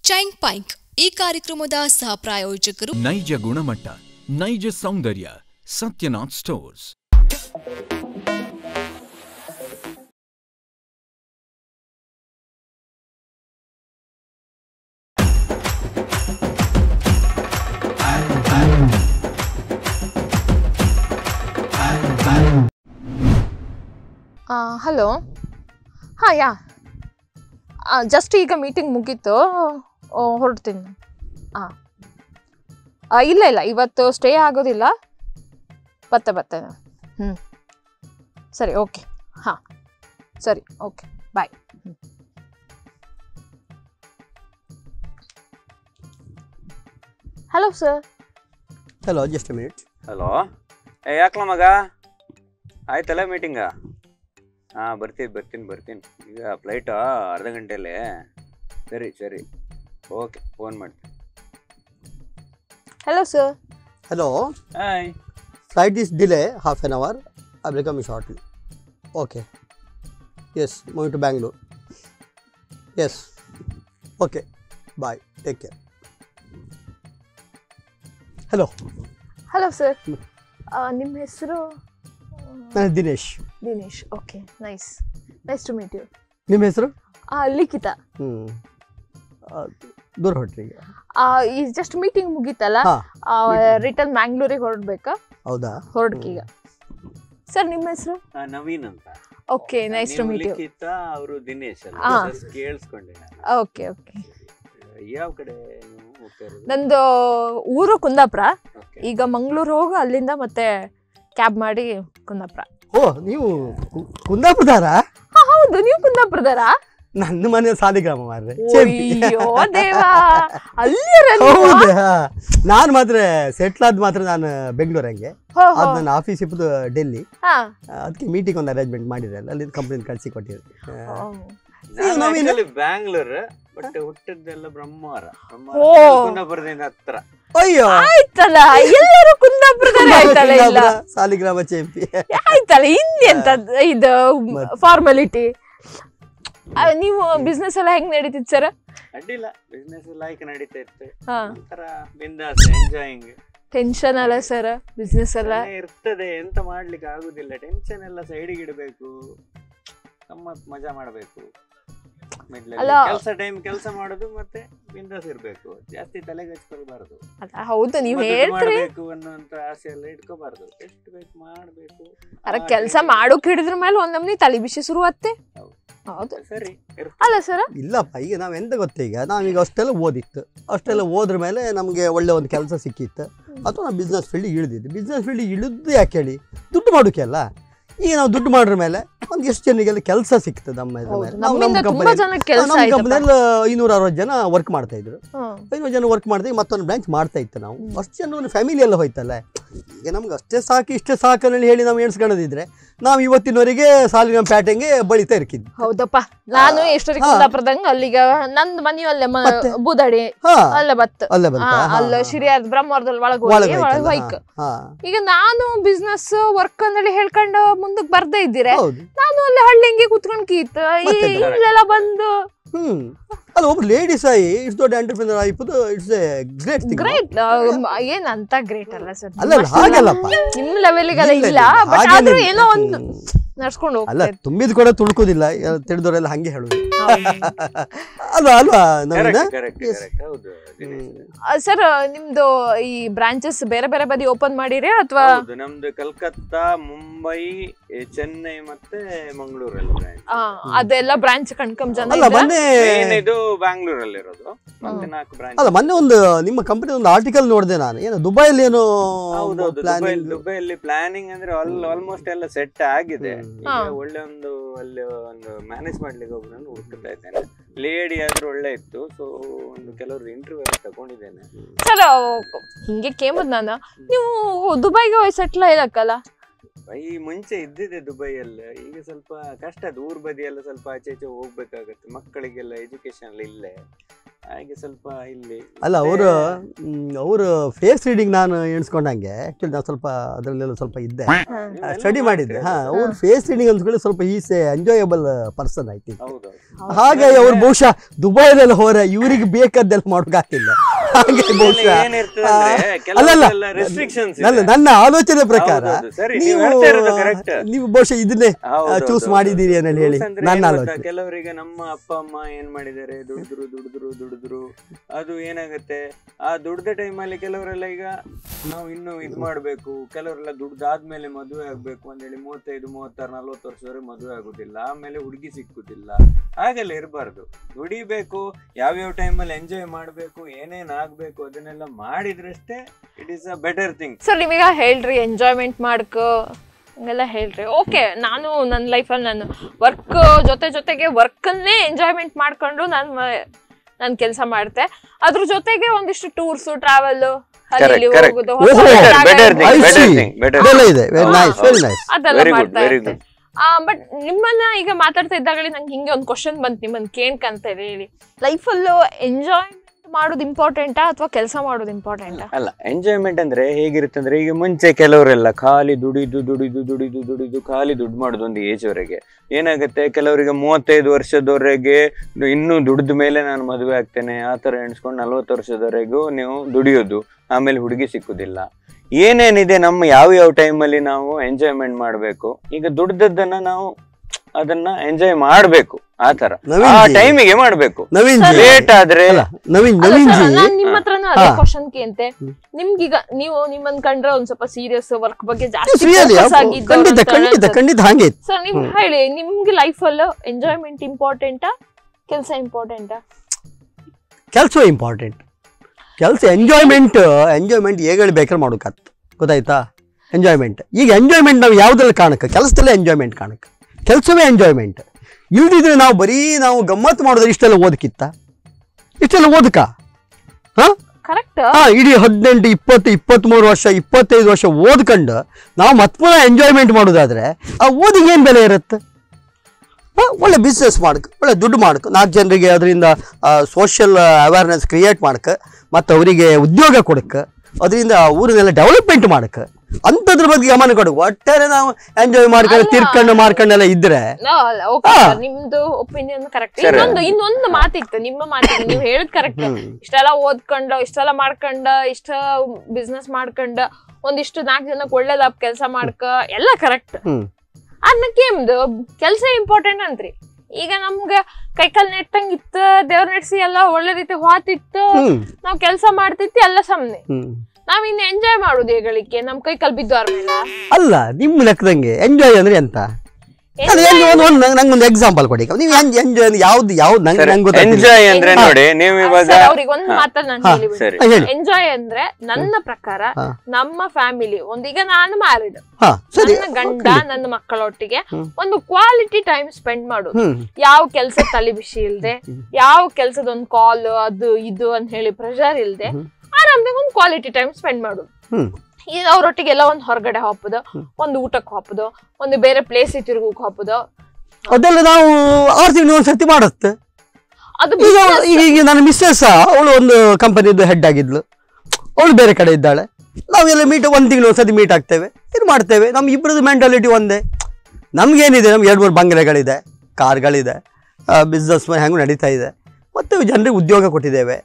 ಚೈಂಗ್ ಪೈಂಕ್ ಈ ಕಾರ್ಯಕ್ರಮದ ಸಹ ಪ್ರಾಯೋಜಕರು ನೈಜ ಗುಣಮಟ್ಟ ನೈಜ ಸೌಂದರ್ಯ ಸತ್ಯನಾಥ್ ಸ್ಟೋರ್ಸ್ ಹಲೋ ಹಾಂ ಯಾ ಜಸ್ಟ್ ಈಗ ಮೀಟಿಂಗ್ ಮುಗೀತು ಆ, ಹೊರಡ್ತೀನಿ ಹಾಂ ಇಲ್ಲ ಇಲ್ಲ ಇವತ್ತು ಸ್ಟೇ ಆಗೋದಿಲ್ಲ ಬತ್ತೆ ಬತ್ತೆ ಹ್ಞೂ ಸರಿ ಓಕೆ ಹಾಂ ಸರಿ okay bye hello sir hello just minute hello ಏ ಯಾಕಲ ಮಗ ಆಯ್ತಲ್ಲ ಮೀಟಿಂಗ ಹಾಂ ಬರ್ತೀನಿ ಬರ್ತೀನಿ ಬರ್ತೀನಿ ಈಗ ಫ್ಲೈಟು ಅರ್ಧ ಗಂಟೆಯಲ್ಲಿ ಸರಿ ಸರಿ ಓಕೆ ಫೋನ್ ಮಾಡ್ತೀನಿ hello sir hello hi flight is delay half an hour I will come shortly okay yes moving to Bangalore yes okay bye take care hello hello sir ನಿಮ್ಮ ಹೆಸರು ನಾನು Dinesh Dinesh okay nice nice to meet you ನಿಮ್ಮ ಹೆಸರು ಲಿಖಿತ ಹ್ಞೂ ದೂರ ಹೊಟ್ರಿ ಈಗ ಈ ಜಸ್ಟ್ ಮೀಟಿಂಗ್ ಮುಗೀತಲ್ಲ ಹಾಂ ರಿಟರ್ನ್ ಮ್ಯಾಂಗ್ಳೂರಿಗೆ ಹೊರಡ್ಬೇಕಾ ಹೌದಾ ಹೊರಡ್ಕೀಗ ಸರ್ ನಿಮ್ಮ ಹೆಸರು ಆ, ನವೀನ್ ಅಂತ ಓಕೆ ನೈಸ್ ಟು ನೀವು ಮೀಟ್ ಯು ಲಿಖಿತ ಅವರು ದಿನೇಶ್ ಅಲ್ಲ ಆ. Just ಕೇಳಿಸ್ಕೊಂಡೆ ನಾನು ಓಕೆ ಓಕೆ ಯಾವ ಕಡೆ ನೀವು ಹೋಗ್ತಾ ಇರೋದು ನಂದು ಊರು ಕುಂದಾಪುರ Okay. ಈಗ ಮಂಗಳೂರು ಹೋಗಿ ಅಲ್ಲಿಂದ ಮತ್ತೆ ಕ್ಯಾಬ್ ಮಾಡಿ ಕುಂದಾಪುರ ಓ ನೀವು ಕು- ಕುಂದಾಪುರದಾರಾ ಹಾ, ಹೌದು ನೀವು ಕುಂದಾಪುರದಾರ ನನ್ನ ಮನೆ ಸಾಲಿಗ್ರಾಮ ಮಾರ್ರೆ ಅಯ್ಯೋ ದೇವಾ ಅಲ್ಲಿರ ಹೌದಾ ನಾನು ಮಾತ್ರ ಸೆಟ್ಲ್ ಆದ ಮಾತ್ರ ನಾನು ಬೆಂಗಳೂರಂಗೆ ಅದು ನನ್ನ ಆಫೀಸ್ ಇಪ್ಪದು ಡೆಲ್ಲಿ ಹಾ ಅದಕ್ಕೆ ಮೀಟಿಂಗ್ ಒಂದು ಅರೇಂಜ್ಮೆಂಟ್ ಮಾಡಿದ್ರೆ ಅಲ್ಲಿ ಕಂಪ್ನಿ ಕಳಿಸಿ ಕೊಟ್ಟಿದ್ರು ನಾನು ನವೀನ್? actually ಬ್ಯಾಂಗ್ಳೂರ್ ಬಟ್ ಹುಟ್ಟಿದ್ದೆಲ್ಲ ಬ್ರಹ್ಮಾವರ ಬ್ರಹ್ಮಾವರ ಓ. ಕುಂದಾಪುರದಿಂದ ಹತ್ರ ಅಯ್ಯೋ ಆಯ್ತಲ್ಲ ಎಲ್ಲರೂ ಕುಂದಾಪುರದಲ್ಲೇ ಆಯ್ತಲ್ಲ ಇಲ್ಲ ಸಾಲಿಗ್ರಾಮ- ಸಾಲಿಗ್ರಾಮ ಚೆಂಪಿ ಆಯ್ತಲ್ಲ ಇನ್ನೆಂತ ಇದು ಮತ್ತೆ? ಫಾರ್ಮಾಲಿಟಿ ನೀವು ಬಿಸ್ನೆಸ್ ಎಲ್ಲ ಹೆಂಗ್ ನಡೀತಿತ್ತು ಸರ್ ಅಡ್ಡಿಲ್ಲ ಬಿಸ್ನೆಸ್ ಲೈಕ್ ನಡೀತಾ ಇತ್ತು ಹಾ ಒಂಥರ ಬಿಂದಾಸ್ ಎಂಜಾಯಿಂಗ್ ಟೆನ್ಷನ್ ಅಲ್ಲ ಸರ್ ಬಿಸ್ನೆಸ್ ಎಲ್ಲ ಇರ್ತದೆ ಎಂತ ಮಾಡ್ಲಿಕ್ಕೆ ಆಗುದಿಲ್ಲ ಟೆನ್ಷನ್ ಎಲ್ಲ ಸೈಡಿಗೆ ಇಡಬೇಕು ಗಮ್ಮತ್ ಮಜಾ ಮಾಡಬೇಕು ಅಲ್ಲ. ಕೆಲಸ ಟೈಮ್ ಕೆಲಸ ಮಾಡೋದು ಮತ್ತೆ ಬಿಂದಾಸ್ ಇರ್ಬೇಕು ಜಾಸ್ತಿ ತಲೆಗೆ ಹಚ್ಕೊಳ್ಬಾರ್ದು ಅಲ್ಲ, ಹೌದು ನೀವು ತುಂಬಾ ದುಡ್ಡು ಹೇಳ್ತೀರಿ ಮಾಡ್ಬೇಕು ಅನ್ನುವಂತ ಆಸೆ ಎಲ್ಲ ಇಟ್ಕೋಬಾರ್ದು ಎಷ್ಟು ಬೇಕು ಮಾಡ್ಬೇಕು ಅರ ಆ ಕೆಲಸ time- ಮಾಡೋಕ್ ಹಿಡಿದ್ರ ಮೇಲೆ ಒಂದೊಮ್ಮೆ ತಲೆ ಬಿಸಿ ಶುರು ಆತ್ತೆ ಹೌದು. ಹೌದು ಸರಿ ಇರ್ತದೆ. ಅಲ್ಲ ಸರ್ ಇಲ್ಲಪ್ಪ ಈಗ ನಾವು ಎಂತ ಗೊತ್ತಾ ಈಗ ನಾವೀಗ ಅಷ್ಟೆಲ್ಲ ಓದಿತ್ತು ಅಷ್ಟೆಲ್ಲ ಓದ್ರ ಮೇಲೆ ನಮಗೆ ಒಳ್ಳೆ ಒಂದು ಕೆಲಸ ಸಿಕ್ಕಿತ್ತು ಅಥವಾ ನಾವು ಬಿಸ್ನೆಸ್ ಫೀಲ್ಡಿಗೆ ಇಳಿದಿದ್ದು ಬಿಸ್ನೆಸ್ ಫೀಲ್ಡಿಗೆ ಇಳಿದು ಯಾಕೆ ಹೇಳಿ ದುಡ್ಡು ಮಾಡೋಕೆ ಅಲ್ಲ ಈಗ ನಾವು ದುಡ್ಡು ಮಾಡ್ರ ಮೇಲೆ ಒಂದು ಎಷ್ಟು ಜನರಿಗೆಲ್ಲ ಕೆಲಸ ಸಿಗ್ತದೆ ನಮ್ಮ ಇದ್ರ ಹೌದು ಮೇಲೆ. ನಾವು ನಮ್ಮಿಂದ ನಮ್ಮ ತುಂಬಾ company- ಜನ ಕೆಲಸ ನಮ್ಮ ಆಯ್ತಪ್ಪ ಕಂಪ್ನಿಯಲ್ಲಿ ಐನೂರ ಅರವತ್ತು ಜನ ವರ್ಕ್ ಮಾಡ್ತಾ ಇದ್ರು ಹ್ಮ್. ಐನೂರು ಜನ ವರ್ಕ್ ಮಾಡಿದ್ರೆ ಮತ್ತೊಂದು ಬ್ರಾಂಚ್ ಮಾಡ್ತಾ ಇತ್ತು ನಾವು ಅಷ್ಟು ಜನ ಒಂದು ಫ್ಯಾಮಿಲಿ ಎಲ್ಲ ಹೋಯ್ತಲ್ಲ ಈಗ ನಮ್ಗೆ ಅಷ್ಟೇ ಸಾಕು ಇಷ್ಟೇ ಸಾಕು ಅಂತ ಹೇಳಿ ನಾವು ಎಣಿಸ್ಕೊಳ್ಳೋದಿದ್ರೆ ನಾವು ಇವತ್ತಿನವರೆಗೆ ಸಾಲಿನ ಪ್ಯಾಟೆಂಗೆ ಬಳಿತಾ ಇರ್ಕಿದ್ವಿ ಹೌದಪ್ಪ ನಾನು ಎಷ್ಟೊತ್ತಿಗೆ ಹಾ. ಕುಂದಾಪುರದಂಗ ಅಲ್ಲಿಗ ನಂದ್ ಮನಿ ಅಲ್ಲೇ ಮ- ಮತ್ತೆ? ಬುದಡಿ ಹಾ ಅಲ್ಲ ಬತ್ತ ಅಲ್ಲೇ ಬಂತ ಹಾ, ಅಲ್ಲ ಶಿರಿಯಾರ್ದ ಬ್ರಹ್ಮವರದಲ್ಲಿ ಒಳಗ್ ಹೋಗಿ ಒಳಗೆ ಒಳಗ್ ಹೊಯ್ಕ್ ಹಾ ಈಗ ನಾನು ಬಿಸ್ನೆಸ್ ವರ್ಕ್ ಅಂದೇಳಿ ಹೇಳ್ಕೊಂಡು ಮುಂದಕ್ಕೆ ಬರ್ದೇ ಇದ್ದೀರೆ ಹೌದು ನಾನು ಅಲ್ಲಿ ಹಳ್ಳಿಂಗೆ ಕುತ್ಕೊಂಡ್ ಕೀತ್ ಈ ಮತ್ತೆ? ಇಲ್ಲೆಲ್ಲ ಬಂದು ಹ್ಮ್ ಅಲ್ಲ ಒಬ್ರು ಲೇಡೀಸ್ ಆಗಿ ಇಷ್ಟು ದೊಡ್ಡ ಎಂಟರ್ಪ್ರಿನರ್ ಆಯ್ಪದು it's a great thing great ಏನ್ ಅಂತ ಗ್ರೇಟ್ ಅಲ್ಲ ಸರ್ ಅಲ್ಲ ಅಲ್ಲ ಹಾಗಲ್ಲಪ್ಪ ನಿಮ್ ಲೆವೆಲ್ಗೆಲ್ಲ ಇಲ್ಲ, ಇಲ್ಲ ಇಲ್ಲ, ಬಟ್ ಹಾಗೇನಿಲ್ಲ. ಆದ್ರೂ ಏನೋ ಒಂದು ಹ್ಮ್. ನಡ್ಸ್ಕೊಂಡು ಅಲ್ಲ ಹೋಗ್ತಾ ತುಂಬಿದ್ ಕೂಡ ತುಳ್ಕೋದಿಲ್ಲ ತಿಳಿದವರೆಲ್ಲ ಹಂಗೆ ಹೇಳುದು ಅಲ್ವಾ ಅಲ್ವಾ ನವೀನ Correct, correct, Yes. correct. ಹೌದು ದಿನೇಶ್. ಸರ್ ನಿಮ್ದು ಈ ಬ್ರಾಂಚಸ್ ಬೇರೆ ಬೇರೆ ಬದಿ ಓಪನ್ ಮಾಡಿರಿ ಅಥವಾ ಹೌದು ನಮ್ದು ಕಲ್ಕತ್ತಾ ಮುಂಬೈ ಎ, ಚೆನ್ನೈ ಮತ್ತೆ ಮಂಗಳೂರಲ್ಲಿ branch. ಅದೆಲ್ಲ ಬ್ರಾಂಚ್ ಕಣ್ಕಂಬ ಜನ ಅಲ್ಲ ಇದ್ರ? ಮೊನ್ನೆ Main ಇದು ಬ್ಯಾಂಗ್ಳೂರಲ್ಲಿ ಇರೋದು ಮತ್ತೆ ನಾಲ್ಕು ಬ್ರಾಂಚ್ ಅಲ್ಲ ಮೊನ್ನೆ ಒಂದು ನಿಮ್ಮ ಕಂಪನಿ ಒಂದು ಆರ್ಟಿಕಲ್ ನೋಡಿದೆ ನಾನು ಏನು ದುಬೈಲಿ ಏನೋ ಹೌದೌದು ದುಬೈ ಪ್ಲಾನಿಂಗ್ ದುಬೈಯಲ್ಲಿ ಪ್ಲಾನಿಂಗ್ ಅಂದ್ರೆ ಆಲ್ಮೋಸ್ಟ್ ಎಲ್ಲ ಸೆಟ್ ಆಗಿದೆ ಈಗ ಹಾ. ಒಳ್ಳೆ ಒಂದು ಅಲ್ಲಿ ಒಂದು ಮ್ಯಾನೇಜ್ ಮಾಡ್ಲಿಕ್ಕೆ ಒಬ್ಬರನ್ನು ಹುಡುಕ್ತಾ ಇದ್ದೇನೆ ಲೇಡಿ ಆದ್ರೂ ಒಳ್ಳೆ ಇತ್ತು ಸೊ ಒಂದು ಕೆಲವರು ಇಂಟರ್ವ್ಯೂ ಎಲ್ಲ ತಗೊಂಡಿದ್ದೇನೆ ಸರ್ ಹಿಂಗೆ ಕೇಮದ್ ನಾನು ನೀವು ದುಬೈಗೆ ಹೋಗಿ ಸೆಟ್ಲ್ ಇರಕ್ಕಲ್ಲ ಈ ಮುಂಚೆ ಇದ್ದಿದೆ ದುಬೈಯಲ್ಲಿ ಈಗ ಸ್ವಲ್ಪ ಕಷ್ಟ ಅದು ಊರ್ ಬದಿ ಎಲ್ಲ ಸ್ವಲ್ಪ ಆಚೆ ಈಚೆ ಹೋಗ್ಬೇಕಾಗತ್ತೆ ಮಕ್ಕಳಿಗೆಲ್ಲ ಎಜುಕೇಶನ್ ಇಲ್ಲೇ ಹಾಗೆ ಸ್ವಲ್ಪ ಇಲ್ಲಿ ಅಲ್ಲ ಅವರು ಅವರು ಫೇಸ್ ರೀಡಿಂಗ್ ನಾನು ಎಣಿಸ್ಕೊಂಡಂಗೆ ಆ್ಯಕ್ಚುಲಿ ನಾನು ಸ್ವಲ್ಪ ಅದರಲ್ಲೆಲ್ಲ ಸ್ವಲ್ಪ ಇದ್ದೆ ನೀವೆಲ್ಲ ಸ್ಟಡಿ ಮಾಡಿದ್ದೆ ಮಾಡ್ತೀರಾ? ಹಾಂ ಅವ್ರು ಫೇಸ್ ರೀಡಿಂಗ್ ಅಂದ್ಕೊಳ್ಳಿ ಸ್ವಲ್ಪ ಈಸ್ ಎಂಜಾಯಬಲ್ ಪರ್ಸನ್ ಆಯ್ತು ಹೌದು ಹಾಗೆ ಅವ್ರು ಬಹುಶಃ ದುಬೈಲೆಲ್ಲ ಹೋರ ಇವರಿಗೆ ಬೇಕಾದ್ದೆಲ್ಲ ಮಾಡೋಕ್ಕಾಗ್ತಿಲ್ಲ ಹಾಗೆ ಬಹುಶಃ ಏನಿರ್ತದೆ ಅಂದ್ರೆ ಅಲ್ಲಲ್ಲ ಕೆಲವೆಲ್ಲ restrictions ನನ್ನ ಇದೆ. ನನ್ನ ಆಲೋಚನೆ ಪ್ರಕಾರ ಹೌದೌದು, ಸರಿ, ನೀವು ನೀವು ಹೇಳ್ತಾ ಇರೋದು correct. ನೀವು ಬಹುಶಃ ಇದನ್ನೇ ಹೌದು, ಚೂಸ್ ಹೌದು, ಮಾಡಿದ್ದೀರಿ ಹೌದು. ಅನ್ನೋದು ಹೇಳಿ Rules ಅಂದ್ರೆ ನನ್ನ ಏನ್ ಗೊತ್ತಾ? ಆಲೋಚನೆ ಕೆಲವರಿಗೆ ನಮ್ಮ ಅಪ್ಪ ಅಮ್ಮ ಏನ್ ಮಾಡಿದ್ದಾರೆ ದುಡಿದ್ರು ದುಡಿದ್ರು ದುಡಿದ್ರು ಅದು ಏನಾಗುತ್ತೆ ಆ ದುಡ್ದ ಟೈಮಲ್ಲಿ ಕೆಲವರೆಲ್ಲ ಈಗ ನಾವು ಇನ್ನು ಇದ್ ಮಾಡ್ಬೇಕು ಕೆಲವರೆಲ್ಲ ದುಡ್ದಾದ್ಮೇಲೆ ಮದುವೆ ಆಗ್ಬೇಕು ಅಂತೇಳಿ ಮೂವತ್ತೈದು ಮೂವತ್ತಾರು ನಲ್ವತ್ತು ವರ್ಷದವರೆಗೆ ಮದುವೆ ಆಗುದಿಲ್ಲ ಆಮೇಲೆ ಹುಡುಗಿ ಸಿಕ್ಕುದಿಲ್ಲ ಹಾಗೆಲ್ಲ ಇರಬಾರ್ದು ದುಡಿಬೇಕು ಯಾವ್ಯಾವ ಟೈಮಲ್ಲಿ ಎಂಜಾಯ್ ಮಾಡ್ಬೇಕು ಏನೇನ್ ಆಗ್ಬೇಕು ಅದನ್ನೆಲ್ಲ ಮಾಡಿದ್ರಷ್ಟೇ it is a better thing sir ನೀವೀಗ ಹೇಳ್ರಿ ಎಂಜಾಯ್ಮೆಂಟ್ ಮಾಡ್ಕೊ ಹಂಗೆಲ್ಲ ಹೇಳ್ರಿ ಓಕೆ ನಾನು ನನ್ನ ಲೈಫಲ್ಲಿ ನಾನು ವರ್ಕ್ ಜೊತೆ ಜೊತೆಗೆ ವರ್ಕನ್ನೇ ಎಂಜಾಯ್ಮೆಂಟ್ ಮಾಡ್ಕೊಂಡು ನಾನು ನಾನು ಕೆಲಸ ಮಾಡ್ತೆ ಅದ್ರ ಜೊತೆಗೆ ಒಂದಿಷ್ಟು ಟೂರ್ಸು ಟ್ರಾವೆಲ್ ಅಲ್ಲಿ ಇಲ್ಲಿ Correct, correct. ಹೋಗೋದು ಓಹೋ, ಹೊಸ better, ಜಾಗ better thing, I better see. thing, better ಅದೆಲ್ಲ thing. ಇದೆ ವೆರಿ ಹಾ, ನೈಸ್ ವೆರಿ ನೈಸ್ ಅದೆಲ್ಲ Very good, ಮಾಡ್ತಾ very ಇರ್ತೆ good. ಬಟ್ ನಿಮ್ಮನ್ನ ಈಗ ಮಾತಾಡ್ತಾ ಇದ್ದಾಗಲೇ ನಂಗೆ ಹಿಂಗೆ ಒಂದು ಕ್ವಶನ್ ಬಂತು ನಿಮ್ಮನ್ನ ಕೇಳ್ಕಂತ ಹೇಳಿ ಲೈಫಲ್ಲೂ ಎಂಜಾಯ್ಮೆಂಟ್ ಮಾಡೋದು ಇಂಪಾರ್ಟೆಂಟಾ ಅಥವಾ ಕೆಲಸ ಮಾಡೋದು ಇಂಪಾರ್ಟೆಂಟಾ ಅಲ್ಲ ಎಂಜಾಯ್ಮೆಂಟ್ ಅಂದ್ರೆ ಹೇಗಿರುತ್ತೆ ಅಂದ್ರೆ ಈಗ ಮುಂಚೆ ಕೆಲವರೆಲ್ಲ ಖಾಲಿ ದುಡಿದು ದುಡಿದು ದುಡಿದು ದುಡಿದು ಖಾಲಿ ದುಡ್ಡು ಮಾಡೋದು ಒಂದು ಏಜ್ ವರೆಗೆ ಏನಾಗುತ್ತೆ ಕೆಲವರಿಗೆ ಮೂವತ್ತೈದು ವರ್ಷದವರೆಗೆ ಇನ್ನೂ ದುಡಿದ ಮೇಲೆ ನಾನು ಮದುವೆ ಆಗ್ತೇನೆ ಆ ತರ ಎಣಿಸ್ಕೊಂಡು ನಲ್ವತ್ತು ವರ್ಷದವರೆಗೂ ನೀವು ದುಡಿಯೋದು ಆಮೇಲೆ ಹುಡುಗಿ ಸಿಕ್ಕುದಿಲ್ಲ ಏನೇನಿದೆ ನಮ್ಮ ಯಾವ ಯಾವ ಟೈಮಲ್ಲಿ ನಾವು ಎಂಜಾಯ್ಮೆಂಟ್ ಮಾಡಬೇಕು ಈಗ ದುಡ್ದದ್ದನ್ನ ನಾವು ಅದನ್ನ ಎಂಜಾಯ್ ಮಾಡ್ಬೇಕು ಆ ತರ ಆ ನವೀನ್ ಜಿ. ಟೈಮಿಗೆ ಮಾಡ್ಬೇಕು ನವೀನ್ ಜಿ ಲೇಟ್ ಆದ್ರೆ ಅಲ್ಲ ನವೀನ್ ಅಲ್ಲ ನವೀನ್ sir, ಜಿ ನಾನ್ ನಿಮ್ಮ ಹತ್ರನೂ ಅದೇ ಹಾ. ಕ್ವಶನ್ ಕೇಂತೆ ಹ್ಮ್. ನಿಮ್ಗೀಗ ನೀವು ನಿಮ್ಮನ್ ಕಂಡ್ರೆ ಒಂದ್ ಸ್ವಲ್ಪ ಸೀರಿಯಸ್ ವರ್ಕ್ ಬಗ್ಗೆ ಜಾಸ್ತಿ ರಿಯಲಿ focus ಆಗಿದ್ದವ್ರು ಖಂಡಿತ ಅಂತ ಖಂಡಿತ ಅನ್ಸುತ್ತೆ. ಖಂಡಿತ ಹಾಗೆ ಇತ್ತು. ಸರ್ ನೀವು ಹೇಳಿ ನಿಮ್ಗೆ ಲೈಫಲ್ಲಿ ಎಂಜಾಯ್ಮೆಂಟ್ ಇಂಪಾರ್ಟೆಂಟಾ ಕೆಲಸ ಇಂಪಾರ್ಟೆಂಟಾ ಕೆಲಸ ಇಂಪಾರ್ಟೆಂಟ್ ಕೆಲಸ ಎಂಜಾಯ್ಮೆಂಟ್ ಎಂಜಾಯ್ಮೆಂಟ್ ಹೇಗೆ ಬೇಕಾದ್ರೆ ಮಾಡೋಕತ್ತು ಗೊತ್ತಾಯ್ತಾ ಎಂಜಾಯ್ಮೆಂಟ್ ಈಗ ಎಂಜಾಯ್ಮೆಂಟ್ ನಾವು ಯಾವುದ್ರಲ್ಲಿ ಕಾಣಕ್ಕೆ ಕೆಲಸದಲ್ಲೇ ಎಂಜಾಯ್ಮೆಂಟ್ ಕಾಣಕ್ಕೆ ಕೆಲಸವೇ ಎಂಜಾಯ್ಮೆಂಟ್ ಇಲ್ದಿದ್ರೆ ನಾವು ಬರೀ ನಾವು ಗಮ್ಮತ್ತು ಮಾಡಿದ್ರೆ ಇಷ್ಟೆಲ್ಲ ಓದಕ್ಕಿತ್ತ ಇಷ್ಟೆಲ್ಲ ಓದಕ ಹಾಂ ಕರೆಕ್ಟ್ ಹಾ ಇಡೀ ಹದಿನೆಂಟು ಇಪ್ಪತ್ತು ಇಪ್ಪತ್ತ್ಮೂರು ವರ್ಷ ಇಪ್ಪತ್ತೈದು ವರ್ಷ ಓದ್ಕೊಂಡು ನಾವು ಮತ್ತೆ ಪುನಃ ಎಂಜಾಯ್ಮೆಂಟ್ ಮಾಡೋದಾದ್ರೆ ಆ ಓದಿಗೆ ಏನು ಬೆಲೆ ಇರುತ್ತೆ ಹಾ, ಒಳ್ಳೆ ಬಿಸ್ನೆಸ್ ಮಾಡಕ್ಕೆ ಒಳ್ಳೆ ದುಡ್ಡು ಮಾಡಕ್ಕೆ ನಾಲ್ಕು ಜನರಿಗೆ ಅದರಿಂದ ಸೋಷಿಯಲ್ ಅವೇರ್ನೆಸ್ ಕ್ರಿಯೇಟ್ ಮಾಡಕ್ಕೆ ಮತ್ತು ಅವರಿಗೆ ಉದ್ಯೋಗ ಕೊಡಕ್ಕೆ ಅದರಿಂದ ಊರನ್ನೆಲ್ಲ ಡೆವಲಪ್ಮೆಂಟ್ ಮಾಡಕ್ಕೆ ಅಂಥದ್ರ ಬಗ್ಗೆ ಗಮನ ಕೊಡಕ್ಕೆ ಒಟ್ಟಾರೆ ನಾವು ಎಂಜಾಯ್ ಮಾಡ್ಕೊಂಡು ಅಲ್ಲ. ತಿರ್ಕೊಂಡು ಮಾಡ್ಕೊಂಡೆಲ್ಲ ಇದ್ರೆ ಓಕೆ ಹಾ. ನಿಮ್ದು ಒಪಿನಿಯನ್ ಕರೆಕ್ಟ್ ಸರಿ. ಇನ್ನೊಂದು ಇನ್ನೊಂದು ಮಾತಿತ್ತು ನಿಮ್ಮ ಮಾತಿಗೆ ನೀವು ಹೇಳದ್ ಕರೆಕ್ಟ್ ಹ್ಮ್. ಇಷ್ಟೆಲ್ಲ ಓದ್ಕೊಂಡ ಇಷ್ಟೆಲ್ಲ ಮಾಡ್ಕೊಂಡ ಇಷ್ಟ ಬಿಸ್ನೆಸ್ ಮಾಡ್ಕೊಂಡ ಒಂದಿಷ್ಟು ನಾಲ್ಕು ಜನಕ್ಕೆ ಒಳ್ಳೇದಾಪ್ ಕೆಲಸ ಮಾಡ್ಕ ಎಲ್ಲ ಕರೆಕ್ಟ್ ಹ್ಮ್ ಅನ್ನಕ್ಕೇಮ್ದು ಕೆಲಸ ಇಂಪಾರ್ಟೆಂಟ್ ಅಂತ್ರಿ ಈಗ ನಮ್ಗ ಕೈಕಾಲ್ ನೆಟ್ಟಂಗಿತ್ತು ದೇವ್ರ ನಡೆಸಿ ಎಲ್ಲ ಒಳ್ಳೆ ರೀತಿ ಹೋತಿತ್ತು ಹ್ಮ್ ನಾವ್ ಕೆಲಸ ಮಾಡ್ತಿತ್ತು ಎಲ್ಲ ಸಮನೆ ಹ್ಮ್ ನಾವ್ ಇನ್ನು ಎಂಜಾಯ್ ಮಾಡುದು ಹೇಗಳಿಕೆ ನಮ್ ಕೈ ಕಾಲ್ ಬಿದ್ದು ಮೇಲೆ ಅಲ್ಲ ನಿಮ್ಮ ಲೆಕ್ಕದಂಗೆ ಎಂಜಾಯ್ ಅಂದ್ರೆ ಎಂತ ಅಲ್ಲ, ಹೆಂಗೆ ಒಂದು ಒಂದು ನಂಗೆ ನಂಗೊಂದು ಎಕ್ಸಾಂಪಲ್ ಕೊಡಿ ನೀವು ಎಂಜಾಯ್ ಯಾವ್ದು ಯಾವ್ದು ನಂಗೆ ನಂಗೆ ಗೊತ್ತಾಗ್ತಿಲ್ಲ. ಎಂಜಾಯ್ ಅಂದ್ರೆ ಹಾ. ನೋಡಿ ನೀವು ಇವಾಗ ಅವ್ರಿಗೆ ಒಂದ್ ಮಾತನ್ನ ನಾನು ಹಾ, ಹೇಳಿಬಿಡ್ತೀನಿ ಸರಿ ಹಾ, ಹೇಳಿ ಎಂಜಾಯ್ ಅಂದ್ರೆ ನನ್ನ ಪ್ರಕಾರ ಹಾ. ನಮ್ಮ ಫ್ಯಾಮಿಲಿ ಒಂದೀಗ ನಾನು ಮ್ಯಾರಿಡ್ ಹಾ ಸರಿ ನನ್ನ ಗಂಡ ನನ್ನ ಮಕ್ಕಳೊಟ್ಟಿಗೆ ಹ್ಮ್. ಒಂದು ಕ್ವಾಲಿಟಿ ಟೈಮ್ ಸ್ಪೆಂಡ್ ಮಾಡೋದು ಹ್ಮ್ ಯಾವ ಕೆಲಸ ತಲೆ ಬಿಸಿ ಇಲ್ದೆ ಯಾವ ಕೆಲ್ಸದ ಒಂದು ಕಾಲ್ ಅದು ಇದು ಅಂತ ಹೇಳಿ ಪ್ರೆಷರ್ ಇಲ್ದೆ ಹ್ಮ್. ಆರಾಮಾಗಿ ಒಂದು ಕ್ವಾಲಿಟಿ ಟೈಮ್ ಸ್ಪೆಂಡ್ ಮಾಡೋದು ಹ್ಮ್ ಈಗ ಅವ್ರೊಟ್ಟಿಗೆ ಎಲ್ಲ ಒಂದು ಹೊರಗಡೆ ಹೋಗ್ಬೋದು ಒಂದು ಊಟಕ್ಕೆ ಹೋಗ್ಬೋದು ಒಂದು ಬೇರೆ ಪ್ಲೇಸ್ ತಿರುಗಕ್ಕೆ ಹೋಗ್ಬೋದು ಅದೆಲ್ಲ ನಾವು ಆರು ತಿಂಗಳು ಒಂದ್ಸರ್ತಿ ಮಾಡುತ್ತೆ ಅದು ಈಗ business. ಅವಳು- ಈಗ ಈಗ ನನ್ನ ಮಿಸ್ಸಸ್ ಅವಳು ಒಂದು ಕಂಪನಿದು ಹೆಡ್ ಆಗಿದ್ಲು ಅವಳು ಬೇರೆ ಕಡೆ ಇದ್ದಾಳೆ ನಾವೆಲ್ಲ ಮೀಟ್ ಒಂದು ತಿಂಗಳು ಒಂದ್ಸತಿ ಮೀಟ್ ಆಗ್ತೇವೆ ಇದು ಮಾಡ್ತೇವೆ ನಮ್ಮ ಇಬ್ಬರದ್ದು ಮೆಂಟಾಲಿಟಿ ಒಂದೇ ನಮ್ಗೇನಿದೆ ನಮ್ಗೆ ಎರಡು ಮೂರು ಬಂಗಲೆಗಳಿದೆ ಕಾರ್ಗಳಿದೆ ಬಿಸ್ನೆಸ್ ಹೆಂಗೂ ನಡೀತಾ ಇದೆ ಮತ್ತೆ ಜನರಿಗೆ ಉದ್ಯೋಗ ಕೊಟ್ಟಿದ್ದೇವೆ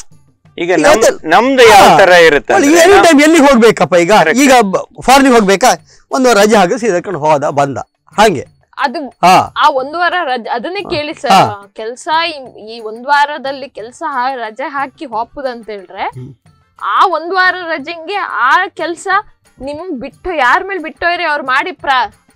ಈಗ ಈಗ ನಮ್- ಅದೇ- ನಮ್ದು ಯಾವ ಹಾ. ತರ ಇರುತ್ತೆ ಎನಿ ಅಂದ್ರೆ ನಾವು- ಟೈಮ್ ಎಲ್ಲಿ ಹೋಗ್ಬೇಕಪ್ಪ ಈಗ Correct. ಈಗ ಫಾರಿನಿಗೆ ಹೋಗ್ಬೇಕಾ ಒಂದು ರಜೆ ಹಾಕಿ ಸೀದಕೊಂಡು ಹೋದ ಬಂದ ಹಾಗೆ ಅದು ಹಾ ಆ ಒಂದು ವಾರ ರಜೆ ಅದನ್ನೇ ಕೇಳಿ ಸರ್ ಹಾ. ಕೆಲ್ಸ ಈ- ಈ ಒಂದ್ ವಾರದಲ್ಲಿ ಕೆಲ್ಸ ಹಾ- ರಜೆ ಹಾಕಿ ಹೋಗ್ಬೋದಂತ ಹೇಳಿದ್ರೆ ಹ್ಮ್. ಆ ಒಂದ್ ವಾರ ರಜೆಂಗೆ ಆ ಕೆಲ್ಸ ನಿಮ್ ಬಿಟ್ಟು ಯಾರ ಮೇಲೆ ಬಿಟ್ಟೋಯ್ರಿ ಅವ್ರು ಮಾಡಿ ಪ್ರ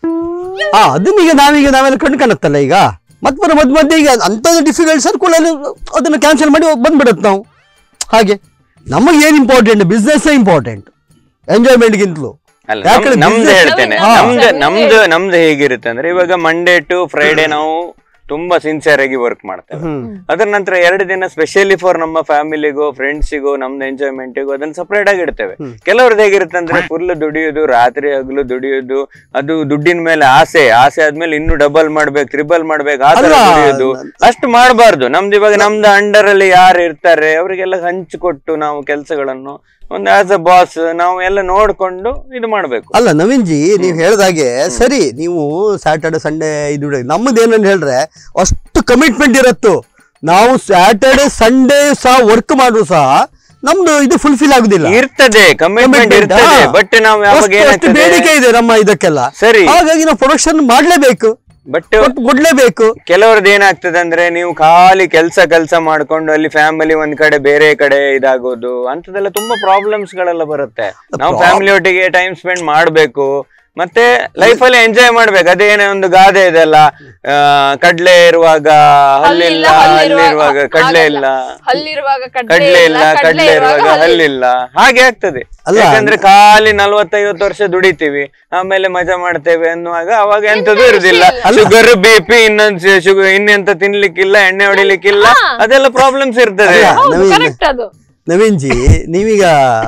ಹಾ ಅದನ್ನ ಈಗ ನಾವೀಗ ನಾವೆಲ್ಲ ಕಣ್ ಕಾಣುತ್ತಲ್ಲ ಈಗ ಮತ್ತೆ ಬರೋ ಮಧ್ಯ ಮಧ್ಯೆ ಈಗ ಅಂಥದ್ದು ಡಿಫಿಕಲ್ಟ್ ಸರ್ಕುಲಲ್ಲಿ ಅದನ್ನು ಕ್ಯಾನ್ಸಲ್ ಮಾಡಿ ಬಂದ್ಬಿಡುತ್ತೆ ನಾವು ಹಾಗೆ ನಮಗೆ ಏನು ಇಂಪಾರ್ಟೆಂಟ್ ಬಿಸ್ನೆಸ್ ಇಂಪಾರ್ಟೆಂಟ್ ಎಂಜಾಯ್ಮೆಂಟ್ಗಿಂತಲೂ ಅಲ್ಲ ಯಾಕಂದ್ರೆ ನಮ್- ನಮ್ದು business- ಹೇಳ್ತೇನೆ ಹಾ. ನಮ್ದು ಸರಿ, ನಮ್ದು ನಮ್ದು ಹೇಗಿರುತ್ತೆ ಅಂದ್ರೆ ಇವಾಗ ಮಂಡೇ ಟು ಫ್ರೈಡೆ ನಾವು ತುಂಬಾ ಸಿನ್ಸಿಯರ್ ಆಗಿ ವರ್ಕ್ ಮಾಡ್ತೇವೆ ಹ್ಮ್ ಅದ್ರ ನಂತರ ಎರಡು ದಿನ ಸ್ಪೆಷಲಿ ಫಾರ್ ನಮ್ಮ ಫ್ಯಾಮಿಲಿಗೂ ಫ್ರೆಂಡ್ಸಿಗೂ ನಮ್ದು ಎಂಜಾಯ್ಮೆಂಟಿಗೂ ಅದನ್ನ ಸಪರೇಟ್ ಆಗಿ ಇಡ್ತೇವೆ ಹ್ಮ್. ಕೆಲವ್ರದ್ದು ಹೇಗಿರುತ್ತೆ ಅಂದ್ರೆ ಫುಲ್ ದುಡಿಯೋದು ರಾತ್ರಿ ಹಗಲು ದುಡಿಯೋದು ಅದು ದುಡ್ಡಿನ ಮೇಲೆ ಆಸೆ ಆಸೆ ಆದ್ಮೇಲೆ ಇನ್ನು ಡಬಲ್ ಮಾಡ್ಬೇಕು ತ್ರಿಬಲ್ ಮಾಡ್ಬೇಕು ಆ ತರ ಅಲ್ಲ, ದುಡಿಯೋದು ಅಷ್ಟು ಮಾಡಬಾರ್ದು ನಮ್ದು ಇವಾಗ ನಮ್ದು ಅಂಡರ್ ಅಲ್ಲಿ ಯಾರು ಇರ್ತಾರೆ ಅವರಿಗೆಲ್ಲ ಹಂಚಿಕೊಟ್ಟು ನಾವು ಕೆಲಸಗಳನ್ನು ಒಂದು ಆಸ್ ಅ ಬಾಸ್ ನಾವು ಎಲ್ಲ ನೋಡ್ಕೊಂಡು ಇದು ಮಾಡ್ಬೇಕು ಅಲ್ಲ ನವೀನ್ ಜಿ ನೀವು ಹೇಳ್ದಾಗೆ ಸರಿ ನೀವು ಸ್ಯಾಟರ್ಡೆ ಸಂಡೇ ಇದು ನಮ್ಮದು ಏನಂತ ಹೇಳಿದ್ರೆ ಅಷ್ಟು ಕಮಿಟ್ಮೆಂಟ್ ಇರತ್ತು ನಾವು ಸ್ಯಾಟರ್ಡೆ ಸಂಡೇ ಸಹ ವರ್ಕ್ ಮಾಡುದು ಸಹ ನಮ್ದು ಇದು ಫುಲ್ಫಿಲ್ ಆಗುದಿಲ್ಲ ಇರ್ತದೆ ಕಮಿಟ್ಮೆಂಟ್ Commitment, ಇರ್ತದೆ ಹಾ. ಬಟ್ ನಾವು ಯಾವಾಗ ಅಷ್ಟು- ಅಷ್ಟು ಏನಾಗ್ತದೆ ಬೇಡಿಕೆ ಇದೆ ನಮ್ಮ ಇದಕ್ಕೆಲ್ಲ ಸರಿ ಹಾಗಾಗಿ ನಾವು ಪ್ರೊಡಕ್ಷನ್ ಮಾಡ್ಲೇಬೇಕು ಬಟ್ ಕೊಟ್ಟು ಕೊಡ್ಲೇಬೇಕು ಕೆಲವ್ರದ್ದು ಏನಾಗ್ತದೆ ಅಂದ್ರೆ ನೀವು ಖಾಲಿ ಕೆಲಸ ಕೆಲಸ ಮಾಡ್ಕೊಂಡು ಅಲ್ಲಿ ಫ್ಯಾಮಿಲಿ ಒಂದ್ ಕಡೆ ಬೇರೆ ಕಡೆ ಇದಾಗೋದು ಅಂತದೆಲ್ಲ ತುಂಬಾ ಪ್ರಾಬ್ಲಮ್ಸ್ ಗಳೆಲ್ಲ ಬರುತ್ತೆ ನಾವು ಫ್ಯಾಮಿಲಿ ಒಟ್ಟಿಗೆ ಟೈಮ್ ಸ್ಪೆಂಡ್ ಮಾಡ್ಬೇಕು ಮತ್ತೆ ಲೈಫ್ ಅಲ್ಲಿ ಎಂಜಾಯ್ ಮಾಡ್ಬೇಕು ಅದೇನೇ ಒಂದು ಗಾದೆ ಇದೆಲ್ಲ ಆ, ಕಡ್ಲೆ ಇರುವಾಗ ಹಲ್ಲಿಲ್ಲ ಹಲ್ಲಿರುವಾಗ ಕಡ್ಲೆ ಇಲ್ಲ ಹಲ್ಲಿರುವಾಗ ಕಡ್ಲೆ ಇಲ್ಲ ಕಡ್ಲೆ ಇರುವಾಗ ಹಲ್ಲಿಲ್ಲ ಹಾಗೆ ಆಗ್ತದೆ ಅಲ್ಲ, ಯಾಕಂದ್ರೆ ಖಾಲಿ ನಲ್ವತ್ತೈವತ್ತು ವರ್ಷ ದುಡಿತೀವಿ ಆಮೇಲೆ ಮಜಾ ಮಾಡ್ತೇವೆ ಅನ್ನುವಾಗ ಅವಾಗ ಎಂತದೂ ಇರುದಿಲ್ಲ ಶುಗರ್ ಬಿ ಪಿ ಇನ್ನೊಂದ್ ಶುಗರ್ ಇನ್ನೆಂತ ತಿನ್ಲಿಕ್ಕಿಲ್ಲ ಎಣ್ಣೆ ಹೊಡಿಲಿಕ್ಕಿಲ್ಲ ಅದೆಲ್ಲ ಪ್ರಾಬ್ಲಮ್ಸ್ ಇರ್ತದೆ ಅಲ್ಲ, ನವೀನ್ ಕರೆಕ್ಟ್ ಅದು ನವೀನ್ ಜಿ ನೀವೀಗ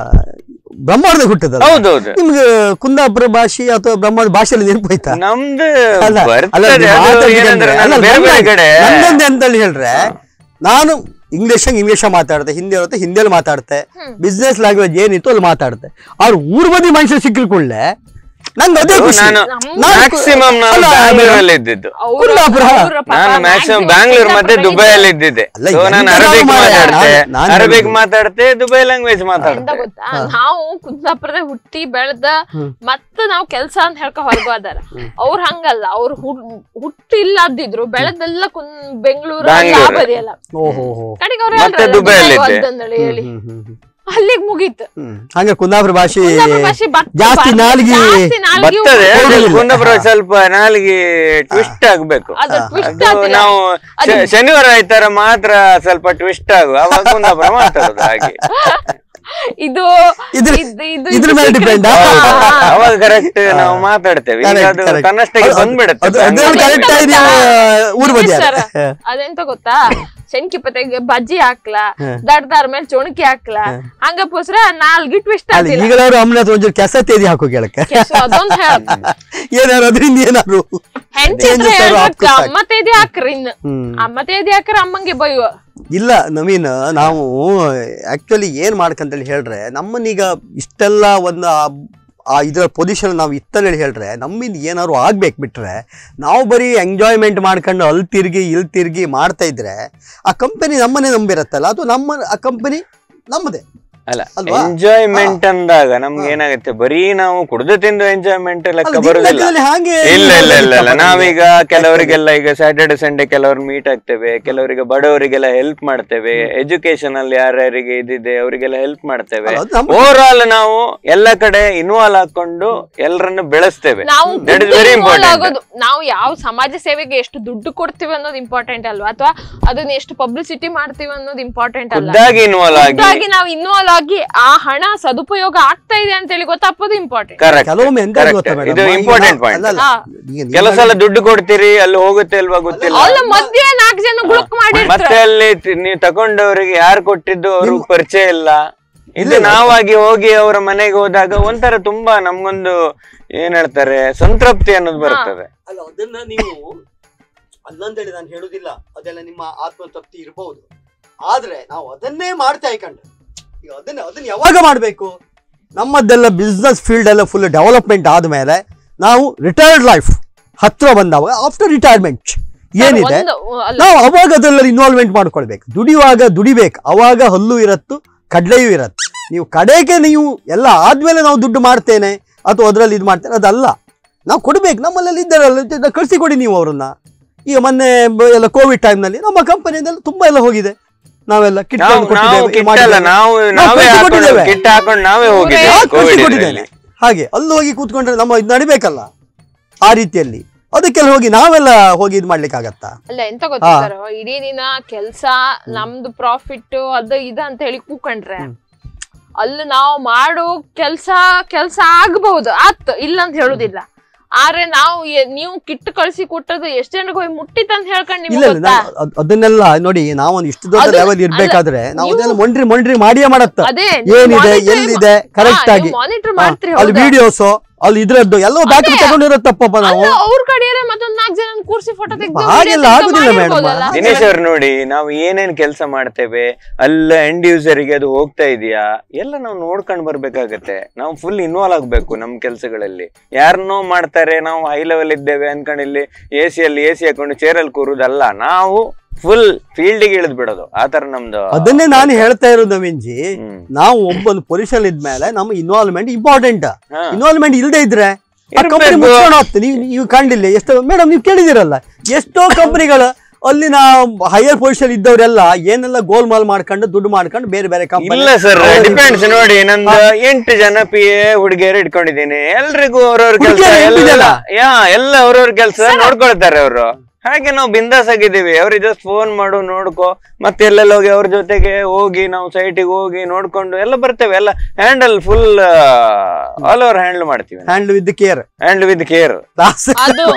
ಬ್ರಹ್ಮಾಂಡ ಹುಟ್ಟದಲ್ಲ ಹೌದೌದು ನಿಮ್ಗೆ ಕುಂದಾಪುರ ಭಾಷೆ ಅಥವಾ ಬ್ರಹ್ಮಾಂಡ ಭಾಷೆಯಲ್ಲಿ ನೆನಪೋಯ್ತಾ ನಮ್ದು ಅಲ್ಲ, ಅಲ್ಲ, ಬರ್ತದೆ ನೀವು ಅದು ಮಾತಾಡ್ತಿದ್ರೆ ಏನಂದ್ರೆ ಅಲ್ಲ, ನಾನು ಬೇರೆ ಬೇರೆ ನಮ್ದು- ಕಡೆ ನಮ್ದೊಂದು ಅಂತ ಹೇಳಿ ಹೇಳ್ರೆ ನಾನು ಇಂಗ್ಲಿಷ್ ಇಂಗ್ಲಿಷ್ ಮಾತಾಡ್ತೆ ಹಿಂದಿ ಇರುತ್ತೆ ಹಿಂದಿಯಲ್ಲಿ ಮಾತಾಡ್ತೆ ಬಿಸ್ನೆಸ್ ಲ್ಯಾಂಗ್ವೇಜ್ ಏನಿತ್ತು ಅಲ್ಲಿ ಮಾತಾಡ್ತೆ ಅವ್ರು ಊರ್ ಬದಿ ಮನುಷ್ಯರು ಸಿಕ್ಕಿದ ಕೂಡಲೇ ನಂಗೆ ಅದೇ ಖುಷಿ ನಾನು ನಾನು- ಮ್ಯಾಕ್ಸಿಮಮ್ ನಾನು ಅಲ್ಲ, ಬ್ಯಾಂಗ್ಳೂರಲ್ಲಿ ಇದ್ದಿದ್ದು ಅವ್ರ- ಕುಂದಾಪುರ. ಅವ್ರ ಪಾಪ ನಾನು ಮ್ಯಾಕ್ಸಿಮಮ್ maximum ಬ್ಯಾಂಗ್ಳೂರ್ ಮತ್ತೆ ಕುಂದಾಪುರದಲ್ಲಿ ದುಬೈಯಲ್ಲಿ ಇದ್ದಿದ್ದೆ ಅಲ್ಲ, ಸೊ ನಾನು ಎಂತ ಅರಬಿಕ್ ನಾನು ಮಾರ್ರೆ, ಮಾತಾಡ್ತೆ ನಾನು- ನಾನು ಅರಬಿಕ್ ಹೇಳುದು. ಮಾತಾಡ್ತೆ ದುಬೈ ಲ್ಯಾಂಗ್ವೇಜ್ ಎಂತ ಮಾತಾಡ್ತೆ ಗೊತ್ತಾ ನಾವು ಕುಂದಾಪುರದ ಹುಟ್ಟಿ ಬೆಳೆದ ಮತ್ತ ನಾವು ಕೆಲ್ಸ ಅಂತ ಹೇಳ್ಕೊ ಹೊರಗೋದಾರ ಅವ್ರ ಹಂಗಲ್ಲ ಅವ್ರ ಹುಟ್ಟಿ ಇಲ್ಲದಿದ್ರು ಬೆಳೆದೆಲ್ಲ ಕುನ್ ಬೆಂಗಳೂರು ಬ್ಯಾಂಗ್ಳೂರು. ಬದಿಯಲ್ಲ ಓಹೋ ಹೋ ಕಡೆಗೆ ಅವ್ರು ಮತ್ತೆ ದುಬೈಯಲ್ಲಿ ದುಬೈಯಲ್ಲಿದ್ದೆ. ಹೇಳಿ ಹ್ಮ್, ಹ್ಮ್, ಹ್ಮ್, ಅಲ್ಲಿಗೆ ಮುಗೀತು ಹ್ಮ್. ಹಂಗೆ ಕುಂದಾಪುರ ಭಾಷೆ ಕುಂದಾಪುರ ಭಾಷೆ ಬತ್- ಜಾಸ್ತಿ ಬತ್- ನಾಲ್ಗಿ ಜಾಸ್ತಿ ನಾಲ್ಗಿ ಬರ್ತದೆ ಅದು ಹೋಗುದಿಲ್ಲ. ಕುಂದಾಪುರ ಸ್ವಲ್ಪ ನಾಲಿಗೆ ಟ್ವಿಸ್ಟ್ ಆಗ್ಬೇಕು ಅದು twist ಅದು ಆಗ್ತಿಲ್ಲ. ನಾವು ಶ- ಶನಿವಾರ ಆಯ್ತಾರ ಮಾತ್ರ ಸ್ವಲ್ಪ ಟ್ವಿಸ್ಟ್ ಆಗು ಅವಾಗ ಕುಂದಾಪುರ ಮಾತಾಡೋದು ಹಾಗೆ ಇದು ಇದ್ರ- ಇದು- ಇದು- ಇದ್ರ ಇದು ಮೇಲೆ secret. depend ಆ? ಹಾ, ಹಾ. ಅವಾಗ ಕರೆಕ್ಟ್ ನಾವು ಮಾತಾಡ್ತೇವೆ ಈಗ Correct, ಅದು correct. ತನ್ನಷ್ಟಕ್ಕೆ ಅದು- ಬಂದ್ಬಿಡುತ್ತೆ ಅದು- ಅದು ಬ್ಯಾಂಗ್ಳೂರ್. correct ಆಗಿ ನೀವು ಊರ್ ಬದಿ ನಿಮಿಷ ಅಲ್ಲ. ಸರ್, ಅದೆಂತ ಗೊತ್ತಾ ಶೆಂಕಿ ಪತೆಗೆ ಬಜ್ಜಿ ಹಾಕ್ಲಾ ದಡ್ದಾರ ಮೇಲೆ ಚೊಣಕಿ ಹಾಕ್ಲಾ ಹಂಗ ಪುಸ್ರ ನಾಲ್ಗಿ ಟ್ವಿಸ್ಟ್ ಅಲ್ಲಿ ಆಗ್ತಿಲ್ಲ ಈಗಲಾದ್ರು ಅಮ್ಮನ ಹತ್ರ ಒಂಚೂರು ಕೆಸ ತೇದಿ ಹಾಕೋ ಕೇಳಕ್ಕೆ ಅದೊಂದ್ ಹೇಳ ಏನಾರು ಅದರಿಂದ ಏನಾದ್ರು ಹೆಂಡತಿ ಹತ್ರ changes are ಹೇಳ್ಬೇಕು up to ಅಮ್ಮ ತೇದಿ ಹಾಕ್ರಿ ಇನ್ನು ಹ್ಮ್. ಅಮ್ಮ ತೇದಿ ಹಾಕ್ರ ಅಮ್ಮಂಗೆ ಬೈಯುವ ಇಲ್ಲ ನವೀನ್ ನಾವು ಆಕ್ಚುಲಿ ಏನ್ ಮಾಡ್ಕಂತೇಳಿ ಹೇಳ್ರೆ ನಮ್ಮನ್ನೀಗ ಇಷ್ಟೆಲ್ಲ ಒಂದು ಆ- ಆ ಇದರ ಪೊಸಿಷನ್ ನಾವು ಇತ್ತಲ್ಲಿ ಹೇಳ್ರೆ ನಮ್ಮಿಂದ ಏನಾದ್ರು ಆಗ್ಬೇಕು ಬಿಟ್ರೆ ನಾವು ಬರೀ ಎಂಜಾಯ್ಮೆಂಟ್ ಮಾಡ್ಕೊಂಡು ಅಲ್ಲಿ ತಿರ್ಗಿ ಇಲ್ಲಿ ತಿರ್ಗಿ ಮಾಡ್ತಾ ಇದ್ರೆ ಆ ಕಂಪನಿ ನಮ್ಮನ್ನೇ ನಂಬಿರತ್ತಲ್ಲ ಅದು ನಮ್ಮ ಆ ಕಂಪನಿ ನಮ್ಮದೇ ಅಲ್ಲ ಅಲ್ವಾ? ಎಂಜಾಯ್ಮೆಂಟ್ ಅಂದಾಗ ನಮ್ಗೆ ಏನಾಗುತ್ತೆ ಬರೀ ನಾವು ಕುಡ್ದು ತಿಂದು ಎಂಜಾಯ್ಮೆಂಟ್ ಲೆಕ್ಕ ಅಲ್ಲ, ಬರುದಿಲ್ಲ ಲೆಕ್ಕದಲ್ಲಿ ಹಾಗೆ ಇಲ್ಲ ಇಲ್ಲ ಇಲ್ಲ ಇಲ್ಲ ಇಷ್ಟಪಡ್ತೀನಿ. ನಾವೀಗ ಕೆಲವರಿಗೆಲ್ಲ ಈಗ ಸ್ಯಾಟರ್ಡೆ ಸಂಡೇ ಕೆಲವ್ರು ಮೀಟ್ ಆಗ್ತೇವೆ ಕೆಲವರಿಗೆ ಬಡವರಿಗೆಲ್ಲ ಹೆಲ್ಪ್ ಮಾಡ್ತೇವೆ ಎಜುಕೇಶನ್ ಅಲ್ಲಿ ಯಾರ್ಯಾರಿಗೆ ಇದಿದೆ ಅವರಿಗೆಲ್ಲ ಹೆಲ್ಪ್ ಮಾಡ್ತೇವೆ ಅಲ್ಲ, ಅದು ನಮ್ಮ- ಓವರ್ ಆಲ್ ನಾವು ಎಲ್ಲ ಕಡೆ ಇನ್ವಾಲ್ವ್ ಹಾಕೊಂಡು ಎಲ್ಲರನ್ನು ಬೆಳೆಸ್ತೇವೆ ನಾವು ದಟ್ ಇಸ್ ದುಡ್ಡು ವೆರಿ involve ಇಂಪಾರ್ಟೆಂಟ್ ಆಗೋದು ನಾವು ಯಾವ ಸಮಾಜ ಸೇವೆಗೆ ಎಷ್ಟು ದುಡ್ಡು ಕೊಡ್ತೀವಿ ಅನ್ನೋದು ಇಂಪಾರ್ಟೆಂಟ್ ಅಲ್ವಾ ಅಥವಾ ಅದನ್ನ ಎಷ್ಟು ಪಬ್ಲಿಸಿಟಿ ಮಾಡ್ತೀವಿ ಅನ್ನೋದು ಇಂಪಾರ್ಟೆಂಟ್ ಅಲ್ಲ ಖುದ್ದಾಗಿ ಇನ್ವಾಲ್ವ್ ಆಗಿ ಖುದ್ದಾಗಿ ನಾವು ಇನ್ವಾಲ್ವ್ ಆಗಿ ಆ ಹಣ ಸದುಪಯೋಗ ಆಗ್ತಾ ಇದೆ ಅಂತ ಹೇಳಿ ಗೊತ್ತಾಗೋದು ಇಂಪಾರ್ಟೆಂಟ್ ಕರೆಕ್ಟ್ ಕೆಲವೊಮ್ಮೆ ಎಂತ ಗೊತ್ತಾ ಮೇಡಮ್ ಇದು ಇಂಪಾರ್ಟೆಂಟ್ ಪಾಯಿಂಟ್ ಹಾ. ಕೆಲವು ಸಲ ದುಡ್ಡು ಕೊಡ್ತೀರಿ ಅಲ್ಲಿ ಹೋಗುತ್ತೆ ಅಲ್ವಾ ಗೊತ್ತಿಲ್ಲ ಅಲ್ಲ ಮಧ್ಯೆ ನಾಲ್ಕು ಜನ ಗುಳುಕ್ ಮಾಡಿರ್ತಾರೆ ಮತ್ತೆ ಅಲ್ಲಿ ತಿ- ನೀವು ತಗೊಂಡವರಿಗೆ ಯಾರು ಕೊಟ್ಟಿದ್ದು ಅವ್ರಿಗೆ ಪರಿಚಯ ಇಲ್ಲ ಇದು ನಾವಾಗಿ ಹೋಗಿ ಅವರ ಮನೆಗೆ ಹೋದಾಗ ಒಂಥರ ತುಂಬಾ ನಮ್ಗೊಂದು ಏನ್ ಹೇಳ್ತಾರೆ ಸಂತೃಪ್ತಿ ಅನ್ನೋದು ಬರ್ತದೆ ಅಲ್ಲ ಅದನ್ನ ನೀವು ಅಲ್ಲಂತೇಳಿ ನಾನು ಹೇಳುದಿಲ್ಲ ಅದೆಲ್ಲ ನಿಮ್ಮ ಆತ್ಮತೃಪ್ತಿ ಇರಬಹುದು ಆದ್ರೆ ನಾವು ಅದನ್ನೇ ಮಾಡ್ತಾ ಇಕೊಂಡ್ರೆ ಈಗ ಅದನ್ನ ಅದನ್ನ ಯಾವಾಗ ಮಾಡಬೇಕು ನಮ್ಮದೆಲ್ಲ ಬಿಸ್ನೆಸ್ ಫೀಲ್ಡ್ ಎಲ್ಲ ಫುಲ್ ಡೆವಲಪ್ಮೆಂಟ್ ಆದ್ಮೇಲೆ ನಾವು ರಿಟೈರ್ಡ್ ಲೈಫ್ ಹತ್ರ ಬಂದಾಗ ಆಫ್ಟರ್ ರಿಟೈರ್ಮೆಂಟ್ ಏನಿದೆ ಒಂದು ಅಲ್ಲ ನಾವು ಅವಾಗ ಅದೆಲ್ಲ ಇನ್ವಾಲ್ವ್ಮೆಂಟ್ ಮಾಡ್ಕೊಳ್ಬೇಕು ದುಡಿಯುವಾಗ ದುಡಿಬೇಕು ಅವಾಗ ಹಲ್ಲು ಇರತ್ತು ಕಡ್ಲೆಯೂ ಇರತ್ತು ನೀವು ಕಡೆಗೆ ನೀವು ಎಲ್ಲ ಆದ್ಮೇಲೆ ನಾವು ದುಡ್ಡು ಮಾಡ್ತೇನೆ ಅಥವಾ ಅದರಲ್ಲಿ ಇದು ಮಾಡ್ತೇನೆ ಅದಲ್ಲ ನಾವು ಕೊಡ್ಬೇಕು ನಮ್ಮಲ್ಲೆಲ್ಲ ಇದ್ದಾರಲ್ಲ ಕಳಿಸಿ ಕೊಡಿ ನೀವು ಅವರನ್ನ ಈಗ ಮೊನ್ನೆ ಬ- ಎಲ್ಲ ಕೋವಿಡ್ ಟೈಮ್ನಲ್ಲಿ ನಮ್ಮ ಕಂಪನಿಯಿಂದೆಲ್ಲ ತುಂಬಾ ಎಲ್ಲ ಹೋಗಿದೆ ನಾವೆಲ್ಲ ಕಿಟ್ ನಾವು ನಾವು ಕಿಟ್ ಅಲ್ಲ ನಾವು ನಾವೇ ಕಳ್ಸಿ ಹಾಕೊಂಡು ಕೊಟ್ಟಿದ್ದೇವೆ. ಕಿಟ್ ಹಾಕೊಂಡು ನಾವೇ ಹೋಗಿದ್ದೇವೆ ಕಳಿಸಿ ಕೋವಿಡ್ ಕೊಟ್ಟಿದ್ದೇನೆ ಹಾಗೆ ಅಲ್ಲಿ ಹೋಗಿ ಕೂತ್ಕೊಂಡ್ರೆ ನಮ್ಮ ಇದು ನಡಿಬೇಕಲ್ಲ ಆ ರೀತಿಯಲ್ಲಿ ಅದಕ್ಕೆಲ್ಲ ಹೋಗಿ ನಾವೆಲ್ಲ ಹೋಗಿ ಇದು ಮಾಡ್ಲಿಕ್ಕೆ ಆಗತ್ತಾ ಅಲ್ಲ ಎಂತ ಗೊತ್ತಾರ ಇಡೀ ದಿನ ಕೆಲ್ಸ ನಮ್ದು ಪ್ರಾಫಿಟ್ ಅದು ಇದು ಅಂತ ಹೇಳಿ ಕೂಕೊಂಡ್ರೆ ಅಲ್ಲಿ ನಾವು ಮಾಡೋ ಕೆಲ್ಸ ಕೆಲ್ಸ ಆಗಬಹುದು ಆತ್ ಇಲ್ಲ ಅಂತ ಹೇಳುದಿಲ್ಲ ಆದ್ರೆ ನಾವು ಎ- ನೀವು ಕಿಟ್ಟು ಕಳ್ಸಿ ಕೊಟ್ಟದ್ದು ಎಷ್ಟ್ ಜನಕ್ಕೆ ಹೋಗಿ ಮುಟ್ಟಿತ್ತಂತ ಹೇಳ್ಕೊಂಡ್ ಇಲ್ಲ ನಿಮ್ಗೆ ಇಲ್ಲ ಗೊತ್ತಾ ನಾನು ಅದ್- ಅದನ್ನೆಲ್ಲ ನೋಡಿ ನಾವೊಂದು ಇಷ್ಟು ದೊಡ್ಡ ಅದು- ಲೆವೆಲ್ ಇರ್ಬೇಕಾದ್ರೆ ನಾವು ನೀವು- ಅದೆಲ್ಲ ಮೊಂಡ್ರಿ ಮೊಂಡ್ರಿ ಮಾಡಿಯೇ ಮಾಡತ್ತ ಅದೇ ಏನಿದೆ ಎಲ್ಲಿದೆ ಕರೆಕ್ಟ್ ಆಗಿ ಮಾನಿಟರ್ ಹಾ, ಮಾಡ್ತೀರಿ ಅಲ್ಲಿ ವಿಡಿಯೋಸ್ ಅಲ್ಲಿ ಇದ್ರದ್ದು ಎಲ್ಲ ಬ್ಯಾಕ್ ತಗೊಂಡಿರತ್ತಪ್ಪ ನಾವು ಅವ್ರ ಕಡೆಯರೆ ಮತ್ತೊಂದ್ ನಾಲ್ಕು ಜನ ಕೂರ್ಸಿ ಫೋಟೋ ಹಾಗೆಲ್ಲ ಆಗುದಿಲ್ಲ madam. ದಿನೇಶ್ ಅವ್ರು ನೋಡಿ ನಾವು ಏನೇನ್ ಕೆಲಸ ಮಾಡ್ತೇವೆ ಅಲ್ಲ ಎಂಡ್ ಯೂಸರಿಗೆ ಅದು ಹೋಗ್ತಾ ಇದೆಯಾ ಎಲ್ಲ ನಾವು ನೋಡ್ಕೊಂಡ್ ಬರ್ಬೇಕಾಗತ್ತೆ ನಾವು ಫುಲ್ ಇನ್ವಾಲ್ವ್ ಆಗ್ಬೇಕು ನಮ್ ಕೆಲ್ಸಗಳಲ್ಲಿ ಯಾರನ್ನೋ ಮಾಡ್ತಾರೆ ನಾವು ಹೈ ಲೆವೆಲ್ ಇದ್ದೇವೆ ಅನ್ಕೊಂಡು ಇಲ್ಲಿ ಎ ಸಿ ಅಲ್ಲಿ ಎ ಸಿ ಹಾಕೊಂಡು ಚೇರಲ್ಲಿ ಕೂರುದಲ್ಲ ನಾವು ಫುಲ್ ಫೀಲ್ಡಿಗೆ ಇಳಿದ್ ಬಿಡೋದು ಆತರ ನಮ್ದು ಅದನ್ನೇ ನಾನು ಹೇಳ್ತಾ ಇರೋದು ನವೀನ್ಜಿ ಹ್ಮ್. ನಾವು ಒಬ್ಬೊಂದು ಪೊಸಿಷನ್ ಇದ್ಮೇಲೆ ನಮ್ಮ ಇನ್ವಾಲ್ವ್ಮೆಂಟ್ ಇಂಪಾರ್ಟೆಂಟ್ ಹಾ. ಇನ್ವಾಲ್ವ್ಮೆಂಟ್ ಇಲ್ಲದೆ ಇದ್ರೆ ಆ ಇರ್ಬೇಕು. ಕಂಪನಿ ಮುಚ್ಕೊಂಡು ಹೋಗ್ತದೆ ನೀವು ನೀವು ಕಂಡಿಲ್ಲ ಎಷ್ಟೋ ಮೇಡಮ್ ನೀವು ಕೇಳಿದಿರಲ್ಲ ಎಷ್ಟೋ ಕಂಪನಿಗಳು ಅಲ್ಲಿನ ಹೈಯರ್ ಪೊಸಿಷನ್ ಇದ್ದವರೆಲ್ಲ ಏನೆಲ್ಲ ಗೋಲ್ ಮಾಲ್ ಮಾಡ್ಕೊಂಡು ದುಡ್ಡು ಮಾಡ್ಕೊಂಡು ಬೇರೆ ಬೇರೆ ಕಂಪನಿ ಇಲ್ಲ ಸರ್ ಡಿಪೆಂಡ್ಸ್ ನೋಡಿ ನಂದು ಎಂಟು ಜನ ಪಿ ಎ ಹುಡುಗಿಯರು ಇಟ್ಕೊಂಡಿದ್ದೀನಿ ಎಲ್ರಿಗೂ ಅವ್ರವ್ರ ಕೆಲಸ ಹುಡ್ಗಿಯರು ಎಲ್ಲ ಎಂಟಿದೆಯಲ್ಲ? ಯಾ ಎಲ್ಲ ಅವ್ರವ್ರ ಕೆಲಸ ನೋಡ್ಕೊಳ್ತಾರೆ ಅವರು ಹಾಗೆ ನಾವು ಬಿಂದಾಸ್ ಆಗಿದ್ದೀವಿ ಅವ್ರಿಗೆ ಜಸ್ಟ್ ಫೋನ್ ಮಾಡು ನೋಡ್ಕೊ ಮತ್ತೆ ಎಲ್ಲೆಲ್ಲ ಹೋಗಿ ಅವ್ರ ಜೊತೆಗೆ ಹೋಗಿ ನಾವು ಸೈಟಿಗೆ ಹೋಗಿ ನೋಡ್ಕೊಂಡು ಎಲ್ಲ ಬರ್ತೇವೆ ಎಲ್ಲ handle full all over handle ಮಾಡ್ತೀವಿ hand with care handle with care ಅದು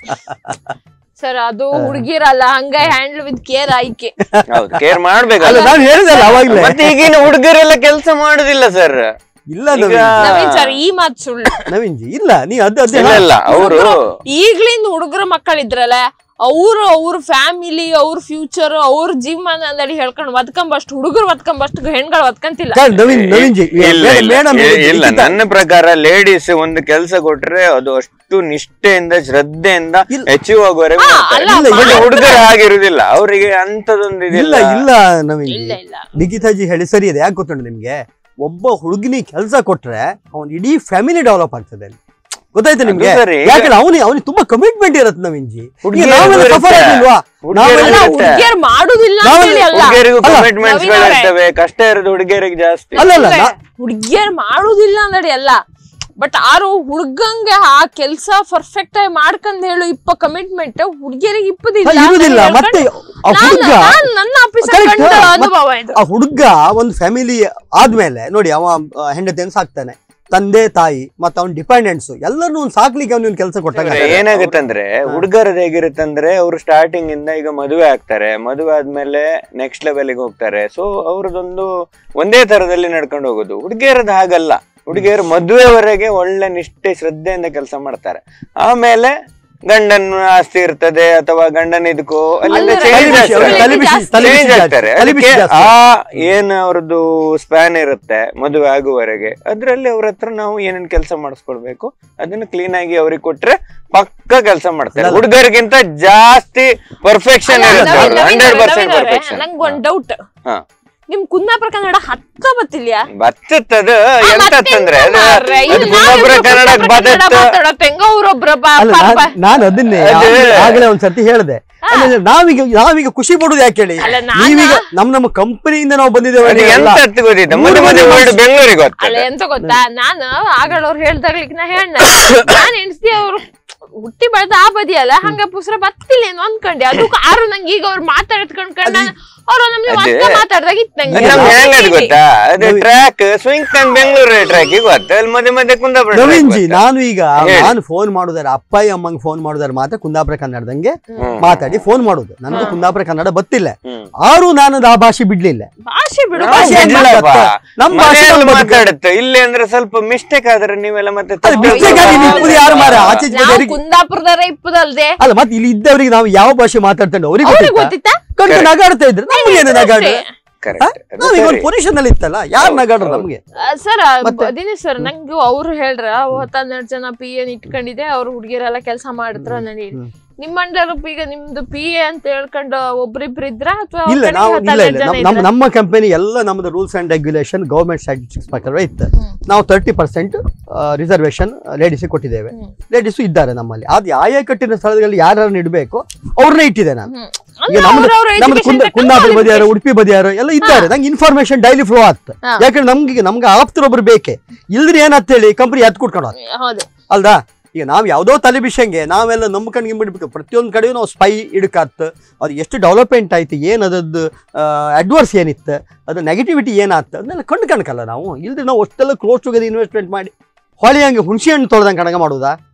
ಸರ್ ಅದು ಹುಡುಗಿರಲ್ಲ ಹಂಗ ಹ್ಯಾಂಡಲ್ ವಿತ್ ಕೇರ್ ಆಯ್ಕೆ ಹೌದು ಕೇರ್ ಅಲ್ಲ ಮಾಡ್ಬೇಕಲ್ಲ ನಾನು ಹೇಳಿದಲ್ಲ ಅವಾಗ್ಲೇ ಮತ್ತೆ ಈಗಿನ ಹುಡುಗರೆಲ್ಲ ಕೆಲಸ ಮಾಡುದಿಲ್ಲ ಸರ್ ಇಲ್ಲ ಈಗ ನವೀನ್ ನವೀನ್ ಸರ್ ಈ ಮಾತು ಸುಳ್ಳು ನವೀನ್ ಜಿ ಇಲ್ಲ ನೀ ಅದು ಅದೇ ಇಲ್ಲ ಇಲ್ಲ ಅವರು ಈಗ್ಲಿಂದ ಹುಡುಗರ ಮಕ್ಕಳಿದ್ರಲ್ಲ ಅವ್ರು ಅವ್ರ ಫ್ಯಾಮಿಲಿ ಅವ್ರ ಫ್ಯೂಚರ್ ಅವ್ರ ಜೀವಮಾನ ಅಂದಡಿ ಹೇಳ್ಕೊಂಡು ಒದ್ಕೊಂಬಷ್ಟು ಹುಡುಗರು ಒದ್ಕೊಂಬಷ್ಟು ಹೆಣ್ಗಳು ಒದ್ಕಂತಿಲ್ಲ ಕಾರಣ ನವೀನ್ ನವೀನ್ ಜಿ ಇಲ್ಲ ಇಲ್ಲ ಮೇಡಮ್ ಇ- ಇಲ್ಲ ನನ್ನ ಪ್ರಕಾರ ಲೇಡೀಸ್ ಒಂದು ಕೆಲಸ ಕೊಟ್ರೆ ಅದು ಅಷ್ಟು ನಿಷ್ಠೆಯಿಂದ ಶ್ರದ್ಧೆಯಿಂದ ಇಲ್ಲ. ಅಚೀವ್ ಆಗೋವರೆಗೂ ಹಾ, ಮಾಡ್ತಾರೆ. ಅಲ್ಲ, ಬಟ್ ಮಾಡ್ತಾರೆ. ಹುಡುಗರು ಹಾಗಿರುದಿಲ್ಲ ಅವರಿಗೆ ಅಂತದೊಂದು ಇಲ್ಲ ಇದಿಲ್ಲ ಇಲ್ಲ ನವೀನ್ ಇಲ್ಲ ಜಿ ಇಲ್ಲ ನಿಖಿತಾಜಿ ಹೇಳಿ ಸರಿ ಇದೆ ಯಾಕೆ ಗೊತ್ತುಂಟು ನಿಮ್ಗೆ ಒಬ್ಬ ಹುಡುಗಿನಿ ಕೆಲಸ ಕೊಟ್ರೆ ಅವನ್ ಇಡೀ ಫ್ಯಾಮಿಲಿ ಡೆವಲಪ್ ಆಗ್ತದೆ ಅಲ್ಲಿ ಗೊತ್ತಾಯ್ತು ನಿಮ್ಗೆ ಅದು ಸರಿ. ಯಾಕಂದ್ರೆ ಅವನಿಗೆ ಅವನಿಗೆ ತುಂಬಾ ಕಮಿಟ್ಮೆಂಟ್ ಇರತ್ತೆ ನವೀನ್ ಜಿ ಈಗ ಹುಡ್ಗಿಯರಿಗೂ ನಾವೆಲ್ಲ ಇರುತ್ತೆ. ಸಫರ್ ಆಗಿಲ್ವಾ ಹುಡ್ಗಿಯರಿಗೂ ನಾವೆಲ್ಲ ಅಲ್ಲ ಇರುತ್ತೆ. ಹುಡುಗಿಯರ್ ಮಾಡುದಿಲ್ಲ ನಾವು- ಅಂತೇಳಿ ಅಲ್ಲ ಹುಡುಗಿಯರಿಗೂ ಅಲ್ಲ, ಕಮಿಟ್ಮೆಂಟ್ಸ್ ನವೀನ್ ಅವ್ರೆ. ಇರ್ತವೆ ಕಷ್ಟ ಇರೋದು ಹುಡುಗಿಯರಿಗೆ ಜಾಸ್ತಿ ಅಲ್ಲ ಅಲ್ಲ ನಾ- ಹುಡುಗಿಯರ್ ಮಾಡುದಿಲ್ಲ ಅಂದಡಿ ಅಲ್ಲ ಬಟ್ ಆರು ಹುಡ್ಗಂಗೆ ಆ ಕೆಲ್ಸ ಪರ್ಫೆಕ್ಟ್ ಆಗಿ ಮಾಡ್ಕೊಂಡ್ ಹೇಳು ಇಪ್ಪ ಕಮಿಟ್ಮೆಂಟ್ ಹುಡುಗಿಯರಿಗೆ ಇಪ್ಪದಿಲ್ಲ ಅಲ್ಲ, ಇರುದಿಲ್ಲ ಅಂತ ಮತ್ತೆ ಹೇಳ್ಕೊಂಡ್ ಆ ನಾನ್- ಹುಡುಗ ನಾನ್ ನನ್ನ ಆಫೀಸ್ Correct. ಕಂಡ ಮತ್ತೆ ಅನುಭವ ಇದು ಆ ಹುಡುಗ ಒಂದು ಫ್ಯಾಮಿಲಿ ಆದ್ಮೇಲೆ ನೋಡಿ ಅವ ಆ, ಹೆಂಡತಿಯನ್ನು ಸಾಕ್ತಾನೆ ತಂದೆ ತಾಯಿ ಮತ್ತೆ ಅವ್ನ ಡಿಪೆಂಡೆಂಟ್ಸ್ ಎಲ್ಲರನ್ನೂ ಒಂದು ಸಾಕ್ಲಿಕ್ಕೆ ಅವ್ನ ಕೆಲಸ ಕೊಟ್ಟಾಗ ಏನಾಗುತ್ತಂದ್ರೆ ಹುಡುಗರದ್ ಹೇಗಿರುತ್ತಂದ್ರೆ ಅವರು ಸ್ಟಾರ್ಟಿಂಗ್ ಇಂದ ಈಗ ಮದುವೆ ಆಗ್ತಾರೆ ಮದುವೆ ಆದ್ಮೇಲೆ ನೆಕ್ಸ್ಟ್ ಲೆವೆಲ್ಗೆ ಹೋಗ್ತಾರೆ ಸೊ ಅವ್ರದೊಂದು ಒಂದೇ ತರದಲ್ಲಿ ನಡ್ಕೊಂಡು ಹೋಗೋದು ಹುಡುಗಿಯರದ್ ಹಾಗಲ್ಲ ಹುಡುಗಿಯರು ಮದುವೆವರೆಗೆ ಒಳ್ಳೆ ನಿಷ್ಠೆ ಶ್ರದ್ಧೆಯಿಂದ ಕೆಲಸ ಮಾಡ್ತಾರೆ ಆಮೇಲೆ ಗಂಡನ್ ಆಸ್ತಿ ಇರ್ತದೆ ಅಥವಾ ಗಂಡನ ಇದಕ್ಕೋ ಅಲ್ಲಿಂದ ಅಲ್ಲಿ change ತಲೆ ಆಗ್ತಾರೆ. ಬಿಸಿ- ತಲೆ ಬಿಸಿ- ತಲೆ ಬಿಸಿ Change ಜಾಸ್ತಿ, ಆಗ್ತಾರೆ ತಲೆ ಬಿಸಿ ಅದಕ್ಕೆ ಜಾಸ್ತಿ. ಆ ಏನ್ ಅವ್ರದ್ದು ಸ್ಪ್ಯಾನ್ ಇರುತ್ತೆ ಮದುವೆ ಆಗುವವರೆಗೆ ಅದ್ರಲ್ಲಿ ಅವ್ರ ಹತ್ರ ನಾವು ಏನೇನ್ ಕೆಲಸ ಮಾಡಿಸ್ಕೊಡ್ಬೇಕು ಅದನ್ನ ಕ್ಲೀನ್ ಆಗಿ ಅವ್ರಿಗೆ ಕೊಟ್ರೆ ಪಕ್ಕ ಕೆಲಸ ಮಾಡ್ತಾರೆ ಅಲ್ಲ. ಹುಡುಗರಿಗಿಂತ ಜಾಸ್ತಿ ಪರ್ಫೆಕ್ಷನ್ ಅಲ್ಲ, ಇರುತ್ತೆ ನವೀನ್- ನವೀನ್ ಹಂಡ್ರೆಡ್ ಅವ್ರೆ, ಪರ್ಸೆಂಟ್ ನವೀನ್ ಅವ್ರೆ, ಪರ್ಫೆಕ್ಷನ್ ನಂಗ್ ಒಂದ್ ಡೌಟ್ ಹಾ. ನಿಮ್ ಕುಂದಾಪುರ ಕನ್ನಡ ಹತ್ತ ಬತ್ತಿಲ್ಯಾ ಬತ್ತತ್ತದು ಎಂತಂದ್ರೆ ಅದು ಮಾರ್ರೆ, ಅದು ಇಲ್ಲಿ ಕುಂದಾಪುರ ನಾವಿಬ್ರು ಕನ್ನಡ ಕುಂದಾಪುರ ಕನ್ನಡ ಬದತ್ತ ಮಾತಾಡೋದು ಹೆಂಗೋ ಅವ್ರೊಬ್ರ ಬ- ಅಲ್ಲ ಪಾಪ. ನಾನ್- ನಾನು ಅದನ್ನೇ ಅದು- ಆಗ್ಲೇ- ಆಗ್ಲೇ ಒಂದ್ಸರ್ತಿ ಹೇಳ್ದೆ ಆಮೇಲೆ ನಾವೀಗ ನಾವೀಗ ಖುಷಿ ಪಡುದು ಯಾಕೆ ಹೇಳಿ ಅಲ್ಲ, ನಾನ- ನೀವೀಗ ನಮ್ ನಮ್ಮ ಕಂಪನಿಯಿಂದ ನಾವು ಬಂದಿದ್ದೇವೆ ಅದು ನೀವೆಲ್ಲ. ಎಂತ ಗೊತ್ತಿದ್ದ ಮೂರು ಮುಂದೆ ಮುಂದೆ ಮಂದಿ ವರ್ಡ್ ಬೆಂಗಳೂರಿಗೆ ಅಲ್ಲ ಗೊತ್ತದ ಎಂತ ಗೊತ್ತಾ ನಾನು ಆಗಳವ್ರು ಹೇಳ್ದಾಗ್ಲಿಕ್ ನಾ ಹೇಳ್ದ ನಾನ್ ಎಣಿಸ್ತಿ ಅವ್ರು ಹುಟ್ಟಿ ಬೆಳ್ದ ಆ ಬದಿ ಅಲ್ಲ ಹಂಗ ಪುಸ್ರ ಬತ್ತಿಲ್ಲೇನೋ ಅನ್ಕೊಂಡೆ ಅದು ಆರು ನಂಗೆ ಈಗ ಅವ್ರು ಮಾತಾಡ್ಕೊಂಡ್ ಕಂಡ ಅವ್ರು ನಮ್ಗೆ ಅದೇ. ಮತ್ತೆ ಮಾತಾಡ್ದಾಗ ಇತ್ತು ಅದು ನಂಗೆ ನಮ್ಗೆ ಹೆಂಗ್ ಅದು ಇಲ್ಲಿ. ಗೊತ್ತಾ ಅದು ಟ್ರ್ಯಾಕ್ ಸ್ವಿಂಗ್ ಟನ್ ಬೆಂಗಳೂರು ಟ್ರ್ಯಾಕ್ ಗೊತ್ತ ಅಲ್ಲಿ ಮಧ್ಯೆ ಮಧ್ಯೆ ಕುಂದಾಪುರ track ನವೀನ್ ಜಿ ಗೊತ್ತಾ? ನಾನು ಈಗ ಹೇಳಿ. ನಾನು ಫೋನ್ ಮಾಡುದಾರೆ ಅಪ್ಪಾಯಿ ಅಮ್ಮಂಗ್ ಫೋನ್ ಮಾಡುದಾರೆ ಮಾತ್ರ ಕುಂದಾಪುರ ಕನ್ನಡದಂಗೆ ಹ್ಮ್. ಮಾತಾಡಿ ಫೋನ್ ಮಾಡುದು ನನಗೆ ಕುಂದಾಪುರ ಕನ್ನಡ ಗೊತ್ತಿಲ್ಲ ಹ್ಮ್. ಆರು ನಾನು ಆ ಭಾಷೆ ಬಿಡ್ಲಿಲ್ಲ ಭಾಷೆ ಬಿಡು ನಾವು ಭಾಷೆ ಭಾಷೆ ಹೆಂಗ್ ಬಿಡ್ಲಪ್ಪ. ಮಾತಾಡ್ತಾ? ನಮ್ ಭಾಷೆ ಮನೆಯಲ್ಲಿ ನಮ್ ಬದುಕು. ಮಾತಾಡುತ್ತೆ ಇಲ್ಲಿ ಅಂದ್ರೆ ಸ್ವಲ್ಪ ಮಿಸ್ಟೇಕ್ ಆದ್ರೆ ನೀವೆಲ್ಲ ಮತ್ತೆ ಅದು ತಪ್ಪು mistake ಆಗಿ ನೀವು ಇಪ್ಪದು ಯಾರು ಮಾರ ಆಚೆ ಈಚೆ ನಾವು ಜನರಿಗೆ- ಕುಂದಾಪುರದವರ ಇಪ್ಪದಲ್ದೆ ಅಲ್ಲ ಮತ್ತೆ ಇಲ್ಲಿ ಇದ್ದವರಿಗೆ ನಾವು ಯಾವ ಭಾಷೆ ಮಾತಾಡ್ತೇವೆ ಅವ್ರಿಗೆ ಅವ್ರಿಗೆ ಗೊತ್ತಿತ್ತಾ ಗೊತ್ತಿತ್ತಾ ಕಣ್ಣು ನಗಾಡ್ತಾ ಇದ್ರು ನಮ್ಗೆ ಏನು ನಗಾಡ್ರು Correct. ಅದು ನಾವೀಗ ಒಂದು ಸರಿ. ಪೊಸಿಷನ್ ಅಲ್ಲಿ ಇತ್ತಲ್ಲ ಯಾರು ಹೌದು, ನಗಾಡ್ರು ಹೌದು. ನಮ್ಗೆ ಸರ್ ಮತ್ತೆ? ದಿನೇಶ್ ಸರ್ ನಂಗೆ ಅವ್ರು ಹೇಳ್ರ ಹತ್ತು ಹನ್ನೆರಡು ಜನ ಪಿ ಎನ್ ಇಟ್ಕೊಂಡಿದೆ ಅವ್ರು ಹುಡುಗಿಯರೆಲ್ಲ ಕೆಲಸ ಮಾಡಿದ್ರ ನನಗೆ ಹ್ಮ್. ನಿಮ್ಮ ಅಂಡರ್ ಈಗ ನಿಮ್ದು ಪಿ ಎ ಅಂತ ಹೇಳ್ಕೊಂಡು ಒಬ್ರಿಬ್ರು ಇದ್ರ ಅಥವಾ ಇಲ್ಲ ನಾವು ಇಲ್ಲ ಇಲ್ಲ ನಮ್- ನಮ್ಮ ನಮ್ಮ ಕಂಪನಿ ಎಲ್ಲ ನಮ್ದು rules and regulation government statistics ಪ್ರಕಾರ ಇತ್ತು ನಾವು ತರ್ಟಿ ಪರ್ಸೆಂಟ್ ರಿಸರ್ವೇಶನ್ ಲೇಡೀಸ್ ಕೊಟ್ಟಿದ್ದೇವೆ ಹ್ಮ್. ಲೇಡೀಸ್ ಇದ್ದಾರೆ ನಮ್ಮಲ್ಲಿ ಅದು ಆಯಾ ಕಟ್ಟಿನ ಸ್ಥಳದಲ್ಲಿ ಯಾರನ್ನ ಇಡಬೇಕು ಅವ್ರನ್ನೇ ಇಟ್ಟಿದೆ ನಾನು ಈಗ ನಮ್ದು ನಮ್ದು ಕುಂದ ಕುಂದಾಪುರ ಬದಿಯಾರು ಉಡುಪಿ ಬದಿಯಾರು ಎಲ್ಲ ಇದ್ದಾರೆ ನಂಗೆ ಇನ್ಫಾರ್ಮೇಶನ್ ಡೈಲಿ ಫ್ಲೋ ಆಗ್ತದೆ ಹಾ. ಯಾಕಂದ್ರೆ ನಮ್ಗೆ ನಮ್ಗೆ ಆಪ್ತರೊಬ್ರು ಬೇಕೆ ಇಲ್ದ್ರೆ ಏನಂತ ಹೇಳಿ ಕಂಪನಿ ಎತ್ ಕೊಟ್ಕೊಂಡು ಹೋಗ್ತದೆ. ಹೌದು ಅಲ್ದಾ ಈಗ ನಾವು ಯಾವುದೋ ತಲೆ ಬಿಷಂಗೆ ನಾವೆಲ್ಲ ನಂಬ್ಕೊಂಡು ಗಿಂಬಿಡ್ಬೇಕು ಪ್ರತಿಯೊಂದು ಕಡೆಯೂ ನಾವು ಸ್ಪೈ ಇಡಕಾತ್ ಅದು ಎಷ್ಟು ಡೆವಲಪ್ಮೆಂಟ್ ಆಯ್ತು ಏನು ಅದದ್ದು ಅಡ್ವರ್ಸ್ ಏನಿತ್ತು ಅದು ನೆಗೆಟಿವಿಟಿ ಏನಾಯ್ತು ಅದನ್ನೆಲ್ಲ ಕಂಡು ಕಣ್ಕಲ್ಲ ನಾವು ಇಲ್ದ್ರೆ ನಾವು ಅಷ್ಟೆಲ್ಲ ಕ್ಲೋಸ್ ಟುಗೆದರ್ ಇನ್ವೆಸ್ಟ್ಮೆಂಟ್ ಮಾಡಿ ಹೊಳೆ ಹಂಗೆ ಹುಣಸೆ ಹಣ್ಣು ತೊಳ್ದಂಗೆ ಕಣಗ ಮಾಡೋದಾ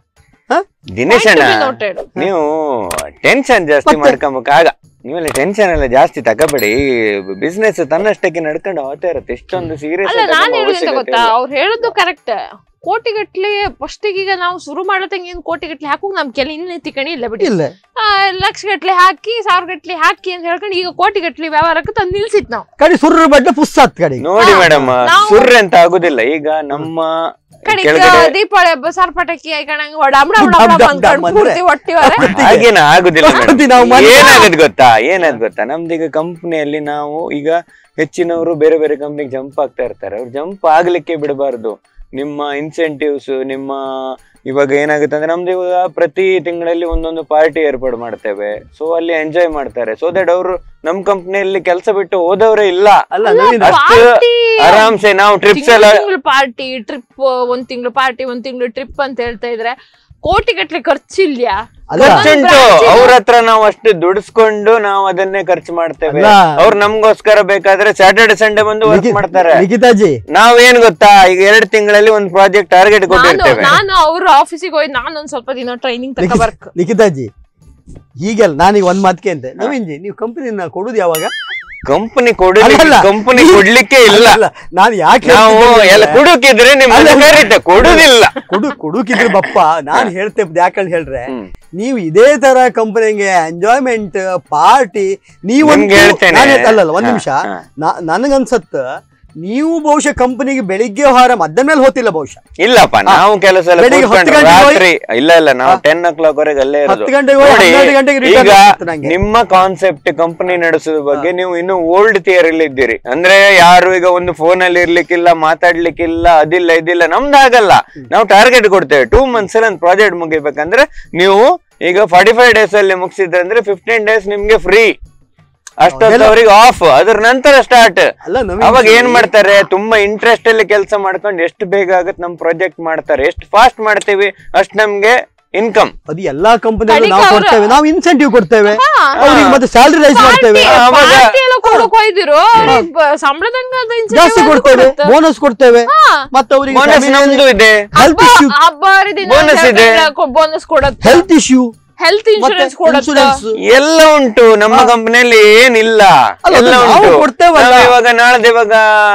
ದಿನೇಶ್ Point to ಅಣ್ಣ be noted. ನೀವು ಟೆನ್ಷನ್ ಜಾಸ್ತಿ ಮತ್ತೆ? ಮಾಡ್ಕೊಂಬಕ್ ಆಗ ನೀವೆಲ್ಲ ಟೆನ್ಷನ್ ಎಲ್ಲ ಜಾಸ್ತಿ ತಗೋಬೇಡಿ ಬಿಸ್ನೆಸ್ ತನ್ನಷ್ಟಕ್ಕೆ ನಡ್ಕೊಂಡು ಹೋಗ್ತಾ ಇರುತ್ತೆ ಎಷ್ಟೊಂದು ಸೀರಿಯಸ್ ಅಲ್ಲ ನಾನ್ ಹೇಳುದಂತ ಗೊತ್ತಾ ಅವ್ರು ಹೇಳೋದು ಕರೆಕ್ಟ್ ಕೋಟಿಗಟ್ಲೆ ಫಸ್ಟ್ ಈಗ ನಾವು ಶುರು ಮಾಡತಂಗ ಏನ್ ಕೋಟಿಗಟ್ಲೆ ಹಾಕು ನಮ್ ಕೆಲ ಇನ್ನ ತಿಕ್ಕಣಿ ಇಲ್ಲ ಬಿಡಿ ಇಲ್ಲ ಆ, ಲಕ್ಷ ಗಟ್ಲೆ ಹಾಕಿ ಸಾವಿರ ಗಟ್ಲೆ ಹಾಕಿ ಅಂತ ಹೇಳ್ಕೊಂಡು ಈಗ ಕೋಟಿ ಗಟ್ಲೆ ವ್ಯವಹಾರಕ್ಕೆ ತಂದು ನಿಲ್ಸಿತ್ ನಾವು ಕಡೆ ಸುರ್ರ ಬಡ್ಡೆ ಪುಸ್ತತ್ ಕಡೆ ನೋಡಿ ಹಾ, ಮೇಡಮ್ ನಾವು- ಸುರ್ರೆ ಅಂತ ಆಗುದಿಲ್ಲ ಈಗ ನಮ್ಮ ಕಡಿಕ ಕೆಳಗಡೆ ದೀಪಾವಳಿ ಹಬ್ಬ ಸಾರ್ ಪಟಾಕಿ ಹಾಕೊಂಡಂಗ ಡಮ್ ಡಮ್ ಡಮ್ ಡಮ್ ಡಮ್ ಅನ್ಕೊಂಡು ಡಮ್ ಅಂದ್ರೆ. ಪೂರ್ತಿ ಹೊಟ್ಟಿವರೆ ಹಾಗೇನ ಆಗುದಿಲ್ಲ ಪ್ರಕೃತಿ ನಾವು ಮೇಡಮ್ ಮನುಷ್ಯ. ಏನಾಗದ್ ಗೊತ್ತಾ ಏನಾದ್ ಗೊತ್ತಾ ನಮ್ದೀಗ ಕಂಪ್ನಿಯಲ್ಲಿ ನಾವು ಈಗ ಹೆಚ್ಚಿನವರು ಬೇರೆ ಬೇರೆ ಕಂಪ್ನಿಗೆ ಜಂಪ್ ಆಗ್ತಾ ಇರ್ತಾರೆ ಅವ್ರು ಜಂಪ್ ಆಗ್ಲಿಕ್ಕೆ ಬಿಡಬಾರ್ದು ನಿಮ್ಮ ಇನ್ಸೆಂಟಿವ್ಸ್ ನಿಮ್ಮ ಇವಾಗ ಏನಾಗುತ್ತೆ ಅಂದ್ರೆ ನಮ್ದು ಇವಾಗ ಪ್ರತಿ ತಿಂಗಳಲ್ಲಿ ಒಂದೊಂದು ಪಾರ್ಟಿ ಏರ್ಪಾಡು ಮಾಡ್ತೇವೆ ಸೊ ಅಲ್ಲಿ ಎಂಜಾಯ್ ಮಾಡ್ತಾರೆ ಸೊ ದಟ್ ಅವರು ನಮ್ ಕಂಪ್ನಿಯಲ್ಲಿ ಕೆಲಸ ಬಿಟ್ಟು ಹೋದವರೇ ಇಲ್ಲ ಅಲ್ಲ ನವೀನ್ ಅಷ್ಟು ಆರಾಮ್ಸೆ ನಾವು ಟ್ರಿಪ್ಸ್ ಎಲ್ಲ ತಿಂಗಳು ಪಾರ್ಟಿ ಟ್ರಿಪ್ ಒಂದ್ ತಿಂಗಳು ಪಾರ್ಟಿ ಒಂದ್ ತಿಂಗಳು ಟ್ರಿಪ್ ಅಂತ ಹೇಳ್ತಾ ಇದ್ರೆ ಕೋಟಿ ಗಟ್ಲೆ ಖರ್ಚಿಲ್ಯಾ ಅಲ್ಲ ಖರ್ಚುಂಟು ಅವ್ರ ಹತ್ರ ನಾವು ಅಷ್ಟು ದುಡಿಸ್ಕೊಂಡು ನಾವು ಅದನ್ನೇ ಖರ್ಚು ಮಾಡ್ತೇವೆ ಅಲ್ಲ. ಅವ್ರು ನಮ್ಗೋಸ್ಕರ ಬೇಕಾದ್ರೆ ಸ್ಯಾಟರ್ಡೆ ಸಂಡೇ ಬಂದು ವರ್ಕ್ ಲಿಖಿ- ಮಾಡ್ತಾರೆ ಲಿಖಿತಾಜಿ ನಾವೇನ್ ಗೊತ್ತಾ ಈಗ ಎರಡ್ ತಿಂಗಳಲ್ಲಿ ಒಂದ್ ಪ್ರಾಜೆಕ್ಟ್ ಟಾರ್ಗೆಟ್ ನಾನು ಕೊಟ್ಟಿರ್ತೇವೆ ನಾನು ಅವ್ರ ಆಫೀಸಿಗೆ ಹೋಗಿ ನಾನು ಒಂದ್ ಸ್ವಲ್ಪ ದಿನ ಟ್ರೈನಿಂಗ್ ತಕ ಬರ್ಕ್ ಲಿಖಿತಾಜಿ ಹೀಗೆಲ್ಲ ನಾನೀಗ ಒಂದ್ ಮಾತ್ಕೆ ಅಂತೆ ನವೀನ್ ಜಿ ನೀವು ಕಂಪನಿನ ಕೊಡುದು ಯಾವಾಗ ಕಂಪನಿ ಕೊಡಲಿಕ್ಕೆ ಅಲ್ಲಲ್ಲ. ಕಂಪನಿ ನೀವು- ಕೊಡ್ಲಿಕ್ಕೆ ಇಲ್ಲ ಅಲ್ಲ, ನಾನು ಯಾಕೆ ನಾವು ಹೇಳ್ತಿದ್ದೇನೆ ಎಲ್ಲ ಅಂದ್ರೆ, ಕುಡುಕಿದ್ರೆ ನಿಮ್ಮ ಅಲ್ಲ. ಕರೀತೆ ಕೊಡುದಿಲ್ಲ ಕುಡು ಕುಡುಕಿದ್ರೆ ಬಪ್ಪ ನಾನ್ ಹೇಳ್ತೆ ಯಾಕಂತ ಹೇಳ್ರೆ ಹ್ಮ್. ನೀವು ಇದೇ ತರ ಕಂಪನಿಗೆ ಎಂಜಾಯ್ಮೆಂಟ್ ಪಾರ್ಟಿ ನೀವು ನಿಮ್ಗೆ ಹೇಳ್ತೇನೆ. ಅಲ್ಲಲ್ಲ ಒಂದ್ ಹಾ, ನಿಮಿಷ ಹಾ. ನನಗನ್ಸತ್ತ ನೀವು ಬಹುಶಃ ಕಂಪನಿಗೆ ಬೆಳಿಗ್ಗೆ ಹೊರ ಮಧ್ಯಾಹ್ನ ಮೇಲೆ ಹೋತಿಲ್ಲ ಬಹುಶಃ ಇಲ್ಲಪ್ಪ ನಾವು ಕೆಲಸ ಎಲ್ಲ ಬೆಳಿಗ್ಗೆ ಹತ್ತು ಕೂತ್ಕೊಂಡು ಗಂಟೆಗೆ ಹೋಗಿ- ರಾತ್ರಿ ಇಲ್ಲ ಇಲ್ಲ ನಾವು ಟೆನ್ ಓ ಕ್ಲಾಕ್ ವರೆಗೆ ಅಲ್ಲೇ ಇರೋದು ಹತ್ತು ಗಂಟೆಗೆ ಹೋಗಿ ನೋಡಿ, ಹನ್ನೆರಡು ಗಂಟೆಗೆ return ಈಗ ಆಗ್ತದೆ ನಂಗೆ. ನಿಮ್ಮ ಕಾನ್ಸೆಪ್ಟ್ ಕಂಪನಿ ನಡೆಸೋದ್ರ ಬಗ್ಗೆ ನೀವು ಇನ್ನು ಓಲ್ಡ್ ಥಿಯರಿಲಿ ಇದ್ದೀರಿ ಅಂದ್ರೆ ಯಾರು ಈಗ ಒಂದು ಫೋನ್ ಅಲ್ಲಿ ಇರ್ಲಿಕ್ಕಿಲ್ಲ ಮಾತಾಡ್ಲಿಕ್ಕಿಲ್ಲ ಅದಿಲ್ಲ ಇದಿಲ್ಲ ನಮ್ದು ಆಗಲ್ಲ ನಾವು ಟಾರ್ಗೆಟ್ ಕೊಡ್ತೇವೆ ಟೂ ಮಂತ್ಸ್ ಅಲ್ಲಿ ಒಂದು ಪ್ರಾಜೆಕ್ಟ್ ಮುಗಿಬೇಕಂದ್ರೆ ನೀವು ಈಗ ಫಾರ್ಟಿ ಫೈವ್ ಡೇಸ್ ಅಲ್ಲಿ ಮುಗಿಸಿದ್ರೆ ಅಂದ್ರೆ ಫಿಫ್ಟೀನ್ ಡೇಸ್ ನಿಮ್ಗೆ ಫ್ರೀ ಅಷ್ಟೊತ್ತು ಅವ್ರಿಗೆ ಆಫ್ ಅದ್ರ ನಂತರ ಸ್ಟಾರ್ಟ್ ಅಲ್ಲ ನವೀನ್ ಅವಾಗ ಜಿ, ಏನ್ ಮಾಡ್ತಾರೆ ತುಂಬಾ ಇಂಟ್ರೆಸ್ಟ್ ಅಲ್ಲಿ ಕೆಲಸ ಮಾಡ್ಕೊಂಡು ಎಷ್ಟು ಬೇಗ ಆಗತ್ತೆ ನಮ್ ಪ್ರಾಜೆಕ್ಟ್ ಮಾಡ್ತಾರೆ ಎಷ್ಟು ಫಾಸ್ಟ್ ಮಾಡ್ತೀವಿ ಅಷ್ಟ್ ನಮ್ಗೆ ಇನ್ಕಮ್ ಅದು ಎಲ್ಲಾ ಕಂಪನಿ ಕಡಿಕ ನಾವು ಅವ್ರ- ಕೊಡ್ತೇವೆ ನಾವು ಇನ್ಸೆಂಟಿವ್ ಕೊಡ್ತೇವೆ ಅವ್ರಿಗೆ ಮತ್ತೆ ಸ್ಯಾಲರಿ ರೈಸ್ ಮಾಡ್ತೇವೆ ಅವಾಗ- ಪಾರ್ಟಿ ಎಲ್ಲ ಕೊಡಕ್ ಹೋಯ್ದಿರು ಸಂಬಳದಂಗ ಅದು incentive ಜಾಸ್ತಿ ಅದು ಕೊಡ್ತೇವೆ ಕೊಡುತ್ತೆ. ಬೋನಸ್ ಕೊಡ್ತೇವೆ ಹಾ. ಮತ್ತೆ ಅವರಿಗೆ ಬೋನಸ್ ನಮ್ದು ಇದೆ ಹೆಲ್ತ್ ಹಬ್ಬ- ಇಶ್ಯೂ ಹಬ್ಬ ಹರಿದಿನ Bonus ಇದೆ. ಬೋನಸ್ ಕೊಡುತ್ತೆ ಹೆಲ್ತ್ ಇಶ್ಯೂ ಹೆಲ್ತ್ ಮತ್ತೆ ಇನ್ಶೂರೆನ್ಸ್ ಕೊಡುತ್ತೆ ಇನ್ಶೂರೆನ್ಸ್ ಎಲ್ಲ ಉಂಟು ನಮ್ಮ ಕಂಪನಿಯಲ್ಲಿ ಏನಿಲ್ಲ ಅಲ್ಲ, ಎಲ್ಲ ಅದು ನಾವು ಉಂಟು ಕೊಡ್ತೇವಲ್ಲ. ನಾವು ಇವಾಗ ನಾಳೆ ಇವಾಗ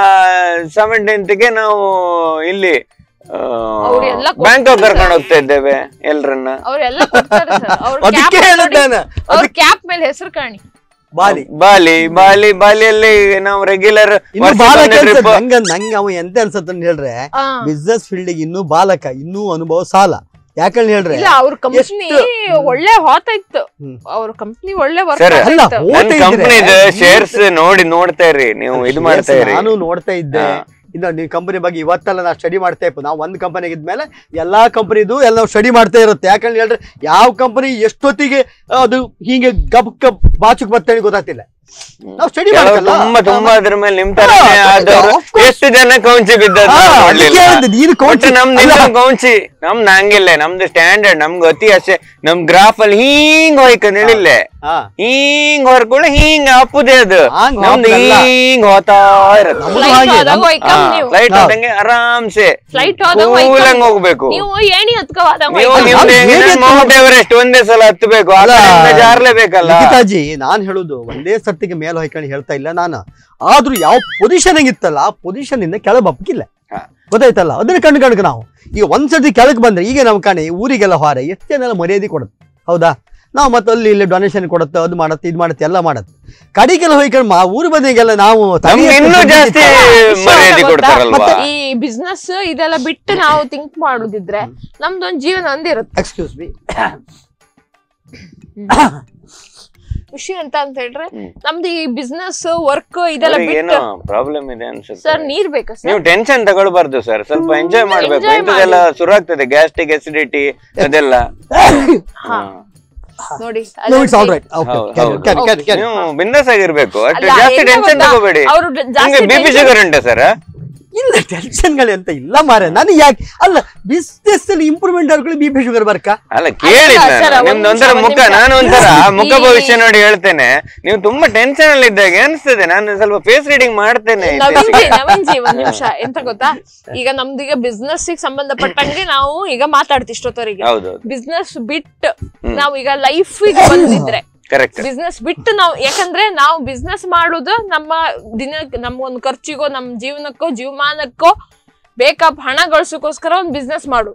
ಸೆವೆಂಟೀನ್ತ್ ಗೆ ನಾವು ಇಲ್ಲಿ ಅವ್ರೆಲ್ಲ ಬ್ಯಾಂಕಾಕ್ ಕೊಡ್ತಾರೆ ಕರ್ಕೊಂಡು ಹೋಗ್ತಾ ಇದ್ದೇವೆ ಎಲ್ರನ್ನ ಅವ್ರೆಲ್ಲ ಕೊಡ್ತಾರೆ ಸರ್ ಅವ್ರ ಅದಕ್ಕೆ ಹೇಳಿದ್ದೆ ನಾನು. ಅವ್ರ ಕ್ಯಾಪ್ ಮೇಲೆ ಹೆಸರು ಕಾಣಿ ಬಾಲಿ ಬಾಲಿ ಬಾಲಿ ಬಾಲಿಯಲ್ಲಿ ನಾವು ರೆಗ್ಯುಲರ್ ಇನ್ನು ಬಾಲಕ ಅನ್ಸತ್ತೆ ನಂಗ ನಂಗೆ ಅವ ಎಂತ ಅನ್ಸತ್ತ ಹೇಳ್ರೆ ಆ. ಬಿಸ್ನೆಸ್ ಫೀಲ್ಡ್ ಇನ್ನೂ ಬಾಲಕ ಇನ್ನೂ ಅನುಭವ ಸಾಲ ಯಾಕಂತ ಹೇಳ್ರೆ ಇಲ್ಲ ಅವ್ರ ಕಂಪ್ನಿ ಎಷ್ಟು- ಒಳ್ಳೆ ಹೋತ ಇತ್ತು ಹ್ಮ್. ಅವ್ರ ಕಂಪ್ನಿ ಒಳ್ಳೆ ವರ್ಕ್ ಸರ್, ಅಲ್ಲ, ಇತ್ತು ಹೋ- ನನ್ ಓದ್ತಾ ಕಂಪನಿ ಇದ್ರೆ ಶೇರ್ಸ್ ನೋಡಿ ನೋಡ್ತಾ ಇರಿ ನೀವು ಇದು ಮಾಡ್ತಾ ಇರಿ ನಾನು ನೋಡ್ತಾ ಇದ್ದೆ ಹಾ. ಇನ್ನು ನೀವು ಕಂಪನಿ ಬಗ್ಗೆ ಇವತ್ತೆಲ್ಲ ನಾವು ಸ್ಟಡಿ ಮಾಡ್ತಾ ಇಪ್ಪ ನಾವು ಒಂದು ಕಂಪನಿಗೆ ಇದ್ಮೇಲೆ ಎಲ್ಲಾ ಕಂಪನಿದು ಎಲ್ಲ ನಾವು ಸ್ಟಡಿ ಮಾಡ್ತಾ ಇರುತ್ತೆ ಯಾಕಂದ್ರೆ ಹೇಳ್ರೆ ಯಾವ ಕಂಪನಿ ಎಷ್ಟೊತ್ತಿಗೆ ಅದು ಹೀಗೆ ಗಬ್ ಗಬ್ ಬಾಚಕ್ ಬರ್ತೇನೆ ಗೊತ್ತಾಗ್ತಿಲ್ಲ ನಾವು ಸ್ಟಡಿ ಕೆಲವು ಮಾಡ್ತಲ್ಲ ತುಂಬಾ ತುಂಬಾ ಅದ್ರ ಮೇಲೆ ನಿಮ್ ತರ ಹಾ, ಆದವ್ರು of course. ಎಷ್ಟು ಜನ ಕೌಂಚಿ ಬಿದ್ದದ್ದು ಹಾ, ನಾನ್ ಅದಕ್ಕೆ ನೋಡ್ಲಿಲ್ಲ. ಹೇಳಿದ್ದು, ನೀನು ಕೌಂಚಿ- ಒಟ್ಟು ನಮ್ದು ಅಲ್ಲ. ಇನ್ನೊಂದು ಕೌಂಚಿ ನಮ್ದು ಹಂಗಿಲ್ಲ ನಮ್ದು ಸ್ಟ್ಯಾಂಡರ್ಡ್ ನಮ್ಗೆ ಅತಿ ಅಷ್ಟೇ ನಮ್ ಗ್ರಾಫ್ ಅಲ್ಲಿ ಹಿಂಗ್ ಹೋಯ್ಕಂದ್ ಹೇಳಿಲ್ಲ ಹಾ ಹಿಂಗ್ ಹೊರ್ಕೊಳ್ಳಿ ಹಿಂಗ್ ಅಪ್ಪುದೇ ಅದು ಹಾಂಗ್ ನಮ್ದು ಹಾಪದಲ್ಲ. ಹಿಂಗ್ ಹೋತಾ ಇರುತ್ತೆ ನಮ್ದು Flight ಹಾಗೆ, ಹೋದಾಗ ನಮ್- ಹೋಯ್ಕಂ ನೀವು ಫ್ಲೈಟ್ ಹಾ. ಹೋದಂಗೆ ಆರಾಮ್ಸೆ ಫ್ಲೈಟ್ ಹೋದಾಗ ಕೂಲ್ ಆಗಿ ಹೋಗ್ಬೇಕು ನೀವು ಏಣಿ ಹತ್ಕೋವಾಗ ನೀವು ಹೋಯ್ಕಂ. ನಿಮ್ದು ಹೇಗೆ ಹೆಂಗೆ ಎತ್ಕೊಂಡು ಮೌಂಟ್ ಎವರೆಸ್ಟ್ ಒಂದೇ ಸಲ ಹತ್ತಬೇಕು ಅಲ್ಲ, ಜಾರ್ಲೇಬೇಕಲ್ಲ ನಿಖಿತಾಜಿ ನಾನ್ ಹೇಳುದು ಒಂದೇ ಸರ್ತಿಗೆ ಮೇಲೆ ಹೊಯ್ಕೊಂಡು ಹೇಳ್ತಾ ಇಲ್ಲ ನಾನು ಆದ್ರೂ ಯಾವ ಪೊಸಿಷನ್ ಇತ್ತಲ್ಲ ಆ ಪೊಸಿಷನ್ ಇಂದ ಕೆಳಗೆ ಬಪ್ಪಕಿಲ್ಲ ಹಾ. ಗೊತ್ತಾಯ್ತಲ್ಲ ಅದನ್ನ ಕಣ್ಣು ಕಣ್ಕ ನಾವು ಈಗ ಒಂದ್ ಸರ್ತಿ ಕೆಳಗೆ ಬಂದ್ರೆ ಈಗ ನಮ್ ಕಾಣಿ ಊರಿಗೆಲ್ಲ ಹೊರ ಎಷ್ಟೇನೆಲ್ಲ ಮರ್ಯಾದೆ ಕೊಡುತ್ತೆ ಹೌದಾ ನಾವು ಮತ್ತೆ ಅಲ್ಲಿ ಇಲ್ಲಿ ಡೊನೇಷನ್ ಕೊಡುತ್ತೆ ಅದು ಮಾಡತ್ತೆ ಇದು ಮಾಡತ್ತೆ ಎಲ್ಲ ಮಾಡತ್ತೆ ಕಡಿಗೆಲ್ಲ ಹೋಯ್ಕೊಂಡು ಮಾ ಊರು ಬಂದಿಗೆಲ್ಲ ನಾವು ನಮ್ಗೆ ಇನ್ನೂ ಜಾಸ್ತಿ ಮರ್ಯಾದೆ ಕೊಡ್ತಾರಲ್ವಾ ಈ ಬಿಸ್ನೆಸ್ ಇದೆಲ್ಲ ಬಿಟ್ಟು ನಾವು ಥಿಂಕ್ ಮಾಡುದಿದ್ರೆ ನಮ್ದೊಂದ್ ಜೀವನ ಅಂದಿರುತ್ತೆ ಎಕ್ಸ್ಕ್ಯೂಸ್ ಮೀ ಖುಷಿ ಅಂತ ಅಂತ ಹೇಳ್ರೆ ಹ್ಮ್. ನಮ್ದು ಈ ಬಿಸ್ನೆಸ್ ವರ್ಕ್ ಇದೆಲ್ಲ ಅವ್ರಿಗೆ ಬಿಟ್ಟು ಏನೋ ಪ್ರಾಬ್ಲಮ್ ಇದೆ ಅನ್ಸುತ್ತೆ ಸರ್ ನೀರ್ ಬೇಕಾ ನೀವು ಸರ್ ಟೆನ್ಷನ್ ತಗೊಳ್ಬಾರ್ದು ಸರ್ ಸ್ವಲ್ಪ ಎಂಜಾಯ್ ಮಾಡ್ಬೇಕು Enjoy ಇಂಥದ್ದೆಲ್ಲ ಶುರು ಆಗ್ತದೆ ಗ್ಯಾಸ್ಟ್ರಿಕ್ ಎಸಿಡಿಟಿ ಅದೆಲ್ಲ ಹಾ. ನೋಡಿ no it's all right okay ಹೌದು, ಕ್ಯಾರಿ ಹೌದು. ಕ್ಯಾರಿ ಕ್ಯಾರಿ ಕ್ಯಾರಿ ನೀವು ಬಿಂದಾಸ್ ಆಗಿರ್ಬೇಕು ಅಷ್ಟು ಅಲ್ಲ, ಜಾಸ್ತಿ ಎಂತ ಟೆನ್ಷನ್ ಗೊತ್ತಾ? ತಗೋಬೇಡಿ ಅವ್ರು ಜಾಸ್ತಿ ನಿಮ್ಗೆ ಬಿ ಪಿ tension- ಶುಗರ್ ಉಂಟಾ ಸರ್ ಇಲ್ಲ ಟೆನ್ಷನ್ಗಳಂತ ಇಲ್ಲ ಮಾರೆ ನನಗೆ ಯಾಕೆ ಅಲ್ಲ ಬಿಸ್ನೆಸ್ ಅಲ್ಲಿ ಇಂಪ್ರೂವ್ಮೆಂಟ್ ಆಗ್ಕೊಳ್ಳಿ ಬಿ ಪಿ ಶುಗರ್ ಬರ್ಕ ಅಲ್ಲ ಕೇಳಿದ್ ಅಲ್ಲ, ಸರ್, ನಾನು ಒಂದ್ ನಿಮ್ದು ಒಂಥರ ನಿಮಿಷ, ಮುಖ ಒಂದ್ ನಿಮಿಷ. ನಾನು ಒಂಥರ ಮುಖ ಈ- ಭವಿಷ್ಯ ನೋಡಿ ಹೇಳ್ತೇನೆ ನೀವು ತುಂಬಾ ಟೆನ್ಷನ್ ಅಲ್ಲಿ ಇದ್ದಾಗ ಅನಿಸ್ತದೆ ನಾನು ಸ್ವಲ್ಪ ಫೇಸ್ ರೀಡಿಂಗ್ ಮಾಡ್ತೇನೆ ನವೀನ್ ಜಿ ನವೀನ್ ಜಿ ಒಂದ್ ನಿಮಿಷ ಎಂತ ಗೊತ್ತಾ ಈಗ ನಮ್ದು ಈಗ ಬಿಸ್ನೆಸ್ ಸಂಬಂಧಪಟ್ಟಂಗೆ ನಾವು ಈಗ ಮಾತಾಡ್ತಿ ಇಷ್ಟೊತ್ತವರಿಗೆ ಹೌದು ಬಿಸ್ನೆಸ್ ಬಿಟ್ಟು ನಾವು ಈಗ ಲೈಫ್ ಬಂದಿದ್ರೆ ಕರೆಕ್ಟ್ ಬಿಸ್ನೆಸ್ ಬಿಟ್ಟು ನಾವು ಯಾಕಂದ್ರೆ ನಾವು ಬಿಸ್ನೆಸ್ ಮಾಡುದು ನಮ್ಮ ದಿನ ನಮ್ಮ ಒಂದು ಖರ್ಚಿಗೋ ನಮ್ಮ ಜೀವನಕ್ಕೋ ಜೀವಮಾನಕ್ಕೋ ಬೇಕಾದ ಹಣ ಗಳಿಸೋಕೋಸ್ಕರ ಒಂದು ಬಿಸ್ನೆಸ್ ಮಾಡು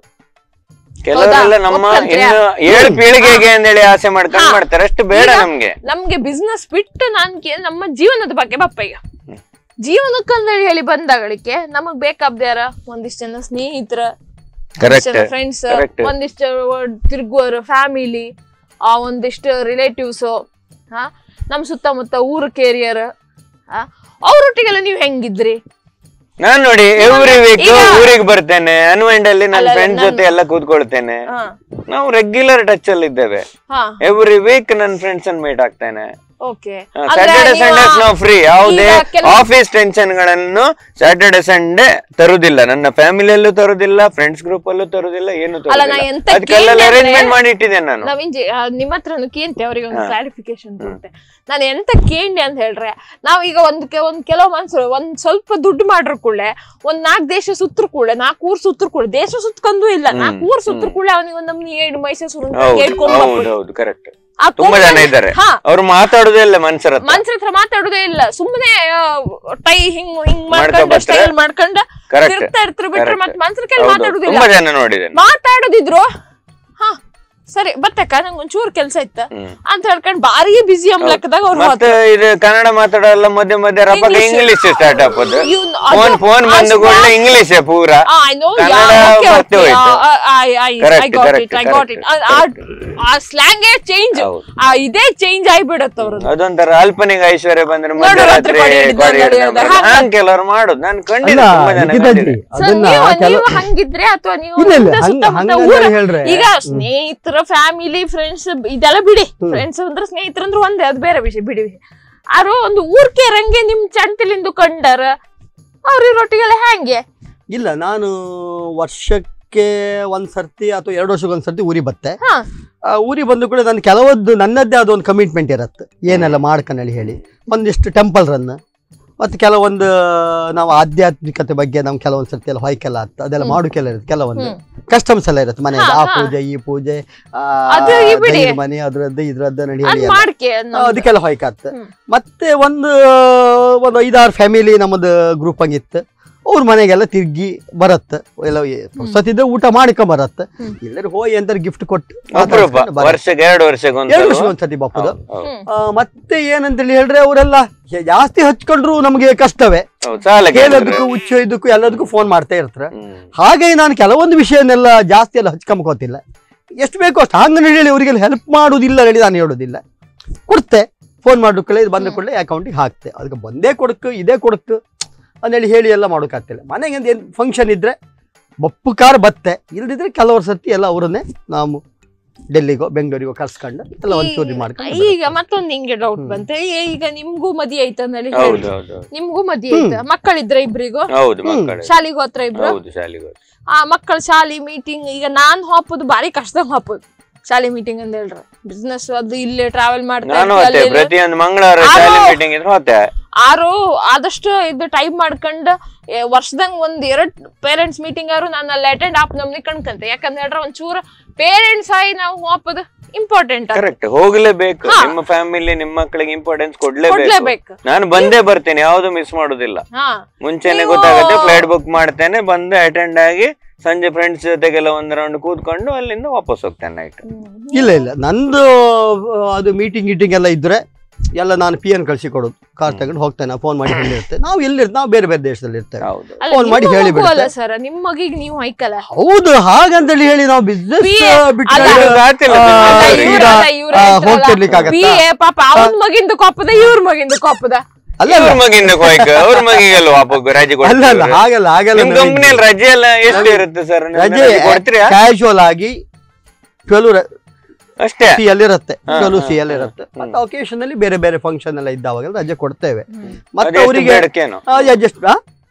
ಕೆಲವರೆಲ್ಲ ಹೌದಾ? ನಮ್ಮ ಒಪ್ಕೊಂತೀರಾ? ಇನ್ನು ಏಳು ಪೀಳಿಗೆಗೆ ಅಂತೇಳಿ ಆಸೆ ಮಾಡ್ಕೊಂಡು ಹಾ. ಮಾಡ್ತಾರೆ ಅಷ್ಟು ಬೇಡ ಈಗ ನಮ್ಗೆ ನಮ್ಗೆ ಬಿಸ್ನೆಸ್ ಬಿಟ್ಟು ನಾನ್ ಕೇ- ನಮ್ಮ ಜೀವನದ ಬಗ್ಗೆ ಬಪ್ಪ ಈಗ ಜೀವನಕ್ಕಂದೇಳಿ ಹೇಳಿ ಬಂದಾಗಳಿಕೆ ನಮಗ್ ಬೇಕಾಬ್ದ್ಯಾರ ಒಂದಿಷ್ಟು ಜನ ಸ್ನೇಹಿತರ ಕರೆಕ್ಟ್ ಫ್ರೆಂಡ್ಸ್ Correct. ಒಂದಿಷ್ಟು ತಿರುಗುವವರು ಫ್ಯಾಮಿಲಿ ಆ ಒಂದಿಷ್ಟು ರಿಲೇಟಿವ್ಸ್ ಹಾ ನಮ್ ಸುತ್ತಮುತ್ತ ಊರು ಕೇರಿಯರ್ ಅವ್ರೊಟ್ಟಿಗೆಲ್ಲ ನೀವ್ ಹೆಂಗಿದ್ರಿ ನಾನ್ ನೋಡಿ ಎವ್ರಿ ವೀಕ್ ಈಗ- ಊರಿಗೆ ಬರ್ತೇನೆ ಅನ್ವೈಂಡ್ ಅಲ್ಲಿ ನನ್ನ ಅಲ್ಲ, ಫ್ರೆಂಡ್ ನಾನು- ಜೊತೆ ಎಲ್ಲ ಕೂತ್ಕೊಳ್ತೇನೆ ಹಾ ನಾವು ರೆಗ್ಯುಲರ್ ಟಚ್ ಅಲ್ಲಿ ಇದ್ದೇವೆ ಹಾ ಎವ್ರಿ ವೀಕ್ ನನ್ನ ಫ್ರೆಂಡ್ಸ್ ಅನ್ನು ಮೀಟ್ ಆಗ್ತೇನೆ ಓಕೆ ಸ್ಯಾಟರ್ಡೆ ಸಂಡೇಸ್ ನಾವು ಫ್ರೀ ಯಾವುದೇ ಈಗ ಕೆಲವು- ಆಫೀಸ್ ಟೆನ್ಷನ್ ಗಳನ್ನು ಸ್ಯಾಟರ್ಡೆ ಸಂಡೇ ತರುದಿಲ್ಲ ನನ್ನ ಫ್ಯಾಮಿಲಿಯಲ್ಲೂ ತರುದಿಲ್ಲ ಫ್ರೆಂಡ್ಸ್ ಗ್ರೂಪ್ ಅಲ್ಲೂ ತರುದಿಲ್ಲ ಏನು ಅಲ್ಲ, ನಾ ಎಂತ ಅದಕ್ಕೆಲ್ಲ ಕೇಳ್ದೆ ಅರೇಂಜ್ಮೆಂಟ್ ಅಂದ್ರೆ- ಮಾಡಿ ಇಟ್ಟಿದ್ದೇನೆ ನಾನು ನವೀನ್ ಜಿ ಆ, ನಿಮ್ಮ ಹತ್ರನು ಕೇಂತೆ ಅವ್ರಿಗೆ ಒಂದು ಕ್ಲಾರಿಫಿಕೇಶನ್ ಕೊಡ್ತೆ ನಾನು ಎಂತ ಕೇಂಡೆ ಅಂತ ಹೇಳ್ರೆ ನಾವ್ ಈಗ ಒಂದ್ ಕೆ- ಒಂದ್ ಕೆಲವು ಮನ್ಸರು ಒಂದ್ ಸ್ವಲ್ಪ ದುಡ್ಡು ಮಾಡ್ರ ಕೂಡಲೇ ಒಂದ್ ನಾಲ್ಕು ದೇಶ ಸುತ್ತರ ಕೂಡಲೇ ನಾಲ್ಕು ಊರ್ ಸುತ್ತರ ಕೂಡಲೇ ದೇಶ ಸುತ್ಕೊಂಡೂ ಇಲ್ಲ ನಾಲ್ಕು ಊರ್ ಸುತ್ತರ ಕೂಡಲೇ ಅವನಿಗೆ ಒಂದ್ ನಮ್ನಿ ಏಳು ಮೈಸೂರು ಹೌದು ಹೌದು ಹೌದು ಕರೆಕ್ಟ್ ಆ ತುಂಬಾ ಜನ ಕೊಂಬಲ್ಲಿ- ಇದ್ದಾರೆ ಹಾ. ಅವ್ರು ಮಾತಾಡುದೇ ಇಲ್ಲ ಮನ್ಸರ ಹತ್ರ. ಮನ್ಸರ ಹತ್ರ ಮಾತಾಡುದೇ ಇಲ್ಲ ಸುಮ್ಮನೆ ಟೈ ಹಿಂಗ್ ಹಿಂಗ್ ಮಾಡ್ಕೊಂಡ್ ಮಾಡ್ಕೊಂಡು ಬರ್ತಾರೆ. ಸ್ಟೈಲ್ ಮಾಡ್ಕೊಂಡ Correct. ತಿರ್ತಾ ಇರ್ತಾರೆ ಬಿಟ್ರೆ Correct. ಮತ್ತೆ ಮನ್ಸರ ಕೈಲಿ ಹೌದು ಮಾತಾಡುದಿಲ್ಲ ತುಂಬಾ ಜನ ನೋಡಿದ್ದೇನೆ ಮಾತಾಡೋದಿದ್ರು ಹಾ ಸರಿ ಬತ್ತಕ್ಕ ನಂಗೆ ಒಂಚೂರು ಕೆಲ್ಸ ಇತ್ತ ಹ್ಮ್. ಅಂತ ಹೇಳ್ಕೊಂಡ್ ಬಾರಿ ಬಿಸಿ ಲೆಕ್ಕದಾಗ ಅವ್ರು ಮತ್ತೆ ಇದು ಕನ್ನಡ ಮಾತಾಡೋಲ್ಲ ಮಧ್ಯ ಮಧ್ಯ ರಪಕ English. ಇಂಗ್ಲಿಷ್ ಸ್ಟಾರ್ಟ್ ಆಗೋದು ಇವ್ನ್ ಅದು- ಫೋನ್ ಫೋನ್ ಆ ಬಂದು ಕೂಡ smart- ಇಂಗ್ಲಿಷ್ ಪೂರ ಐ ನೋ ಕನ್ನಡ ಮರ್ತೆ ಹೋಯ್ತು. I Correct, got correct, it I got it correct, ಆ ಸ್ಲ್ಯಾಂಗೇ ಚೇಂಜ್ ಹೌದು. ಆ ಇದೇ ಚೇಂಜ್ ಆಗ್ಬಿಡತ್ತ ಅವ್ರದ್ದು ಅದೊಂತರ ಅಲ್ಪನಿಗೆ ಐಶ್ವರ್ಯ ಬಂದ್ರೆ ನೋಡು, ರಾತ್ರಿ ಮಧ್ಯರಾತ್ರಿ ಕೊಡಿ ಹಿಡ್ದು ಕೊಡಿ ಹಿಡ್ದು ನಡೆಯೋದು. ಬರೋದು. ಹಾಗೆ. ಹಂಗ್ ಕೆಲವರು ಮಾಡುದು ನಾನು ಅಲ್ಲ ಕಂಡಿದ್ದೆ ತುಂಬಾ ಜನ ನಿಖಿತಾಜಿ ಕಂಡಿದ್ದೆ. So ಅದನ್ನ ನೀವು ಕೆಲವು ನೀವು ಹಂಗಿದ್ರೆ ಅಥವಾ ನೀವು ಇಲ್ಲ, ಇಲ್ಲ, ಇಂಥ ಹಂಗ- ಸುತ್ತಮುತ್ತ ಹಂಗಂತ ಊರ- ಹೇಳ್ರೆ. ಈಗ ಸ್ನೇಹಿತರ ಫ್ಯಾಮಿಲಿ ಫ್ರೆಂಡ್ಸ್ ಇದೆಲ್ಲ ಬಿಡಿ ಫ್ರೆಂಡ್ಸ್ ಅಂದ್ರೆ ಸ್ನೇಹಿತರು ಅಂದ್ರೆ ಒಂದೇ ಅದು ಬೇರೆ ವಿಷಯ ಬಿಡಿ ಆರು ಒಂದು ಊರ್ಕೆ ರಂಗೆ ನಿಮ್ ಚಂತಿಲಿಂದು ಕಂಡರ ಅವ್ರ ಇರೋಟ್ಟಿಗೆಲ್ಲ ಹ್ಯಾಂಗೆ ಇಲ್ಲ ನಾನು ವರ್ಷಕ್ಕೆ ಒಂದ್ ಸರ್ತಿ ಅಥವಾ ಎರಡು ವರ್ಷಕ್ಕೆ ಒಂದ್ ಸರ್ತಿ ಊರಿಗೆ ಬತ್ತೆ ಹಾ ಆ ಊರಿಗೆ ಬಂದು ಕೂಡ ನಾನು ಕೆಲವೊಂದು ನನ್ನದೇ ಆದ ಒಂದು ಕಮಿಟ್ಮೆಂಟ್ ಇರತ್ತೆ ಏನೆಲ್ಲ ಮಾಡ್ಕನಲ್ಲಿ ಹೇಳಿ ಒಂದಿಷ್ಟು ಟೆಂಪಲ್ ರನ್ ಮತ್ತೆ ಕೆಲವೊಂದು ನಾವು ಆಧ್ಯಾತ್ಮಿಕತೆ ಬಗ್ಗೆ ನಾವು ಕೆಲವೊಂದು ಸರ್ತಿ ಎಲ್ಲ ಹೊಯ್ಕೆಲ್ಲ ಆತ ಅದೆಲ್ಲ ಮಾಡೋಕೆಲ್ಲ ಇರುತ್ತೆ ಕೆಲವೊಂದು ಹ್ಮ್. ಕಸ್ಟಮ್ಸ್ ಎಲ್ಲ ಇರುತ್ತೆ ಮನೆ ಹಾ, ಆ ಹಾ. ಪೂಜೆ ಈ ಪೂಜೆ ಆ, ಅದು ಈ ಬಿಡಿ. ದೈವದ ಮನೆ ಅದ್ರದ್ದು ಇದ್ರದ್ದು ನಡಿ ಅದ್ ಹೇಳಿ ಎಲ್ಲ. ಮಾಡ್ಕೆ ಆ, ಅದಕ್ಕೆಲ್ಲ ಹೊಯ್ಕಾತ್ ಹ್ಮ್. ಮತ್ತೆ ಒಂದು ಒಂದು ಐದಾರು ಫ್ಯಾಮಿಲಿ ನಮ್ಮದು ಗ್ರೂಪ್ ಹಂಗಿತ್ತು ಅವ್ರ ಮನೆಗೆಲ್ಲ ತಿರ್ಗಿ ಬರತ್ತ ಎಲ್ಲ ಸತಿದ್ರೆ ಊಟ ಮಾಡ್ಕೊಂಡ್ ಬರತ್ತ ಹ್ಮ್. ಎಲ್ಲರೂ ಹೋಗಿ ಎಂತ ಗಿಫ್ಟ್ ಕೊಟ್ಟು ಅಪರೂಪ ಮಾತಾಡ್ಸ್ಕೊಂಡು ಬರತ್ತೆ. ವರ್ಷಕ್ಕೆ ಎರಡು ವರ್ಷಕ್ಕೆ ಒಂದು ಎರಡು ವರ್ಷ ಒಂದ್ಸತಿ ಬಪ್ಪದು ಹೌದು, ಹೌದು. ಹ್ಮ್. ಆ, ಮತ್ತೆ ಏನಂತೇಳಿ ಹೇಳ್ರೆ ಅವರೆಲ್ಲ ಜಾಸ್ತಿ ಹಚ್ಕೊಂಡ್ರು ನಮಗೆ ಕಷ್ಟವೇ ಹೌದು, ಸಾಲ ಕೇಳೋದಕ್ಕೂ ಹುಚ್ಚು ಇದಕ್ಕೂ ಎಲ್ಲದಕ್ಕೂ ಫೋನ್ ಮಾಡ್ತಾ ಇರ್ತಾರೆ ಹ್ಮ್. ಹಾಗೆ ನಾನು ಕೆಲವೊಂದು ವಿಷಯನೆಲ್ಲ ಜಾಸ್ತಿ ಎಲ್ಲ ಹಚ್ಕೊಂಬ್ಕೋತಿಲ್ಲ ಎಷ್ಟು ಬೇಕೋ ಅಷ್ಟು ಹಂಗೆ ಹೇಳಿ ಅವರಿಗೆಲ್ಲ ಹೆಲ್ಪ್ ಮಾಡುವುದಿಲ್ಲ ಹೇಳಿ ನಾನು ಹೇಳೋದಿಲ್ಲ ಕೊಡ್ತೆ ಫೋನ್ ಮಾಡು ಕೂಡಲೇ ಇದು ಬಂದ ಕೂಡಲೇ ಅಕೌಂಟಿಗೆ ಹಾಕ್ತೆ ಅದಕ್ಕೆ ಬಂದೇ ಕೊಡಕ್ಕೆ ಇದೇ ಕೊಡಕ್ಕೆ ಅಂದೇಳಿ ಹೇಳಿ ಎಲ್ಲ ಮಾಡೋಕ್ಕಾಗ್ತಿಲ್ಲ ಮನೆಗೆ ಒಂದು ಏನು ಫಂಕ್ಷನ್ ಇದ್ರೆ ಬಪ್ಪು ಕಾರ್ ಬತ್ತೆ ಇಲ್ದಿದ್ರೆ ಕೆಲವ್ರ ಸರ್ತಿ ಎಲ್ಲ ಅವರನ್ನೇ ನಾವು ಡೆಲ್ಲಿಗೋ ಬೆಂಗಳೂರಿಗೋ ಕರ್ಸ್ಕೊಂಡು ಎಲ್ಲ ಒಂಚೂರಿ ಮಾಡ್ಕೊಂಡು ಈಗ ಮತ್ತೊಂದ್ ಹಿಂಗೆ ಡೌಟ್ ಬಂತೆ ಏ, ಈಗ ನಿಮ್ಗೂ ಮದಿ ಆಯ್ತಂದಲ್ಲಿ ಹೌದು ಹೌದು ಹೌದು. ನಿಮ್ಗೂ ಮದಿ ಆಯ್ತ ಮಕ್ಕಳಿದ್ರ ಇಬ್ರಿಗೂ ಹೌದು ಹ್ಮ್. ಮಕ್ಕಳು ಶಾಲಿಗೆ ಹೋತ್ರ ಇಬ್ರು ಹೌದು ಶಾಲೆಗೆ ಹೋಗಿ. ಆ ಮಕ್ಕಳ ಶಾಲಿ ಮೀಟಿಂಗ್ ಈಗ ನಾನ್ ಹಾಪುದು ಬಾರಿ ಕಷ್ಟದಾಗ ಹಾಪುದು ಶಾಲೆ ಮೀಟಿಂಗ್ ಅಂತ ಹೇಳ್ರೆ ಬಿಸ್ನೆಸ್ ಅದು ಇಲ್ಲೇ ಟ್ರಾವೆಲ್ ಮಾಡ್ತಾ ನಾನು ಇರ್ತೀವಿ, ಹೋತೆ ಅಲ್ಲಿ ಇಲ್ಲಿ. ಪ್ರತಿಯೊಂದು ಮಂಗಳವಾರ ಆರೋ- ಶಾಲೆ ಮೀಟಿಂಗ್ ಇದ್ರೆ ಹೋತೆ ಆರು ಆದಷ್ಟು ಇದು ಟೈಮ್ ಮಾಡ್ಕೊಂಡು ವರ್ಷದಂಗ್ ಒಂದ್ ಎರಡ್ ಪೇರೆಂಟ್ಸ್ ಮೀಟಿಂಗ್ ಆರು ನಾನು ಅಲ್ಲಿ ಅಟೆಂಡ್ ಆಪ್ ನಮ್ನಿ ಕಣ್ಕಂತೆ ಯಾಕಂದ್ರೆ ಹೇಳ್ರೆ ಒಂಚೂರ ಪೇರೆಂಟ್ಸ್ ಆಗಿ ನಾವು ಹಾಪದು ಇಂಪಾರ್ಟೆಂಟ್ ಕರೆಕ್ಟ್ ಹೋಗ್ಲೇಬೇಕು ಹಾ. ನಿಮ್ಮ ಫ್ಯಾಮಿಲಿ ನಿಮ್ಮ ಮಕ್ಕಳಿಗೆ ಇಂಪಾರ್ಟೆನ್ಸ್ ಕೊಡ್ಲೇಬೇಕು ಕೊಡ್ಲೇಬೇಕು ನಾನು ಬಂದೇ ಬರ್ತೇನೆ ಯಾವ್ದು ಮಿಸ್ ಮಾಡುದಿಲ್ಲ ಹಾ ಮುಂಚೆನೆ ನೀವು- ಗೊತ್ತಾಗುತ್ತೆ ಫ್ಲೈಟ್ ಬುಕ್ ಮಾಡ್ತೇನೆ ಬಂದು ಅಟೆಂಡ್ ಆಗಿ ಸಂಜೆ ಫ್ರೆಂಡ್ಸ್ ಜೊತೆಗೆಲ್ಲ ಒಂದ್ ರೌಂಡ್ ಕೂತ್ಕೊಂಡು ಅಲ್ಲಿಂದ ವಾಪಸ್ ಹೋಗ್ತೇನೆ ನೈಟ್ ಇಲ್ಲ ಇಲ್ಲ ನಂದು ಆ, ಅದು ಮೀಟಿಂಗ್ ಗೀಟಿಂಗ್ ಎಲ್ಲ ಇದ್ರೆ ಎಲ್ಲ ನಾನು ಪಿ ಎನ್ ಕಳ್ಸಿ ಕೊಡೋದು ಕಾರ್ ತಗೊಂಡು ಹೋಗ್ತೇನೆ ಫೋನ್ ಮಾಡಿ ಹೇಳಿರ್ತೆ ನಾವು ಎಲ್ಲಿರ್ತ ನಾವು ಬೇರೆ ಬೇರೆ ದೇಶದಲ್ಲಿ ಇರ್ತೇವೆ ಹೌದು ಅಲ್ಲ ಫೋನ್ ಮಾಡಿ ನಿಮ್ಮ ಹೇಳಿ ಮಗು ಅಲ್ಲ ಬಿಡ್ತೆ. ಸರ್ ನಿಮ್ಮ ಮಗಿಗೆ ನೀವು ಐಕಲ್ಲ ಹೌದು ಹಾಗಂತೇಳಿ ಹೇಳಿ ನಾವು ಬಿಸ್ನೆಸ್ PA ಅಲ್ಲ. ಬಿಟ್ಟು ಆಗ್ತಿಲ್ಲ ಆ, ಬಿಸ್ನೆಸ್ ಅಲ್ಲ, ಅವ್ರಿಗೆ. ಇವ್ರು ಅಲ್ಲ, ಇವ್ರು ಆ, ಹೇಳ್ತಾರಲ್ಲ, ಹೋಗ್ತಿರ್ಲಿಕ್ಕಾಗತ್ತಾ? ಬಿ ಎ ಪಾಪ ಅವನ್ ಮಗಿಂದ ಕೊಪ್ಪದ ಇವ್ರ ಮಗಿಂದ ಕೊಪ್ಪದ ಅಲ್ಲ ಇವ್ರ ಅಲ್ಲ ಮಗಿಂದ ಕೊಯ್ಕ ಅವ್ರ ಮಗಿಗೆಲ್ಲ ವಾಪಸ್ ರಜೆ ಅಲ್ಲ ಅಲ್ಲ ಕೊಡ್ತೀರಾ? ಹಾಗಲ್ಲ ಹಾಗಲ್ಲ ನಿಮ್ ಕಂಪ್ನಿಯಲ್ಲಿ ರಜೆ ಎಲ್ಲ ಎಷ್ಟು ಇರುತ್ತೆ ಸರ್ ರಜೆ ಕೊಡ್ತೀರಾ ಕ್ಯಾಶುವಲ್ ಆಗಿ ಟ್ವೆಲ್ವ್ ಅಷ್ಟೇ ಸಿ ಅಲ್ಲಿ ಇರುತ್ತೆ ಹಾ, ಟ್ವೆಲ್ವ್ ಹಾ, ಸಿ ಅಲ್ಲಿ ಹಾ, ಇರುತ್ತೆ ಹ್ಮ್. ಮತ್ತೆ ಒಕೇಶನ್ ಅಲ್ಲಿ ಬೇರೆ ಬೇರೆ ಫಂಕ್ಷನ್ ಎಲ್ಲ ಇದ್ದಾವಾಗ ರಜೆ ಕೊಡ್ತೇವೆ ಮತ್ತೆ ಅದೆಷ್ಟು ಅವರಿಗೆ ಬೇಡಕ್ಕೇನು ಅಡ್ಜಸ್ಟ್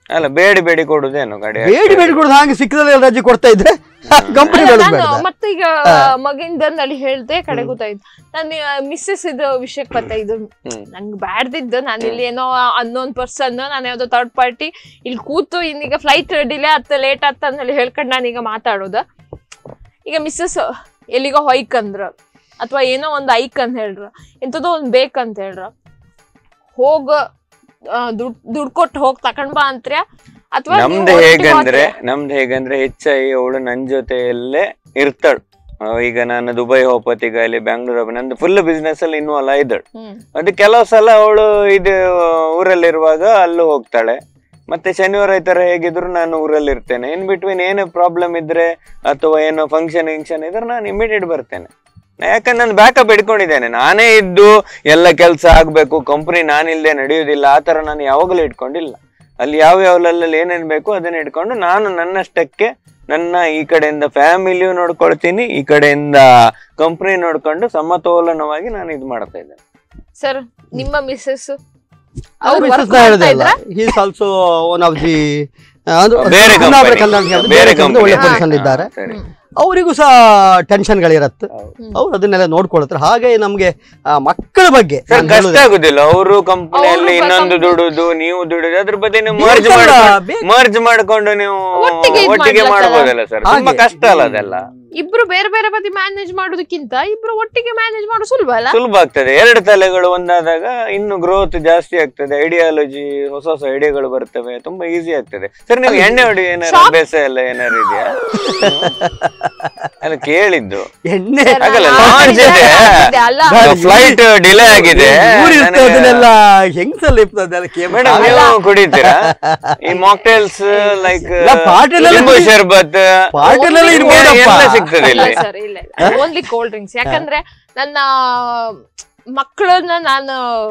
ಅಲ್ಲ ಬೇಡಿ ಬೇಡಿ ಕೊಡುದೇನು ಗಾಡಿ ಬೇಡಿ ಬೇಡಿ ಕೊಡೋದು ಹಾಗೆ ಸಿಕ್ಕದಲ್ಲಿ ರಜೆ ಕೊಡ್ತಾ ಇದ್ರೆ ಕಂಪನಿ ಅಲ್ಲ, ಬೆಳೆದ ನಾನು ಮತ್ತೀಗ ಮಗಿಂದಲ್ಲಿ ಹೇಳ್ದೆ ಕಡೆ ಗೊತ್ತಾಯ್ತು ನಾನು ಮಿಸ್ಸಸ್ ಇದು ವಿಷಯಕ್ಕೆ ಗೊತ್ತಾಯ್ತು ಹ್ಮ್. ನಂಗೆ ಬ್ಯಾಡ್ದಿದ್ದು ನಾನು ಇಲ್ಲಿ ಏನೋ ಅನ್ನೋನ್ ಪರ್ಸನ್ ನಾನು ಯಾವ್ದೋ ಥರ್ಡ್ ಪಾರ್ಟಿ ಇಲ್ಲಿ ಕೂತು ಇನ್ನೀಗ ಫ್ಲೈಟ್ ಡಿಲೇ ಆತ ಲೇಟ್ ಆತ ಅಂದಲ್ಲಿ ಹೇಳ್ಕೊಂಡು ನಾನೀಗ ಮಾತಾಡೋದು ಈಗ ಮಿಸ್ಸಸ್ ಎಲ್ಲಿಗೋ ಹೊಯ್ಕ್ ಅಂದ್ರ ಅಥವಾ ಏನೋ ಒಂದು ಐಕ್ ಅಂತ ಹೇಳ್ರ ಎಂಥದೋ ಒಂದು ಬೇಕಂತ ಹೇಳ್ರ ಹೋಗ ದುಡ್ ದುಡ್ಡು ಕೊಟ್ಟು ಹೋಗಿ ತಕೊಂಡ್ ಬಾ ಅಂತ್ರ್ಯಾ ಅಥವಾ ನಮ್ದು ಹೇಗಂದ್ರೆ ನಮ್ದು ಹೇಗಂದ್ರೆ ಹೆಚ್ಚಾಗಿ ಅವಳು ನನ್ ಜೊತೆಯಲ್ಲೇ ಇರ್ತಾಳು ಆ, ಈಗ ನಾನು ದುಬೈ ಹೋಪತ್ತಿಗ ಇಲ್ಲಿ ಬ್ಯಾಂಗ್ಳೂರ್ ಹೋಗ್ಬೇಕು ನಂದು ಫುಲ್ ಬಿಸ್ನೆಸ್ ಅಲ್ಲಿ ಇನ್ವಾಲ್ವ್ ಆಗಿದ್ದಳು ಹ್ಮ್ ಅದು ಕೆಲವು ಸಲ ಅವಳು ಇದು ಊರಲ್ಲಿರುವಾಗ ಅಲ್ಲೂ ಹೋಗ್ತಾಳೆ ಮತ್ತೆ ಶನಿವಾರ ಈ ತರ ಹೇಗಿದ್ರು ನಾನು ಊರಲ್ಲಿ ಇರ್ತೇನೆ ಇನ್ ಬಿಟ್ವೀನ್ ಏನು ಪ್ರಾಬ್ಲಮ್ ಇದ್ರೆ ಅಥವಾ ಏನೋ ಫಂಕ್ಷನ್ ಗಿಂಕ್ಷನ್ ಇದ್ರೆ ನಾನು ಇಮಿಡಿಯೇಟ್ ಬರ್ತೇನೆ ಯಾಕಂದ್ರೆ ನಾನು ಬ್ಯಾಕಪ್ ಇಟ್ಕೊಂಡಿದ್ದೇನೆ ನಾನೇ ಇದ್ದು ಎಲ್ಲ ಕೆಲಸ ಆಗ್ಬೇಕು ಕಂಪ್ನಿ ನಾನಿಲ್ಲದೆ ನಡೆಯುವುದಿಲ್ಲ ಆ ತರ ನಾನು ಯಾವಾಗಲೂ ಇಟ್ಕೊಂಡಿಲ್ಲ ಅಲ್ಲಿ ಯಾವ ಯಾವ್ಲಲ್ಲಿ ಏನೇನ್ ಬೇಕು ಅದನ್ನ ಇಟ್ಕೊಂಡು ನಾನು ನನ್ನಷ್ಟಕ್ಕೆ ನನ್ನ ಈ ಕಡೆಯಿಂದ ಫ್ಯಾಮಿಲಿಯು ನೋಡ್ಕೊಳ್ತೀನಿ ಈ ಕಡೆಯಿಂದ ಕಂಪ್ನಿ ನೋಡ್ಕೊಂಡು ಸಮತೋಲನವಾಗಿ ನಾನು ಇದು ಮಾಡ್ತಾ ಇದ್ದೇನೆ ಸರ್ ನಿಮ್ಮ ಮಿಸ್ಸಸ್ ಹೇಳಿದೆ ಅಲ್ಲ is also one of the ಬೇರೆ company. ಬೇರೆ ಬೇರೆ company ಒಳ್ಳೆ company. ಪೊಸಿಷನ್ ಇದ್ದಾರೆ ಹಾ, ಸರಿ. ಅವರಿಗೂ ಸಹ ಟೆನ್ಷನ್ಗಳಿರತ್ತೆ ಹೌದು. ಅವ್ರು ಅದನ್ನೆಲ್ಲ ನೋಡ್ಕೊಳ್ತಾರೆ ಹಾಗೆ ನಮ್ಗೆ ಆ, ಮಕ್ಕಳ ಬಗ್ಗೆ ಸರ್ ನಾನ್ ಕಷ್ಟ ಹೇಳುದು- ಆಗುದಿಲ್ಲ ಅವರು ಕಂಪನಿಯಲ್ಲಿ ಅವ್ರು ಇನ್ನೊಂದು company- ದುಡುದು ನೀವು ದುಡುದು ಅದ್ರ ಬಗ್ಗೆ ನೀವು ಮರ್ಜ್ ಬೇಕಲ್ಲ, ಮಾಡ್ಕೊಂಡು ಬೇಕು. ಮರ್ಜ್ ಮಾಡ್ಕೊಂಡು ನೀವು ಒಟ್ಟಿಗೆ ಇದ್ ಒಟ್ಟಿಗೆ ಮಾಡ್ಲತ್ತಲ್ಲ. ಮಾಡ್ಬೋದಲ್ಲ ಸರ್ ತುಂಬಾ ಹಾಗೆ. ಕಷ್ಟ ಅಲ್ಲ ಅದೆಲ್ಲ ಇಬ್ರು ಬೇರೆ ಬೇರೆ ಬದಿ ಮ್ಯಾನೇಜ್ ಮಾಡೋದಕ್ಕಿಂತ ಇಬ್ರು ಒಟ್ಟಿಗೆ ಮ್ಯಾನೇಜ್ ಮಾಡೋದು ಸುಲಭ ಅಲ್ಲ ಸುಲಭ ಆಗ್ತದೆ ಎರಡು ತಲೆಗಳು ಒಂದಾದಾಗ ಇನ್ನು ಗ್ರೋತ್ ಜಾಸ್ತಿ ಆಗ್ತದೆ ಐಡಿಯಾಲಜಿ ಹೊಸ ಹೊಸ ಐಡಿಯಾಗಳು ಬರ್ತವೆ ತುಂಬಾ ಈಸಿ ಆಗ್ತದೆ ಸರ್ ನೀವು ಎಣ್ಣೆ ಹೊಡಿ ಏನಾರು Shop- ಅಭ್ಯಾಸ ಎಲ್ಲ ಏನಾರು ಇದೆಯಾ ಅಲ್ಲ ಕೇಳಿದ್ದು ಎಣ್ಣೆ ಸರ್, ಆಗಲ್ಲ, ನಾನು launch ಇದೆ. ಇದೆ, ಅಲ್ಲ ಫ್ಲೈಟ್ ಡಿಲೇ ಆಗಿದೆ ಊರ್ ಇರ್ತದೆ, ನನಗೆ- ಅದನ್ನೆಲ್ಲ ಹೆಂಗ್ಸಲ್ಲಿ ಇರ್ತದೆ ಅದೆಲ್ಲ ಕೇವಲ ಮೇಡಮ್ ನೀವು ಕುಡಿತೀರಾ ಈ ಮಾಕ್ಟೇಲ್ಸ್ ಲೈಕ್ ಇಲ್ಲ, ಪಾಟೀಲ್ ಅಲ್ಲಿ ಲಿಂಬು ಕುಡಿ- ಶರ್ಬತ್ ಪಾಟೀಲಲ್ಲಿ Only ಇರ್ಬೋದಪ್ಪ ಎಲ್ಲ ಸಿಗ್ತದೆ ಇಲ್ಲ ಇಲ್ಲಿ ಸರ್ ಇಲ್ಲ ಓನ್ಲಿ ಕೋಲ್ಡ್ ಡ್ರಿಂಕ್ಸ್ ಯಾಕಂದ್ರೆ ನನ್ನ ಮಕ್ಕಳನ್ನ ನಾನು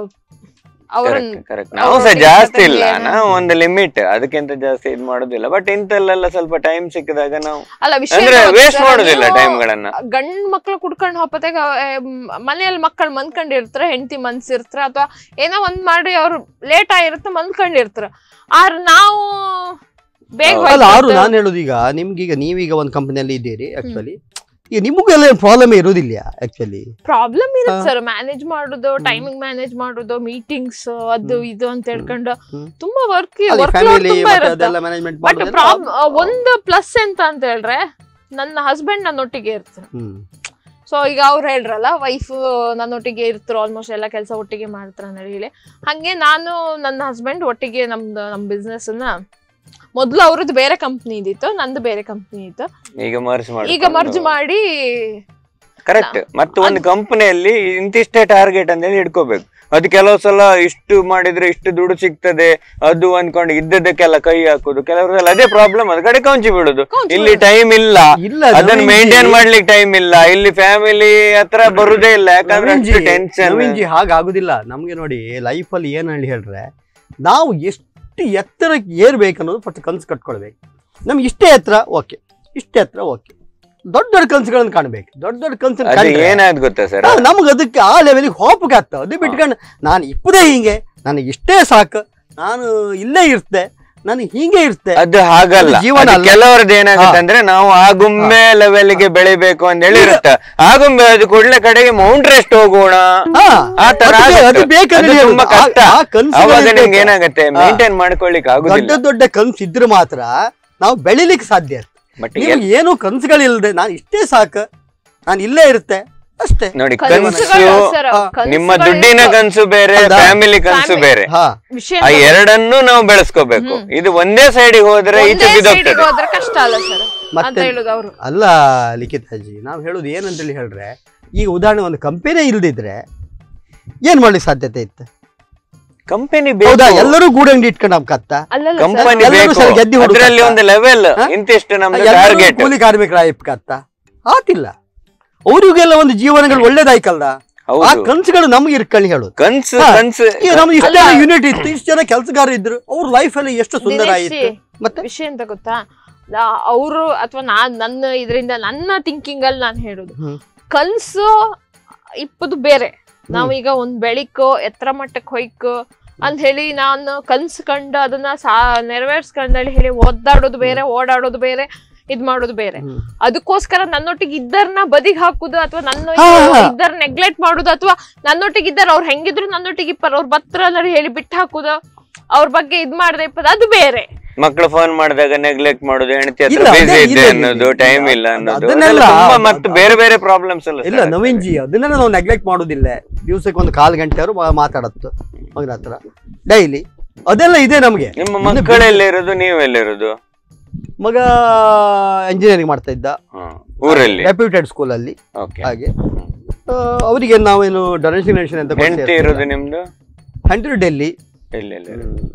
ಅವ್ರನ್ನ ಕರೆಕ್ಟ್ ನಾವು ಸಹ ಜಾಸ್ತಿ ಇಲ್ಲ ನಾವು ಒಂದು ಲಿಮಿಟ್ ಅದಕ್ಕಿಂತ ಜಾಸ್ತಿ ಇದು ಮಾಡೋದಿಲ್ಲ ಬಟ್ ಇಂತಲ್ಲೆಲ್ಲ ಸ್ವಲ್ಪ ಟೈಮ್ ಸಿಕ್ಕಿದಾಗ ನಾವು ಅಲ್ಲ ವಿಷಯ ಅಂದ್ರೆ ಗೊತ್ತಾ ವೇಸ್ಟ್ sir? ಮಾಡೋದಿಲ್ಲ ನೀವು ಟೈಮ್ ಗಳನ್ನ ಗಂಡ್ ಮಕ್ಳು ಕುಡ್ಕೊಂಡು ಹೋಪತ್ತಾಗ ಮನೆಯಲ್ಲಿ ಮಕ್ಕಳು ಮನ್ಕೊಂಡಿರ್ತಾರೆ ಹೆಂಡತಿ ಮನ್ಸಿರ್ತಾರ ಅಥವಾ ಏನೋ ಒಂದ್ ಮಾಡಿ ಅವ್ರು ಲೇಟ್ ಆಗಿರುತ್ತೆ ಮನ್ಕೊಂಡಿರ್ತಾರ ಆರ್ ನಾವು ಬೇಗ ಅಲ್ಲ ಆರು ಹೋಯ್ತು. ನಾನು ಹೇಳುದು ಈಗ ನಿಮ್ಗೀಗ ನೀವೀಗ ಒಂದು ಕಂಪನಿಯಲ್ಲಿ ಇದ್ದೀರಿ ಆಕ್ಚುಲಿ ಈಗ ನಿಮಗೆಲ್ಲ ಪ್ರಾಬ್ಲಮ್ ಇರೋದಿಲ್ಲ ಆಕ್ಚುಲಿ ಪ್ರಾಬ್ಲಮ್ ಇರುತ್ತೆ ಹಾ. ಸರ್ ಮ್ಯಾನೇಜ್ ಮಾಡೋದು ಟೈಮಿಂಗ್ ಮ್ಯಾನೇಜ್ ಮಾಡೋದು ಮೀಟಿಂಗ್ಸ್ ಅದು ಇದು ಅಂತ ಹೇಳ್ಕೊಂಡು ಹ್ಮ್. ತುಂಬಾ ವರ್ಕ್ ವರ್ಕ್ ಫ್ಯಾಮಿಲಿ ತುಂಬಾ ಇರುತ್ತೆ ಅದೆಲ್ಲ ಮ್ಯಾನೇಜ್ಮೆಂಟ್ ಬಟ್ ಪ್ರಾಬ್ ಒಂದು ಪ್ಲಸ್ ಎಂತ ಅಂತ ಹೇಳ್ರೆ ನನ್ನ ಹಸ್ಬೆಂಡ್ ನನ್ನೊಟ್ಟಿಗೆ ಇರ್ತಾರೆ ಹ್ಮ್ ಸೊ ಈಗ ಅವ್ರು ಹೇಳ್ರಲ್ಲ ವೈಫ್ ನನ್ನೊಟ್ಟಿಗೆ ಇರ್ತಾರೆ ಆಲ್ಮೋಸ್ಟ್ ಎಲ್ಲ ಕೆಲಸ ಒಟ್ಟಿಗೆ ಮಾಡ್ತಾರೆ ಅಂತ ಹೇಳಿ ಹಂಗೆ ನಾನು ನನ್ನ ಹಸ್ಬೆಂಡ್ ಒಟ್ಟಿಗೆ ನಮ್ದು ನಮ್ಮ ಬಿಸ್ನೆಸ್ ಅನ್ನ ಮೊದ್ಲು ಅವ್ರದ್ದು ಬೇರೆ ಕಂಪ್ನಿ ಇದ್ದಿತ್ತು ನಂದು ಬೇರೆ ಕಂಪ್ನಿ ಇತ್ತು ಈಗ ಮರ್ಜ್ ಮಾಡಿ ಈಗ ಮರ್ಜ್ ಮಾಡಿ ಕರೆಕ್ಟ್ ಮತ್ತು ಒಂದು ಕಂಪನಿಯಲ್ಲಿ ಇಂತಿಷ್ಟೇ ಟಾರ್ಗೆಟ್ ಅಂತ ಹೇಳಿ ಇಟ್ಕೋಬೇಕು ಅದು ಕೆಲವು ಸಲ ಇಷ್ಟು ಮಾಡಿದ್ರೆ ಇಷ್ಟು ದುಡ್ಡು ಸಿಗ್ತದೆ ಅದು ಅನ್ಕೊಂಡು ಇದ್ದದಕ್ಕೆಲ್ಲ ಕೈ ಹಾಕುದು ಕೆಲವರೆಲ್ಲ ಅದೇ ಪ್ರಾಬ್ಲಮ್ ಅದು ಕಡೆ ಕೌಂಚಿ ಬಿಡುದು ಕೌಂಚಿ ಇಲ್ಲಿ ಟೈಮ್ ಇಲ್ಲ ಇಲ್ಲ ಅದನ್ನ ನವೀನ್ಜಿ- ಮೇಂಟೈನ್ ಮಾಡ್ಲಿಕ್ಕೆ ಟೈಮ್ ಇಲ್ಲ ಇಲ್ಲಿ ಫ್ಯಾಮಿಲಿ ಹತ್ರ ಬರುದೇ ಇಲ್ಲ ಯಾಕಂದ್ರೆ ನವೀನ್ಜಿ, ಅಷ್ಟು ಟೆನ್ಷನ್ ನವೀನ್ಜಿ ಹಾಗಾಗುದಿಲ್ಲ ನಮ್ಗೆ ನೋಡಿ ಲೈಫಲ್ಲಿ ಏನ್ ಹೇಳಿ ಹೇಳ್ರೆ ನಾವು ಎಷ್ಟು ಎತ್ತರಕ್ಕೆ ಏರ್ಬೇಕು ಅನ್ನೋದು ಫಸ್ಟ್ ಕನ್ಸು ಕಟ್ಕೊಳ್ಬೇಕು ನಮ್ಗೆ ಇಷ್ಟೇ ಎತ್ತರ ಓಕೆ ಇಷ್ಟೇ ಎತ್ತರ ಓಕೆ ದೊಡ್ಡ ದೊಡ್ಡ ಕನ್ಸುಗಳನ್ನ ಕಾಣ್ಬೇಕು ದೊಡ್ಡ ದೊಡ್ಡ ಕನ್ಸನ್ನ ಅದು ಕಂಡ್ರೆ ಏನಾದ್ ಗೊತ್ತಾ ಸರ್ ಹಾ, ನಮ್ಗೆ ಅದಕ್ಕೆ ಆ ಲೆವೆಲ್ಗೆ ಹೋಪಕ್ಕೆ ಆಗ್ತಾವ ಅದು ಬಿಟ್ಕೊಂಡು ನಾನು ಇಪ್ಪದೇ ಹಿಂಗೆ ನನಗೆ ಇಷ್ಟೇ ಸಾಕು ನಾನು ಇಲ್ಲೇ ಇರ್ತೆ ನಾನು ಹೀಗೆ ಇರ್ತೆ ಅದು ಹಾಗಲ್ಲ ಅದು ಜೀವನ ಅದು ಅಲ್ಲ. ಕೆಲವರದ್ದು ಏನಾಗುತ್ತೆ ಹಾ. ಅಂದ್ರೆ ನಾವು ಆಗುಂಬೆ ಲೆವೆಲ್ ಗೆ ಬೆಳಿಬೇಕು ಅಂತ ಹೇಳಿ ಇರುತ್ತೆ ಆಗುಂಬೆ ಅದು ಕೂಡಲೇ ಕಡೆಗೆ ಮೌಂಟ್ ರೆಸ್ಟ್ ಹೋಗೋಣ ಹಾ, ಆ ತರ ಅದಕ್ಕೆ- ಆಗುತ್ತೆ. ಅದು ಬೇಕಂದ್ರೆ ಅದು ಹೇಳುದು. ತುಂಬಾ ಆ- ಕಷ್ಟ ಆ ಕನ್ಸುಗಳು ಅವಾಗ ಬೇಕು. ನಿಮ್ಗೆ ಏನಾಗುತ್ತೆ ಹಾ. ಮೇಂಟೈನ್ ಮಾಡ್ಕೊಳ್ಳಿಕ್ಕೆ ದೊಡ್ಡ ಆಗುದಿಲ್ಲ ದೊಡ್ಡ ಕನ್ಸು ಇದ್ರೆ ಮಾತ್ರ ನಾವು ಬೆಳಿಲಿಕ್ಕೆ ಸಾಧ್ಯ ಬಟ್ ನೀವು ಏನು ಕನ್ಸುಗಳಿಲ್ಲದೆ ನಾನು ಇಷ್ಟೇ ಸಾಕು ನಾನು ಇಲ್ಲೇ ಇರುತ್ತೆ ಅಷ್ಟೇ ನೋಡಿ ಕನಸುಗಳು ಕನ್ಸು ಸರ್, ಹಾ, ನಿಮ್ಮ ಕನಸುಗಳು ದುಡ್ಡಿನ ಇತ್ತು. ಕನ್ಸು ಬೇರೆ ಹೌದಾ? ಫ್ಯಾಮಿಲಿ ಕನ್ಸು Family. ಬೇರೆ ಹಾ ವಿಷಯ ಆ ಎರಡನ್ನೂ ನಾವು ಬೆಳೆಸ್ಕೋಬೇಕು ಹ್ಮ್. ಇದು ಒಂದೇ ಸೈಡಿಗೆ ಹೋದ್ರೆ ಈಚೆ ಒಂದೇ ಬಿದ್ದೋಗ್ತದೆ ಸೈಡಿಗೆ ಹೋದ್ರೆ ಕಷ್ಟ ಅಲ್ಲ ಸರ್ ಅಂತ ಮತ್ತೆ ಹೇಳುದು ಅವರು ಅಲ್ಲ ಲಿಖಿತಾಜಿ ನಾವು ಹೇಳೋದು ಏನಂತೇಳಿ ಹೇಳ್ರೆ ಈಗ ಉದಾಹರಣೆ ಒಂದು ಕಂಪನಿ ಇಲ್ದಿದ್ರೆ ಏನ್ ಮಾಡ್ಲಿಕ್ಕೆ ಸಾಧ್ಯತೆ ಇತ್ತು ಕಂಪನಿ ಹೌದಾ ಬೇಕು ಎಲ್ಲರೂ ಗೂಡಂಗಡಿ ಇಟ್ಕೊಂಡು ನಮ್ ಕತ್ತ ಅಲ್ಲಲ್ಲ ಕಂಪನಿ ಎಲ್ಲರೂ ಬೇಕು ಸಹ ಗೆದ್ದು ಹುಡುಕ್ತಾರೆ. ಅದ್ರಲ್ಲಿ ಒಂದು ಲೆವೆಲ್ ಹಾ? ಇಂತಿಷ್ಟು ನಮ್ದು ಎಲ್ಲರೂ ಟಾರ್ಗೆಟ್ ಕೂಲಿ ಕಾರ್ಮಿಕರ ಕತ್ತ ಆತಿಲ್ಲ ಅವ್ರಿಗೆಲ್ಲ ಒಂದು ಜೀವನಗಳು ಒಳ್ಳೇದಾಯ್ಕಲ್ದ ಆ ಹೌದು ಕನ್ಸುಗಳು ನಮ್ಗೆ ಇರ್ಕೊಳ್ಳಿ ಹೇಳೋದು ಕನ್ಸು ಹಾ. ಕನ್ಸು ಈಗ ನಮ್ಗೆ ಇಷ್ಟೆಲ್ಲ ಅಲ್ಲ. ಯೂನಿಟ್ ಇತ್ತು ಇಷ್ಟು ಜನ ಕೆಲಸಗಾರ ಇದ್ರು ಅವ್ರ ಲೈಫ್ ಅಲ್ಲಿ ಎಷ್ಟು ಸುಂದರ ಆಯಿತು ಮತ್ತೆ ವಿಷಯ ಅಂತ ಗೊತ್ತಾ ಅವರು ಅಥವಾ ನಾನ್ ನನ್ನ ಇದರಿಂದ ನನ್ನ ಥಿಂಕಿಂಗ್ ಅಲ್ಲಿ ನಾನು ಹೇಳುದು ಹ್ಮ್. ಕನ್ಸು ಇಪ್ಪದು ಬೇರೆ ನಾವೀಗ ಒಂದ್ ಬೆಳಿಕು ಎತ್ತರ ಮಟ್ಟಕ್ಕೆ ಹೊಯ್ಕು ಅಂತ ಹೇಳಿ ನಾನು ಕನ್ಸ್ ಕಂಡು ಅದನ್ನ ಸಾ ನೆರವೇರ್ಸ್ಕೊಂಡೇಳಿ ಹೇಳಿ ಒದ್ದಾಡೋದು ಬೇರೆ ಓಡಾಡೋದು ಬೇರೆ ಇದ್ ಮಾಡೋದು ಬೇರೆ ಅದಕ್ಕೋಸ್ಕರ ನನ್ನೊಟ್ಟಿಗೆ ಇದ್ದರ್ನ ಬದಿಗೆ ಹಾಕುದು ಅಥವಾ ನನ್ನ ಹಾ, ಹಾ. ಇದ್ದರ್ ನೆಗ್ಲೆಕ್ಟ್ ಮಾಡುದು ಅಥವಾ ನನ್ನೊಟ್ಟಿಗೆ ಇದ್ದಾರ ಅವ್ರು ಹೆಂಗಿದ್ರು ನನ್ನೊಟ್ಟಿಗೆ ಇಪ್ಪರ್ ಅವ್ರ ಬತ್ರ ಹೇಳಿ ಬಿಟ್ಟು ಹಾಕುದು ಅವ್ರ ಬಗ್ಗೆ ಇದ್ ಮಾಡ್ದೆ ಇಪ್ಪದ ಅದು ಬೇರೆ ಮಕ್ಕಳು ಫೋನ್ ಮಾಡಿದಾಗ ನೆಗ್ಲೆಕ್ಟ್ ಮಾಡೋದು ಹೆಂಡತಿ ಹತ್ರ ಇಲ್ಲ, ಬಿಸಿ ಅದೇ ಇದೆ ಇದೆ, ಅನ್ನೋದು ಇದೆ. ಟೈಮ್ ಇಲ್ಲ ಅನ್ನೋದು ಅದನ್ನೆಲ್ಲ ಅದೆಲ್ಲ ತುಂಬಾ ಮತ್ತೆ ಬೇರೆ ಬೇರೆ ಪ್ರಾಬ್ಲಮ್ಸ್ ಎಲ್ಲ ಇಲ್ಲ ನವೀನ್ ಜಿ ಅದನ್ನೆಲ್ಲ ನಾವು ನೆಗ್ಲೆಕ್ಟ್ ಮಾಡೋದಿಲ್ಲ ದಿವ್ಸಕ್ಕೆ ಒಂದು ಕಾಲು ಗಂಟೆ ಅವರು ಮಾತಾಡತ್ತು ಮಗನ ಹತ್ರ ಡೈಲಿ ಅದೆಲ್ಲ ಇದೆ ನಮಗೆ ನಿಮ್ಮ ಮಕ್ಕಳೆಲ್ಲ ಇರೋದು ನೀವೆಲ್ಲಿರೋದು ಮಗ ಇಂಜಿನಿಯರಿಂಗ್ ಮಾಡ್ತಾ ಇದ್ದ ಹ್ಮ್. ಊರಲ್ಲಿ ರೆಪ್ಯೂಟೆಡ್ ಸ್ಕೂಲಲ್ಲಿ ಓಕೆ ಹಾಗೆ ಆ, ಅವರಿಗೆ ನಾವೇನು ಡೊನೇಷನ್ ಅಂತ ಹೆಂಡತಿ ಇರೋದು ನಿಮ್ದು ಹಂಡ್ರೆಡ್ ಡೆಲ್ಲಿ ಎಲ್ಲಿ ಎಲ್ಲಿ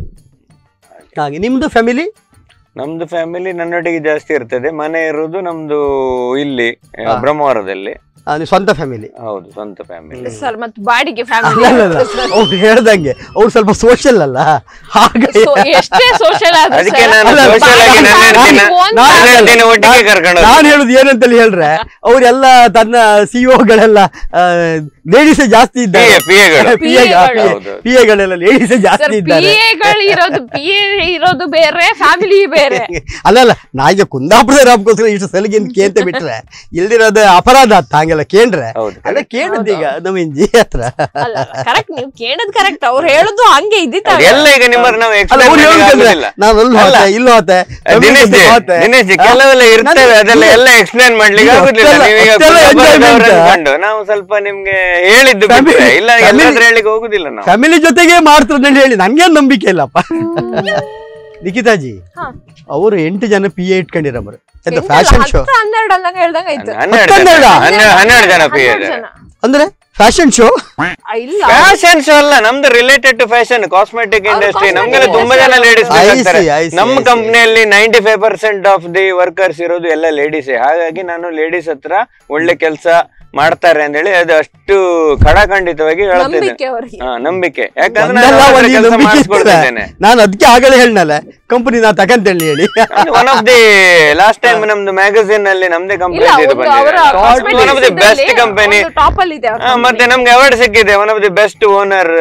ಹಾಗೆ ನಿಮ್ದು ಫ್ಯಾಮಿಲಿ ನಮ್ದು ಫ್ಯಾಮಿಲಿ ನನ್ನೊಟ್ಟಿಗೆ ಜಾಸ್ತಿ ಇರ್ತದೆ ಮನೆ ಇರುವುದು ನಮ್ದು ಇಲ್ಲಿ ಆ, ಹಾ. ಬ್ರಹ್ಮಾವರದಲ್ಲಿ ಸ್ವಂತ ಫ್ಯಾಮಿಲಿ ಹೌದು ಸ್ವಂತ ಫ್ಯಾಮಿಲಿ ಸರ್ ಮತ್ತೆ ಬಾಡಿಗೆ ಅಲ್ಲ ಅಲ್ಲ ಫ್ಯಾಮಿಲಿ ಅವ್ರು ಹೇಳ್ದಂಗೆ ಅವ್ರು ಸ್ವಲ್ಪ ಸೋಷಿಯಲ್ ಅಲ್ಲ ಹಾಗೆ ಎಷ್ಟೇ ಸೋಷಿಯಲ್ ಆದ್ರೂ ಅದಕ್ಕೆ sir, ನಾನು ಅಲ್ಲ, social ಆಗಿ ನನ್ನ ಬಾಡಿಗೆ ಹೆಂಡ್ತಿನ- phone ನಾನು ನನ್ನ ಹೆಂಡ್ತಿನ ಒಟ್ಟಿಗೆ ಕರ್ಕೊಂಡು ನಾನು ಹೇಳುದು ಏನಂತಲ್ಲಿ ಹೇಳ್ರೆ ಅವರೆಲ್ಲ ತನ್ನ ಸಿಇಒಗಳೆಲ್ಲ ಲೇಡೀಸೇ ಜಾಸ್ತಿ ಇದ್ದಾರೆ ಪಿಎಗಳು PA ಹೌದು. ಪಿ ಎಗಳೆಲ್ಲ ಲೇಡೀಸೇ ಸರ್ ಜಾಸ್ತಿ ಪಿ ಇದ್ದಾರೆ ಎಗಳು ಇರೋದು ಪಿ ಎ ಇರೋದು ಬೇರೆ ಫ್ಯಾಮಿಲಿ ಬೇರೆ ಅಲ್ಲಲ್ಲ ನಾ ಈಗ ಕುಂದಾಪುರದ ರಾಬ್ಗೋಸ್ಕರ ಇಷ್ಟು ಸಲಿಗೆ ಕೇಂತ ಬಿಟ್ರೆ ಇಲ್ದಿರೋದು ಅಪರಾಧ ಅಂತ ಹಂಗೆಲ್ಲ ಕೇಂದ್ರೆ ಹೌದು ಅಲ್ಲ ಕೇಳುದು ಈಗ ನಮ್ಮ ಇಂಜಿ ಹತ್ರ ಅಲ್ಲ ಕರೆಕ್ಟ್ ನೀವು ಕೇಳದ್ ಕರೆಕ್ಟ್ ಅವ್ರು ಹೇಳುದು ಹಂಗೆ ಇದ್ದಿತ್ತ ಎಲ್ಲ ಈಗ ನಿಮ್ಮ ನಾವು ಅಲ್ಲ ಅವ್ರು ಹೇಳುದಂದ್ರೆ ನಾನು ಅಲ್ಲಿ ಅಲ್ಲ. ಹೋತೆ ಇಲ್ಲಿ ಹೋತೆ ದಿನೇಶ್ ಜಿ, ಹೋತೆ. ದಿನೇಶ್ ಜಿ, ಆ? ಕೆಲವೆಲ್ಲ ಇರ್ತವೆ ನಾನು- ಅದೆಲ್ಲ ಎಲ್ಲ ಎಕ್ಸ್ಪ್ಲೇನ್ ಮಾಡ್ಲಿಕ್ಕೆ ಇಲ್ಲ, ಆಗುದಿಲ್ಲ ಅಷ್ಟೆಲ್ಲ- ನೀವೀಗ ಅಷ್ಟೆಲ್ಲ ಕುಂದಾಪುರದವ್ರನ್ನ enjoyment. ಕಂಡು ನಾವು ಸ್ವಲ್ಪ ನಿಮ್ಗೆ ಹೇಳಿದ್ದು Family- ಬಿಟ್ರೆ ಇಲ್ಲ family- ಎಲ್ಲಾದ್ರೂ ಹೇಳಿಕ್ಕೆ ಹೋಗುದಿಲ್ಲ ನಾವು ಫ್ಯಾಮಿಲಿ ಜೊತೆಗೆ ಮಾಡ್ತಾರೆ ಅಂತ ಹೇಳಿ ನಂಗೆ ನಂಬಿಕೆ ಇಲ್ಲಪ್ಪ ನಿಖಿತಾಜಿ ಹಾ. ಅವರು ಎಂಟು ಜನ ಪಿ ಎ ಇಟ್ಕೊಂಡಿರಮ್ಮರು ಎಂತ ಎಂಟಲ್ಲ, ಫ್ಯಾಷನ್ ಶೋ ಹತ್ತು ಹನ್ನೆರಡು ಅಂದಂಗ ಹೇಳ್ದಂಗ ಆಯ್ತು ಹನ್ನೆರಡು ಜನ ಹತ್ತೊಂದೆರಡ? ಹನ್ನೆರಡು ಹನ್ನೆರಡು ಜನ ಪಿ ಹನ್ನೆರಡು ಜನ. ಅಂದ್ರೆ ಫ್ಯಾಷನ್ ಶೋ ಆ, ಇಲ್ಲ ಫ್ಯಾಷನ್ ಶೋ ಅಲ್ಲ ನಮ್ದು ರಿಲೇಟೆಡ್ ಟು ಫ್ಯಾಷನ್ ಕಾಸ್ಮೆಟಿಕ್ ಅವ್ರು ಇಂಡಸ್ಟ್ರಿ cosmetic ನಮ್ಗೆಲ್ಲ ತುಂಬಾ ಜನ industry ಲೇಡೀಸ್ I see, ಬೇಕಾಗ್ತಾರೆ I see, ನಮ್ಮ I see. ಕಂಪ್ನಿಯಲ್ಲಿ ninety five percent of the workers ಇರೋದು ಎಲ್ಲ ಲೇಡೀಸೇ ಹಾಗಾಗಿ ನಾನು ಲೇಡೀಸ್ ಹತ್ರ ಒಳ್ಳೆ ಕೆಲಸ ಮಾಡ್ತಾರೆ ಅಂತೇಳಿ ಅದು ಅಷ್ಟು ಖಡಾಖಂಡಿತವಾಗಿ ಹೇಳ್ತೇನೆ ನಂಬಿಕೆ ಅವ್ರಿಗೆ ಹಾ ನಂಬಿಕೆ ಯಾಕಂದ್ರೆ ಒಂದಲ್ಲ ನಾನು ಒಂದು ಕೆಲಸ ನಂಬಿಕೆ ಮಾಡಿಸ್ಕೊಳ್ತಿದ್ದೇನೆ ಇರ್ತದೆ. ನಾನು ಅದಕ್ಕೆ ಆಗಲೇ ಹೇಳ್ನಲ್ಲ ಕಂಪನಿ ನಾ ತಕಂತೇಳಿ ಹೇಳಿ one of the last time ನಮ್ದು ಮ್ಯಾಗಝಿನ್ ಅಲ್ಲಿ ನಮ್ದೇ ಕಂಪನಿ ಇಲ್ಲ ಇದು ಒಂದು ಅವರ ಬಂದಿದೆ one of the best company top ಅಲ್ಲಿ ಇದೆ ಮತ್ತೆ ನಮ್ಗೆ ಅವಾರ್ಡ್ ಸಿಕ್ಕಿದೆ one of the best owner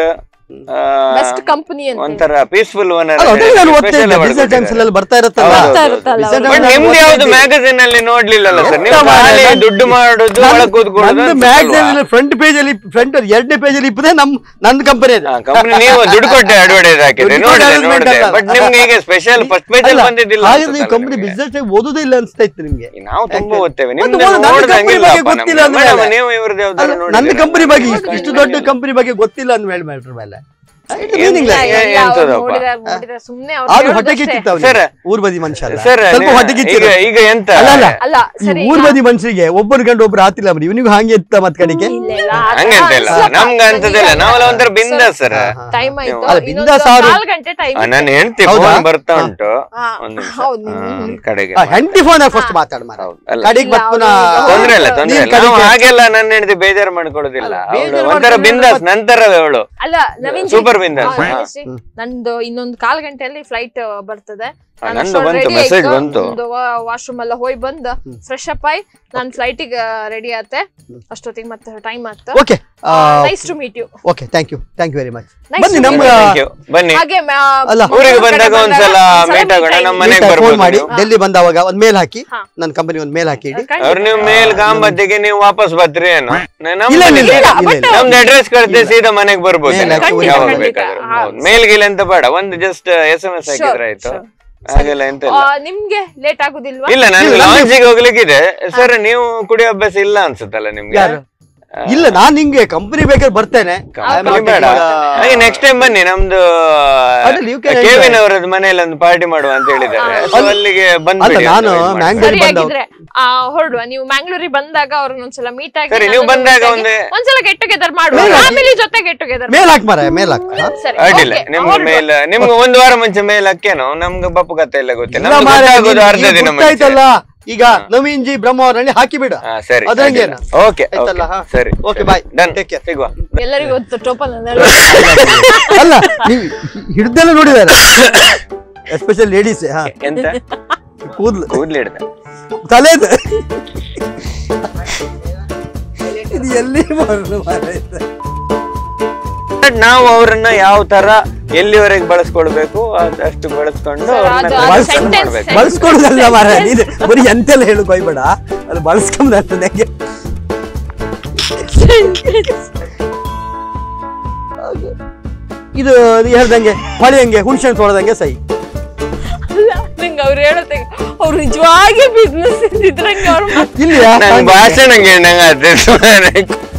best company ಅಂತ ಒಂಥರ ಪೀಸ್ಫುಲ್ ಓನರ್ ಅಲ್ಲ, ಅದನ್ನ ನಾನು ಓದ್ತಾ ಇದ್ದೆ ಬಿಸ್ನೆಸ್ ಟೈಮ್ಸ್ ಅಲ್ಲಿ ಬರ್ತಾ ಇರುತ್ತಲ್ಲ ಹೌದು, ಬರ್ತಾ ಇರುತ್ತಲ್ಲ Business ಅವ್ರು. ಬಟ್ Times ನಿಮ್ದು ಅಲ್ಲಿ ಯಾವ್ದು ಓದ್ತಾ ಇದ್ದೆ. ಮ್ಯಾಗಝಿನ್ ಅಲ್ಲಿ ನೋಡ್ಲಿಲ್ಲಲ್ಲ ಸರ್ ನೀವು ಎಂತ ಮಾರ್ರೆ, ಖಾಲಿ ನಾನು- ದುಡ್ಡು ಮಾಡುದು ಒಳ ಕೂತ್ಕೊಳ್ಳೋದು ಮ್ಯಾಗ್ಝಿನ್ ಫ್ರಂಟ್ ಪೇಜ್ ಅಲ್ಲಿ ಫ್ರಂಟ್ ಎರಡನೇ ಪೇಜ್ ಅಲ್ಲಿ ಇಪ್ಪದೇ ನಮ್ ನಂದು ಕಂಪನಿ ಅದು ಕಂಪನಿ ನೀವು ದುಡ್ಡು ಕೊಟ್ಟೆ ಅಡ್ವರ್ಟೈಸ್ ಹಾಕಿದ್ರೆ ದುಡ್ಡು ನೋಡಿದೆ ಕೊಟ್ಟು ನೋಡಿದೆ advertise ಬಟ್ ನಿಮ್ಗೆ ಈಗ ಸ್ಪೆಷಲ್ ಫಸ್ಟ್ ಪೇಜ್ ಅಲ್ಲಿ ಅಲ್ಲ, ಬಂದಿದ್ದಿಲ್ಲ ಹಾಗೆ ನೀವು ಅನ್ಸುತ್ತಲ್ಲ ಕಂಪನಿ ನಿಮ್ಗೆ. ಬಿಸ್ನೆಸ್ ಓದೋದೇ ಇಲ್ಲ ಅನ್ಸ್ತಾ ಇತ್ತು ನಿಮ್ಗೆ ನಾವು ತುಂಬಾ ಯಾಕೆ? ಓದ್ತೇವೆ ಮತ್ತೆ ನಿಮ್ದು ಓದು, ನನ್ನ ನೋಡ್ದಂಗಿಲ್ಲ company ಬಗ್ಗೆ ಅಪ್ಪ ಗೊತ್ತಿಲ್ಲ ನಮ್ಗೆ. ಅಂದ್ಮೇಲೆ. ಮೇಡಮ್, ನೀವು ಇವ್ರದ್ದು ಅಲ್ಲ, ಯಾವ್ದಾದ್ರು ನನ್ನ ನೋಡಿದ್ದೀರಾ? ಕಂಪನಿ ಬಗ್ಗೆ ನಮ್ಗೆ ಇಷ್ಟು- ಇಷ್ಟು ಕಂಡಿಲ್ಲ. ದೊಡ್ಡ ಕಂಪನಿ ಬಗ್ಗೆ ಗೊತ್ತಿಲ್ಲ ಅಂದ ಮೇಲೆ ಮಾಡ್ರ ಮೇಲೆ ಏನ್- ಇಲ್ಲ, ಏ- ಇಲ್ಲ, ಅವ್ರು ಎಂತದಪ್ಪ? ನೋಡಿದಾರೆ, ನೋಡಿದಾರೆ, ಸುಮ್ನೆ ಅವ್ರು ಆದ್ರೂ ಹೊಟ್ಟೆ ಹೇಳೋದಷ್ಟೇ. ಕಿಚ್ಚಿತ್ತು ಅವ್ನಿಗೆ. ಸರ್. ಊರ್ ಬದಿ ಮನುಷ್ಯ ಅಲ್ಲ. ಸರ್ ಸ್ವಲ್ಪ ನೀವು- ಹೊಟ್ಟೆ ಈಗ ಕಿಚ್ಚಿತ್ತು ಈಗ ಎಂತ ಅಲ್ಲ, ಅಲ್ಲ. ಅಲ್ಲ ಈ ಸರಿ ಊರ್ ಈಗ- ಬದಿ ಮನುಷ್ಯರಿಗೆ ಒಬ್ಬರು ಕಂಡು ಒಬ್ರು ಆತಿಲ್ಲ ಬರೀ ಇವನಿಗೂ ಹಾಗೆ ಇತ್ತ ಮತ್ ಕಡೆಗೆ ಇಲ್ಲ, ಇಲ್ಲ, ಆ ತರ ಹಂಗಂತ ಇಲ್ಲ ಸ್ವಲ್ಪ ನಮ್ಗೆ ಅಂತದಿಲ್ಲ ನನಗೆ ನಾವೆಲ್ಲ ಒಂಥರ ಬಿಂದ ಸರ್ ಟೈಮ್ ಆಯ್ತು ಅಲ್ಲ, ಇನ್ನೊಂದು ಬಿಂದಾಸ್ ಅವ್ರು- ನಾಲ್ಕು ಗಂಟೆ ಟೈಮ್ ನನ್ನ ಹೆಂಡತಿ ಹೌದಾ? ಫೋನ್ ಬರ್ತಾ ಉಂಟು ಹಾ, ಒಂದ್ ನಿಮಿಷ. ಹೌದು. ಹಾ, ಕಡೆಗೆ ಹೆಂಡತಿ ಫೋನ್ ಫಸ್ಟ್ ಮಾತಾಡ ಮಾರ ಹೌದು. ಅಲ್ಲ. ಕಡೆಗೆ ಇಲ್ಲ, ಬತ್ಪುನ ಅವ್ರು- ತೊಂದ್ರೆ ಇಲ್ಲ ತೊಂದ್ರೆ ನೀನ್ ಇಲ್ಲ ನಾವು ಕಡೆಗೆ- ಹಾಗೆಲ್ಲ ನನ್ನ ಹೆಂಡತಿ ಬೇಜಾರು ಮಾಡ್ಕೊಳ್ಳೋದಿಲ್ಲ ಅಲ್ಲ, ಅವ್ಳು ಬೇಜಾರು ಒಂಥರ ಮಾಡ್ಕೊಳ್ಳೋದು ಬಿಂದಾಸ್ ಮತ್ತೆ- ನಂತರವೇ ಅವಳು ಅಲ್ಲ ನವೀನ್ ಜಿ, Super ಬಿಂದಾಸ್, ಹಾ, ಹಾ. ನವೀನ್ ಜಿ, ನಂದು ಇನ್ನೊಂದು ಕಾಲ್ ಗಂಟೆಯಲ್ಲಿ ಫ್ಲೈಟ್ ಬರ್ತದೆ ಹಾ, ನಾನು ನಂದು ಅಷ್ಟ್ರೊಳಗೆ ಬಂತು, ready message ಆಯ್ತು. ಬಂತು. ಒಂದು ವಾಶ್ರೂಮ್ ಎಲ್ಲ ಹೋಗಿ ಬಂದು ಫ್ರೆಶ್ ಅಪ್ ಆಗಿ ನಾನು ಫ್ಲೈಟಿಗೆ ರೆಡಿ ಆತೆ ಅಷ್ಟೊತ್ತಿಗೆ ಮತ್ತೆ ಟೈಮ್ ಆತ okay nice to meet you okay thank you thank you very much Nice ಬನ್ನಿ to ನಮ್ಮ meet Thank you. ಬನ್ನಿ ಹಾಗೆ ಅಲ್ಲ. ಊರಿಗೆ ಬಂದಾಗ ಒಂದ್ಸಲ meet ಆಗೋಣ, ನಮ್ಮ ಮನೆಗೆ ಫೋನ್ ಬರ್ಬೋದು ಮಾಡಿ ನೀವು. ಡೆಲ್ಲಿ ಬಂದವಾಗ ಒಂದ್ ಮೇಲ್ ಹಾಕಿ ಹಾ. ನನ್ನ ಕಂಪನಿ ಒಂದ್ ಮೇಲ್ ಹಾಕಿ ಇಡಿ ಅವ್ರು ನೀವು ಮೇಲ್ ಗಾಂಬತ್ತಿಗೆ ನೀವು ವಾಪಸ್ ಬರ್ತೀರಿ ಏನು ನ- ನಮ್ಮ ಇಲ್ಲ, ಇಲ್ಲ, ಮನೆಗೆ- ಇಲ್ಲ, ಇಲ್ಲ, ಇಲ್ಲ, ಇಲ್ಲ. ನಮ್ದು ಅಡ್ರೆಸ್ ಕಳಿಸಿ ಸೀದಾ ಮನೆಗೆ ಬರ್ಬೋದು ಮೇಲ್ ನೀವು. ಹಾಕಿ, ಯಾವಾಗ ಖಂಡಿತ, ಬೇಕಾದ್ರೂ ಹಾ. ಮೇಲ್ ಗೀಲ್ ಅಂತ ಬೇಡ ಒಂದು ಜಸ್ಟ್ ಎಸ್ ಎಂ ಎಸ್ ಹಾಕಿದ್ರೆ ಆಯ್ತು sure. ಹಾಗೆಲ್ಲ ಎಂತ ಇಲ್ಲ ನಿಮ್ಗೆ ಲೇಟ್ ಆಗುದಿಲ್ವಾ ಇಲ್ಲ ನನಗೆ ಲಾಂಚಿಗೆ ಹೋಗ್ಲಿಕ್ಕಿದೆ ಸರ್ ನೀವು ಕುಡಿಯೋ ಅಭ್ಯಾಸ ಇಲ್ಲ ಅನ್ಸುತ್ತಲ್ಲ ನಿಮ್ಗೆ ಯಾರು ಇಲ್ಲ ನಾನ್ ನಿಂಗೆ ಕಂಪನಿ ಬೇಕಾದ್ರೆ ಬರ್ತೇನೆ ಕಂಪನಿ I'm not ಬೇಡ ಇವಾಗ- ಹಾಗೆ ನೆಕ್ಸ್ಟ್ ಟೈಮ್ ಬನ್ನಿ ನಮ್ದು ಅದ್ರಲ್ಲಿ you can ಕೆವಿನ್ enjoy. ಅವರದ್ದು ಮನೆಯಲ್ಲಿ ಒಂದು ಪಾರ್ಟಿ ಮಾಡುವ ಅಂತ ಹೇಳಿದ್ದಾರೆ So ಅಲ್ಲಿಗೆ ಅಲ್ಲ ಬಂದ್ಬಿಡಿ ನಾನು ಅಂತ ಇದು ಮಾಡಿ. ಮ್ಯಾಂಗ್ಳೂರ್ ಸರಿ ಬಂದವ ಆಗಿದ್ರೆ ಆ, ಹೊರಡುವ ನೀವು ಮ್ಯಾಂಗ್ಳೂರಿಗೆ ಬಂದಾಗ ಅವ್ರನ್ನ ಒಂದ್ಸಲ ಮೀಟ್ ಆಗಿ ಸರಿ, ನೀವು ನನ್ನನ್ನು ಬಂದಾಗ meet ಆಗಿ ಒಂದೇ- ಒಂದ್ಸಲ ಗೆಟ್ ಟುಗೆದರ್ ಮಾಡುವ ಮೇಲ್ ಹಾಕಿ. ಫ್ಯಾಮಿಲಿ ಜೊತೆ ಗೆಟ್ ಟುಗೆದರ್ ಮೇಲ್ ಹಾಕ್ ಮಾರ ಮೇಲ್ ಹಾಕ್ ಹಾ? ಸರಿ ಅಡ್ಡಿಲ್ಲ okay, ನಿಮ್ಗೆ ಹೊರಡುವ. ಮೇಲ್ ನಿಮ್ಗೆ ಒಂದು ವಾರ ಮುಂಚೆ ಮೇಲ್ ಹಾಕೇನೋ ನಮ್ಗೆ ಬಪ್ಪು ಕತೆ ಎಲ್ಲ ಗೊತ್ತಿಲ್ಲ ಇಲ್ಲ ನಮ್ಗೆ ಮಾರ್ರೆ, ಗೊತ್ತಾಗೋದು ನೀನ್- ಅರ್ಧ ನೀನ್ ದಿನ ಮುಂಚೆ ಗೊತ್ತಾಯ್ತಲ್ಲ ಈಗ ನವೀನ್ ಜಿ ಬ್ರಹ್ಮವರಳ್ಳಿ ಹಾಕಿ ಬಿಡ ಹಾ, ಸರಿ ಅದ್ರಂಗೇನು? ಓಕೆ ಆಯ್ತಲ್ಲ, ಹಾ? ಸರಿ Okay, bye. Done Take care. ಸಿಗುವ ಎಲ್ಲರಿಗೂ ಗೊತ್ತು ಟೋಪನ್ ಅಲ್ಲ ನೀವು ಹಿಡ್ದೆಲ್ಲ ನೋಡಿದಾರೆ ಎಸ್ಪೆಷಲ್ ಲೇಡೀಸ್ ಹಾ ಎಂತ ಕೂದ್ಲು ಕೂದ್ಲು ಹಿಡ್ದ ತಲೆದು ಇದು ಎಲ್ಲಿ ಬರೋದು ಮಾರ್ರೆ ಇದು? But ನಾವು ಅವರನ್ನ ಯಾವ ತರ ಎಲ್ಲಿವರೆಗೆ ಬಳಸ್ಕೊಳ್ಬೇಕು ಅದಷ್ಟು ಬಳಸ್ಕೊಂಡು Sir, ಅವ್ರನ್ನ ಅದು- ಕೆಲಸ ಅದು ಬಳಸ್- sentence- ಮಾಡ್ಬೇಕು ಬಳಸ್ಕೊಡುದಲ್ಲ ಮಾರ ನೀನು ಬರೀ ಎಂತೆಲ್ಲ ಹೇಳು ಕೊಯ್ಬೇಡ ಅದು ಬಳಸ್ಕೊಂಬ ನನಗೆ ಇದು ನೀ ಹೇಳ್ದಂಗೆ ಹೊಳೆಯಂಗೆ ಹುಣ್ಸೆಹಣ್ಣು ತೊಳೆದಂಗೆ ಸೈ ಅಲ್ಲ ನಂಗೆ ಅವ್ರು ಹೇಳತ್ತೆ ಅವ್ರು ನಿಜವಾಗಿ ಬಿಸ್ನೆಸ್ ಇದ್ರಂಗೆ ಅವ್ರು ಇಲ್ಲಿಯಾ ನಂಗೆ ಭಾಷೆ ನಂಗೆ ನಂಗೆ ಅದೇ